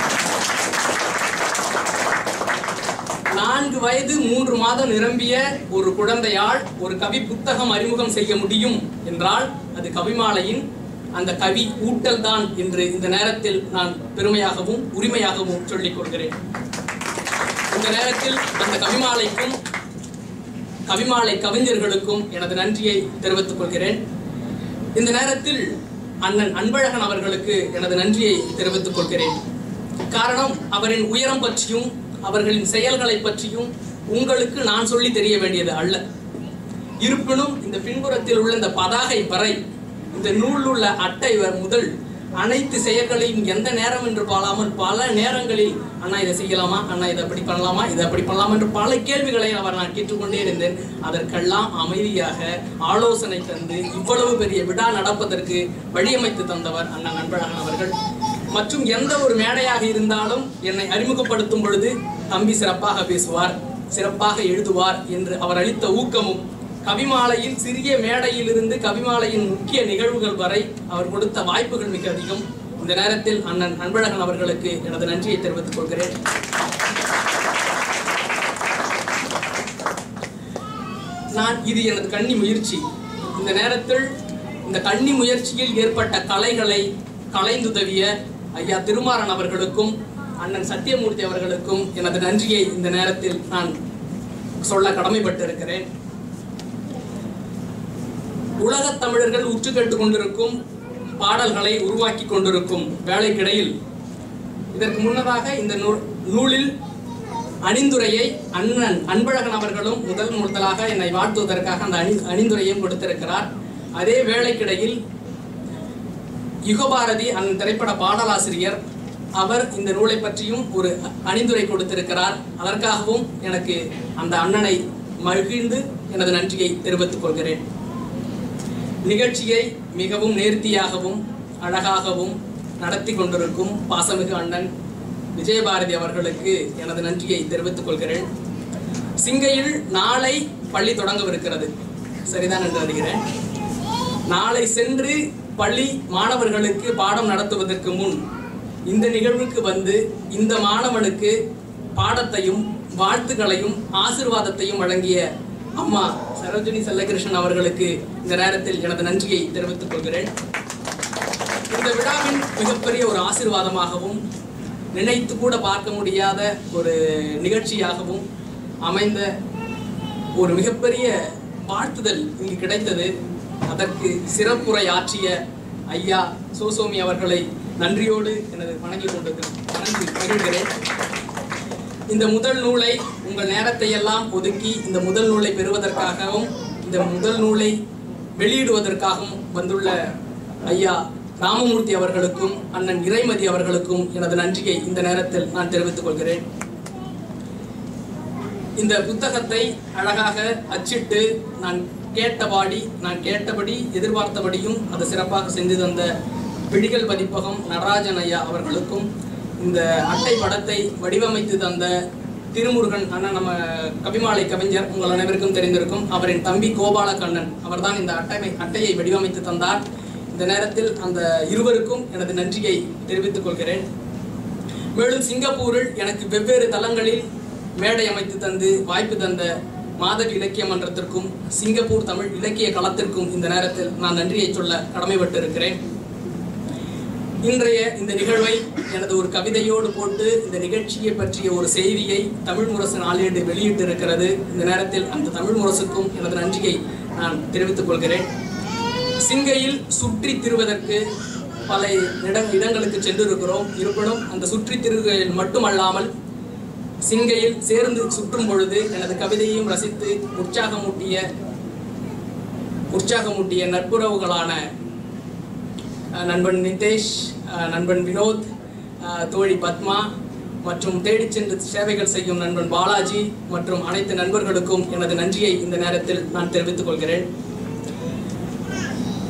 நான்கு வயது மூன்று மாதம் நிரம்பிய ஒரு குழந்தையால் ஒரு கவி புத்தகம் அறிமுகம் செய்ய முடியும் என்றால் அது கவிமாலையின் அந்த கவி ஊட்டல் தான் என்று இந்த நேரத்தில் நான் பெருமையாகவும் உரிமையாகவும் சொல்லிக் கொள்கிறேன் இந்த நேரத்தில் அந்த கவிமாலைக்கும் கவிமாலை கவிஞர்களுக்கும் எனது நன்றியை தெரிவித்துக் கொள்கிறேன் இந்த நேரத்தில் அண்ணன் அன்பழகன் அவர்களுக்கு எனது நன்றியை தெரிவித்துக் கொள்கிறேன் காரணம் அவரின் உயரம் பற்றியும் அவர்களின் செயல்களை பற்றியும் உங்களுக்கு நான் சொல்லி தெரிய வேண்டியது அல்ல இருப்பினும் இந்த பின்புறத்தில் உள்ள இந்த பதாகை வரை இந்த நூல் உள்ள அட்டை வ- முதல் அனைத்து செயல்களையும் எந்த நேரம் என்று பாராமல் பல நேரங்களில் அண்ணா இதை செய்யலாமா அண்ணா இதை அப்படி பண்ணலாமா இதை அப்படி பண்ணலாமா என்று பல கேள்விகளை அவர் நான் கேட்டுக்கொண்டே இருந்தேன் அதற்கெல்லாம் அமைதியாக ஆலோசனை தந்து இவ்வளவு பெரிய விழா நடப்பதற்கு வழியமைத்து தந்தவர் அண்ணன் அன்பழகன் அவர்கள் மற்றும் எந்த ஒரு மேடையாக இருந்தாலும் என்னை அறிமுகப்படுத்தும் பொழுது தம்பி சிறப்பாக பேசுவார் சிறப்பாக எழுதுவார் என்று அவர் அளித்த ஊக்கமும் கவிமாலையின் சிறிய மேடையிலிருந்து கவிமாலையின் முக்கிய நிகழ்வுகள் வரை அவர் கொடுத்த வாய்ப்புகள் மிக அதிகம் இந்த நேரத்தில் அண்ணன் அன்பழகன் அவர்களுக்கு எனது நன்றியை தெரிவித்துக் கொள்கிறேன் நான் இது எனது கன்னி முயற்சி இந்த நேரத்தில் இந்த கன்னி முயற்சியில் ஏற்பட்ட கலைகளை கலைந்துதவிய ஐயா திருமாறன் அவர்களுக்கும் அண்ணன் சத்தியமூர்த்தி அவர்களுக்கும் எனது நன்றியை இந்த நேரத்தில் நான் சொல்ல கடமைப்பட்டிருக்கிறேன் உலகத் தமிழர்கள் உற்று கேட்டுக் கொண்டிருக்கும் பாடல்களை உருவாக்கி கொண்டிருக்கும் வேலைக்கிடையில் இதற்கு முன்னதாக இந்த நூ- நூலில் அணிந்துரையை அண்ணன் அன்பழகன் அவர்களும் முதல் முதலாக என்னை வாழ்த்துவதற்காக அந்த அணி அணிந்துரையும் கொடுத்திருக்கிறார் அதே வேளைக்கிடையில் யுகபாரதி அண்ணன் திரைப்பட பாடலாசிரியர் அவர் இந்த நூலை பற்றியும் ஒரு அணிந்துரை கொடுத்திருக்கிறார் அதற்காகவும் எனக்கு அந்த அண்ணனை மகிழ்ந்து எனது நன்றியை தெரிவித்துக் கொள்கிறேன் நிகழ்ச்சியை மிகவும் நேர்த்தியாகவும் அழகாகவும் நடத்தி கொண்டிருக்கும் பாசமிகு அண்ணன் விஜயபாரதி அவர்களுக்கு எனது நன்றியை தெரிவித்துக் கொள்கிறேன் சிங்கையில் நாளை பள்ளி தொடங்கவிருக்கிறது சரிதான் என்று அறிகிறேன் நாளை சென்று பள்ளி மாணவர்களுக்கு பாடம் நடத்துவதற்கு முன் இந்த நிகழ்வுக்கு வந்து இந்த மாணவனுக்கு பாடத்தையும் வாழ்த்துக்களையும் ஆசிர்வாதத்தையும் வழங்கிய அம்மா சரோஜினி செல்லகிருஷ்ணன் அவர்களுக்கு இந்த நேரத்தில் எனது நன்றியை தெரிவித்துக் கொள்கிறேன் இந்த விழாவின் மிகப்பெரிய ஒரு ஆசீர்வாதமாகவும் நினைத்து கூட பார்க்க முடியாத ஒரு நிகழ்ச்சியாகவும் அமைந்த ஒரு மிகப்பெரிய வாழ்த்துதல் இங்கு கிடைத்தது அதற்கு சிறப்புரை ஆற்றிய ஐயா சோசோமி அவர்களை நன்றியோடு எனது வணங்கி கொண்டு வணங்கி மகிழ்கிறேன் இந்த முதல் நூலை உங்கள் நேரத்தை எல்லாம் ஒதுக்கி இந்த முதல் நூலை பெறுவதற்காகவும் இந்த முதல் நூலை வெளியிடுவதற்காகவும் வந்துள்ள ஐயா ராமமூர்த்தி அவர்களுக்கும் அண்ணன் இறைமதி அவர்களுக்கும் எனது நன்றியை இந்த நேரத்தில் நான் தெரிவித்துக் கொள்கிறேன் இந்த புத்தகத்தை அழகாக அச்சிட்டு நான் கேட்டபாடி நான் கேட்டபடி எதிர்பார்த்தபடியும் அதை சிறப்பாக செஞ்சு தந்த பிடிகள் பதிப்பகம் நடராஜன் ஐயா அவர்களுக்கும் இந்த அட்டை படத்தை வடிவமைத்து தந்த திருமுருகன் அண்ணன் நம்ம கவிமாலை கவிஞர் உங்கள் அனைவருக்கும் தெரிந்திருக்கும் அவரின் தம்பி கோபாலகண்ணன் அவர்தான் இந்த அட்டை அட்டையை வடிவமைத்து தந்தார் இந்த நேரத்தில் அந்த இருவருக்கும் எனது நன்றியை தெரிவித்துக் கொள்கிறேன் மேலும் சிங்கப்பூரில் எனக்கு வெவ்வேறு தளங்களில் மேடை அமைத்து தந்து வாய்ப்பு தந்த மாதவி இலக்கிய மன்றத்திற்கும் சிங்கப்பூர் தமிழ் இலக்கிய களத்திற்கும் இந்த நேரத்தில் நான் நன்றியை சொல்ல கடமைப்பட்டு இருக்கிறேன் இன்றைய இந்த நிகழ்வை எனது ஒரு கவிதையோடு போட்டு இந்த நிகழ்ச்சியை பற்றிய ஒரு செய்தியை தமிழ் முரசு நாளேடு வெளியிட்டு இருக்கிறது இந்த நேரத்தில் அந்த தமிழ் முரசுக்கும் எனது நன்றியை நான் தெரிவித்துக் கொள்கிறேன் சிங்கையில் சுற்றி திருவதற்கு பல இட இடங்களுக்கு சென்றிருக்கிறோம் இருப்பினும் அந்த சுற்றி திருகையில் மட்டுமல்லாமல் சிங்கையில் சேர்ந்து சுற்றும் பொழுது எனது கவிதையையும் ரசித்து உற்சாகமூட்டிய உற்சாகமூட்டிய நட்புறவுகளான அஹ், நண்பன் நிதேஷ் அஹ், நண்பன் வினோத் அஹ், தோழி பத்மா மற்றும் தேடிச் சென்று சேவைகள் செய்யும் நண்பன் பாலாஜி மற்றும் அனைத்து நண்பர்களுக்கும் எனது நன்றியை இந்த நேரத்தில் நான் தெரிவித்துக் கொள்கிறேன்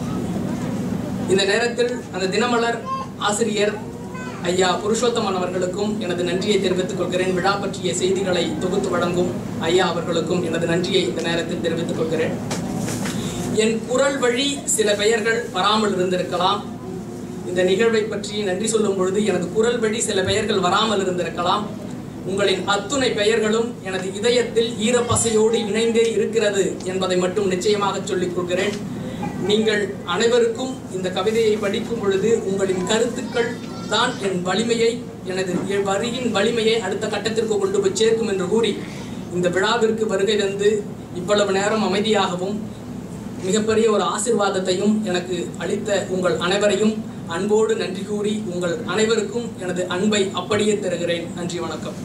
இந்த நேரத்தில் அந்த தினமலர் ஆசிரியர் ஐயா புருஷோத்தமன் அவர்களுக்கும் எனது நன்றியை தெரிவித்துக் கொள்கிறேன் விழா பற்றிய செய்திகளை தொகுத்து வழங்கும் ஐயா அவர்களுக்கும் எனது நன்றியை இந்த நேரத்தில் தெரிவித்துக் கொள்கிறேன் என் குரல் வழி சில பெயர்கள் வராமல் இருந்திருக்கலாம் இந்த நிகழ்வை பற்றி நன்றி சொல்லும் பொழுது எனது குரல் வழி சில பெயர்கள் வராமல் இருந்திருக்கலாம் உங்களின் அத்துணை பெயர்களும் எனது இதயத்தில் ஈரப்பசையோடு இணைந்தே இருக்கிறது என்பதை மட்டும் நிச்சயமாக சொல்லிக் கொள்கிறேன் நீங்கள் அனைவருக்கும் இந்த கவிதையை படிக்கும் பொழுது உங்களின் கருத்துக்கள் தான் என் வலிமையை எனது என் வரியின் வலிமையை அடுத்த கட்டத்திற்கு கொண்டு போய் சேர்க்கும் என்று கூறி இந்த விழாவிற்கு வருகை தந்து இவ்வளவு நேரம் அமைதியாகவும் மிகப்பெரிய ஒரு ஆசிர்வாதத்தையும் எனக்கு அளித்த உங்கள் அனைவரையும் அன்போடு நன்றி கூறி உங்கள் அனைவருக்கும் எனது அன்பை அப்படியே தருகிறேன் நன்றி வணக்கம்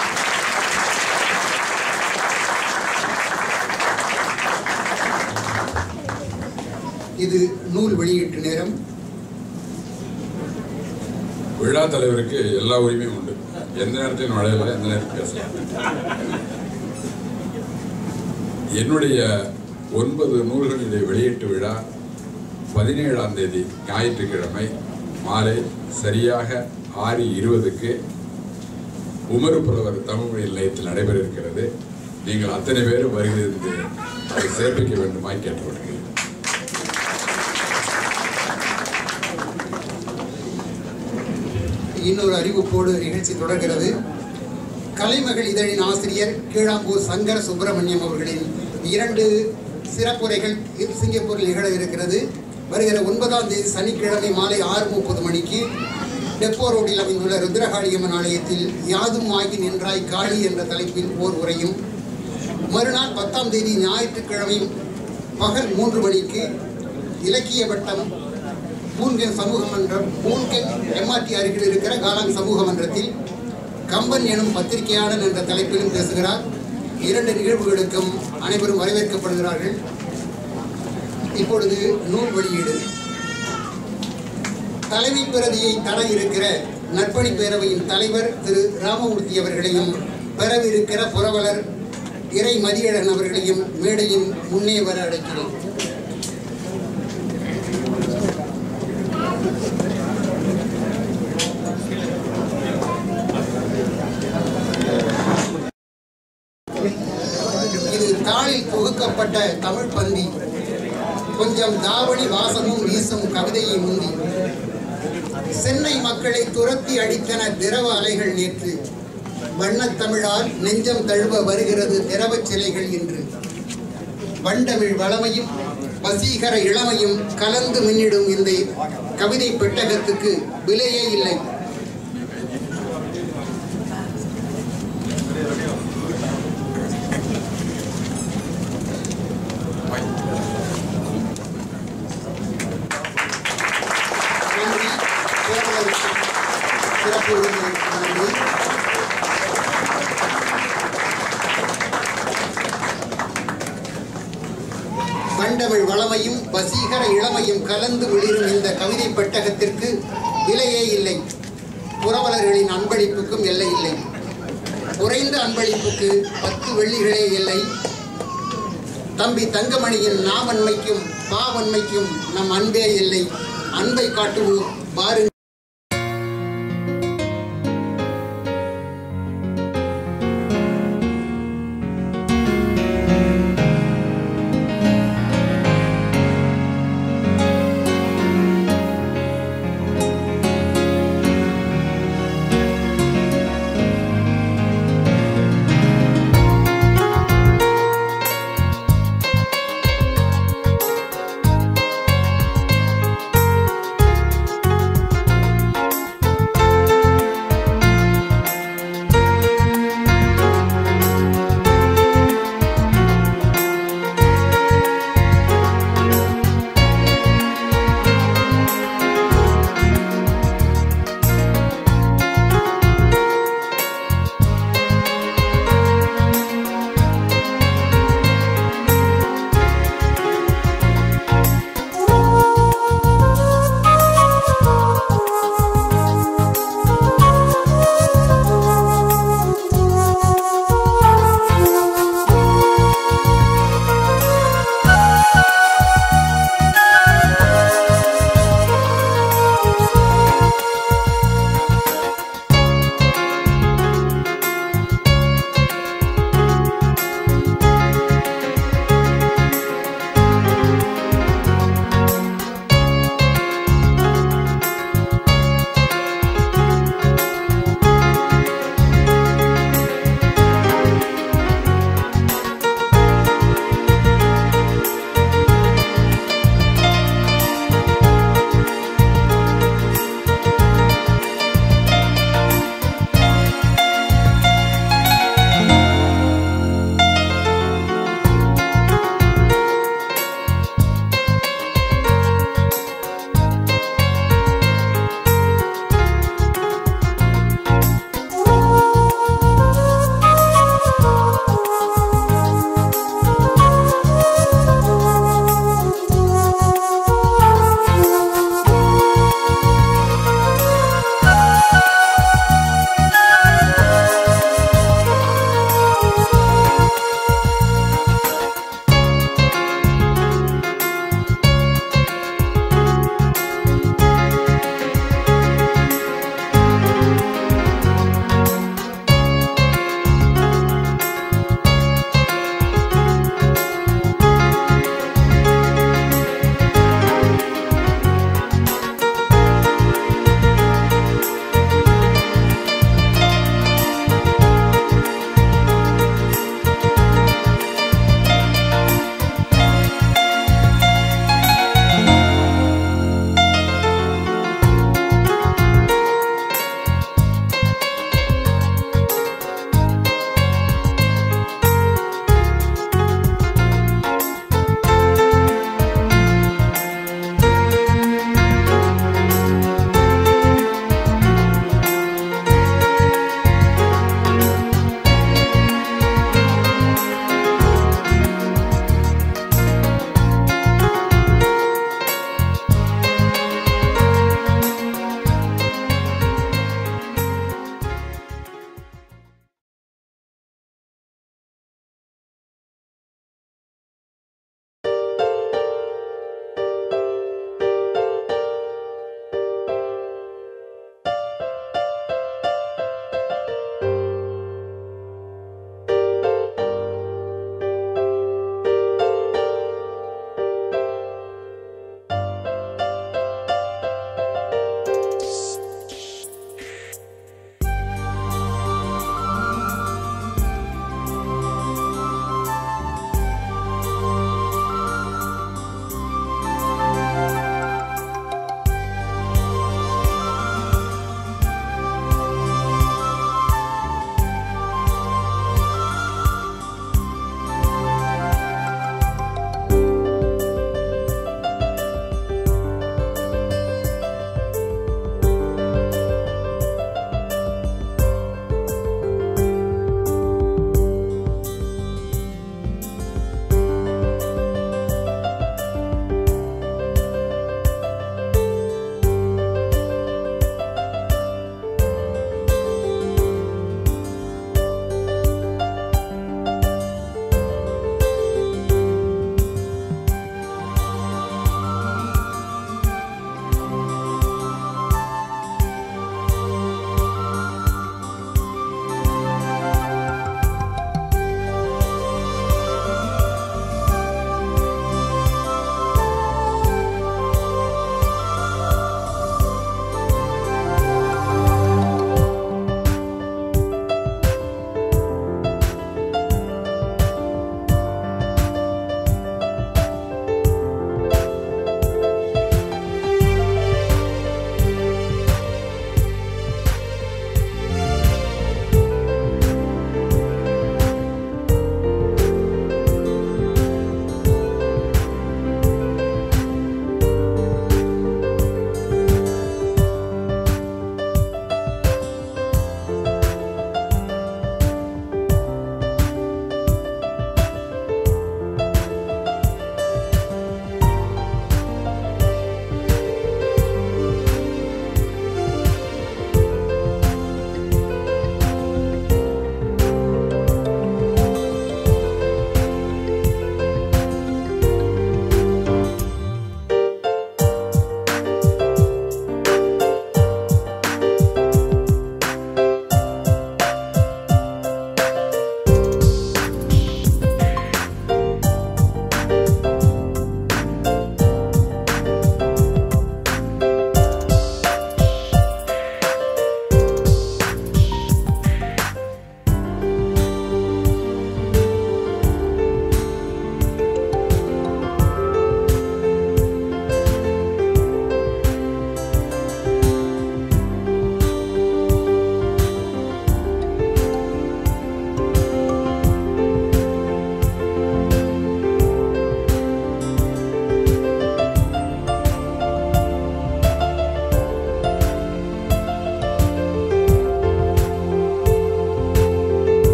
இது நூல் வெளியீட்டு நேரம் விழா தலைவருக்கு எல்லா உரிமையும் உண்டு எந்த நேரத்தையும் நுழையலாம் எந்த நேரத்தையும் பேசலாம் என்னுடைய ஒன்பது நூல்களுடைய வெளியீட்டு விழா பதினேழாம் தேதி ஞாயிற்றுக்கிழமை மாலை சரியாக ஆறு இருபதுக்கு உமரு புலவர் தமிழ்மொழி நிலையத்தில் நடைபெற இருக்கிறது நீங்கள் அத்தனை பேரும் வருகிறது அதை சிறப்பிக்க வேண்டுமாய் கேட்டுக்கொள்கிறேன் இன்னொரு அறிவிப்போடு நிகழ்ச்சி தொடர்கிறது கலைமகள் இதழின் ஆசிரியர் கீழாம்பூர் சங்கர சுப்பிரமணியம் அவர்களின் இரண்டு சிறப்புரைகள் சிங்கப்பூரில் நிகழ இருக்கிறது வருகிற ஒன்பதாம் தேதி சனிக்கிழமை மாலை ஆறு முப்பது மணிக்கு டெப்போ ரோடில் அமைந்துள்ள ருத்ரகாளியம்மன் ஆலயத்தில் யாதும் ஆகி நின்றாய் காளி என்ற தலைப்பில் ஓர் உரையும் மறுநாள் பத்தாம் தேதி ஞாயிற்றுக்கிழமை பகல் மூன்று மணிக்கு இலக்கிய வட்டம் பூன்கென் சமூக மன்றம் பூன்கென் எம்ஆர்டி அருகில் இருக்கிற காலாங் சமூக மன்றத்தில் கம்பன் எனும் பத்திரிகையாளன் என்ற தலைப்பிலும் பேசுகிறார் இரண்டு நிகழ்வுகளுக்கும் அனைவரும் வரவேற்கப்படுகிறார்கள் இப்பொழுது நூல் வெளியீடு தலைமை பிரதியை தர இருக்கிற நற்பணி பேரவையின் தலைவர் திரு ராமமூர்த்தி அவர்களையும் பெறவிருக்கிற புரவலர் இறை மதியழகன் அவர்களையும் மேடையின் முன்னே வர அழைக்கிறேன் இது தாளில் தொகுக்கப்பட்ட தமிழ் பந்தி கொஞ்சம் தாவணி வாசமும் வீசும் கவிதையை முந்தி சென்னை மக்களை துரத்தி அடித்தன திரவ அலைகள் நேற்று வண்ணத் தமிழால் நெஞ்சம் தழுவ வருகிறது திரவச் சிலைகள் என்று வண்டமிழ் வளமையும் வசீகர இளமையும் கலந்து மின்னிடும் இந்த கவிதை பெட்டகத்துக்கு விலையே இல்லை நன்றி பேரவருக்கு சிறப்பு விருந்தினருக்கு நன்றி வண்டமிழ் வளமையும் வசீகர இளமையும் கலந்து விளிரும் இந்த கவிதை பெட்டகத்திற்கு விலையே இல்லை புரவலர்களின் அன்பளிப்புக்கும் எல்லை இல்லை குறைந்த அன்பளிப்புக்கு பத்து வெள்ளிகளே இல்லை தம்பி தங்கமணியின் நாவன்மைக்கும் பாவன்மைக்கும் நம் அன்பே இல்லை அன்பை காட்டுவோம் பாருங்கள்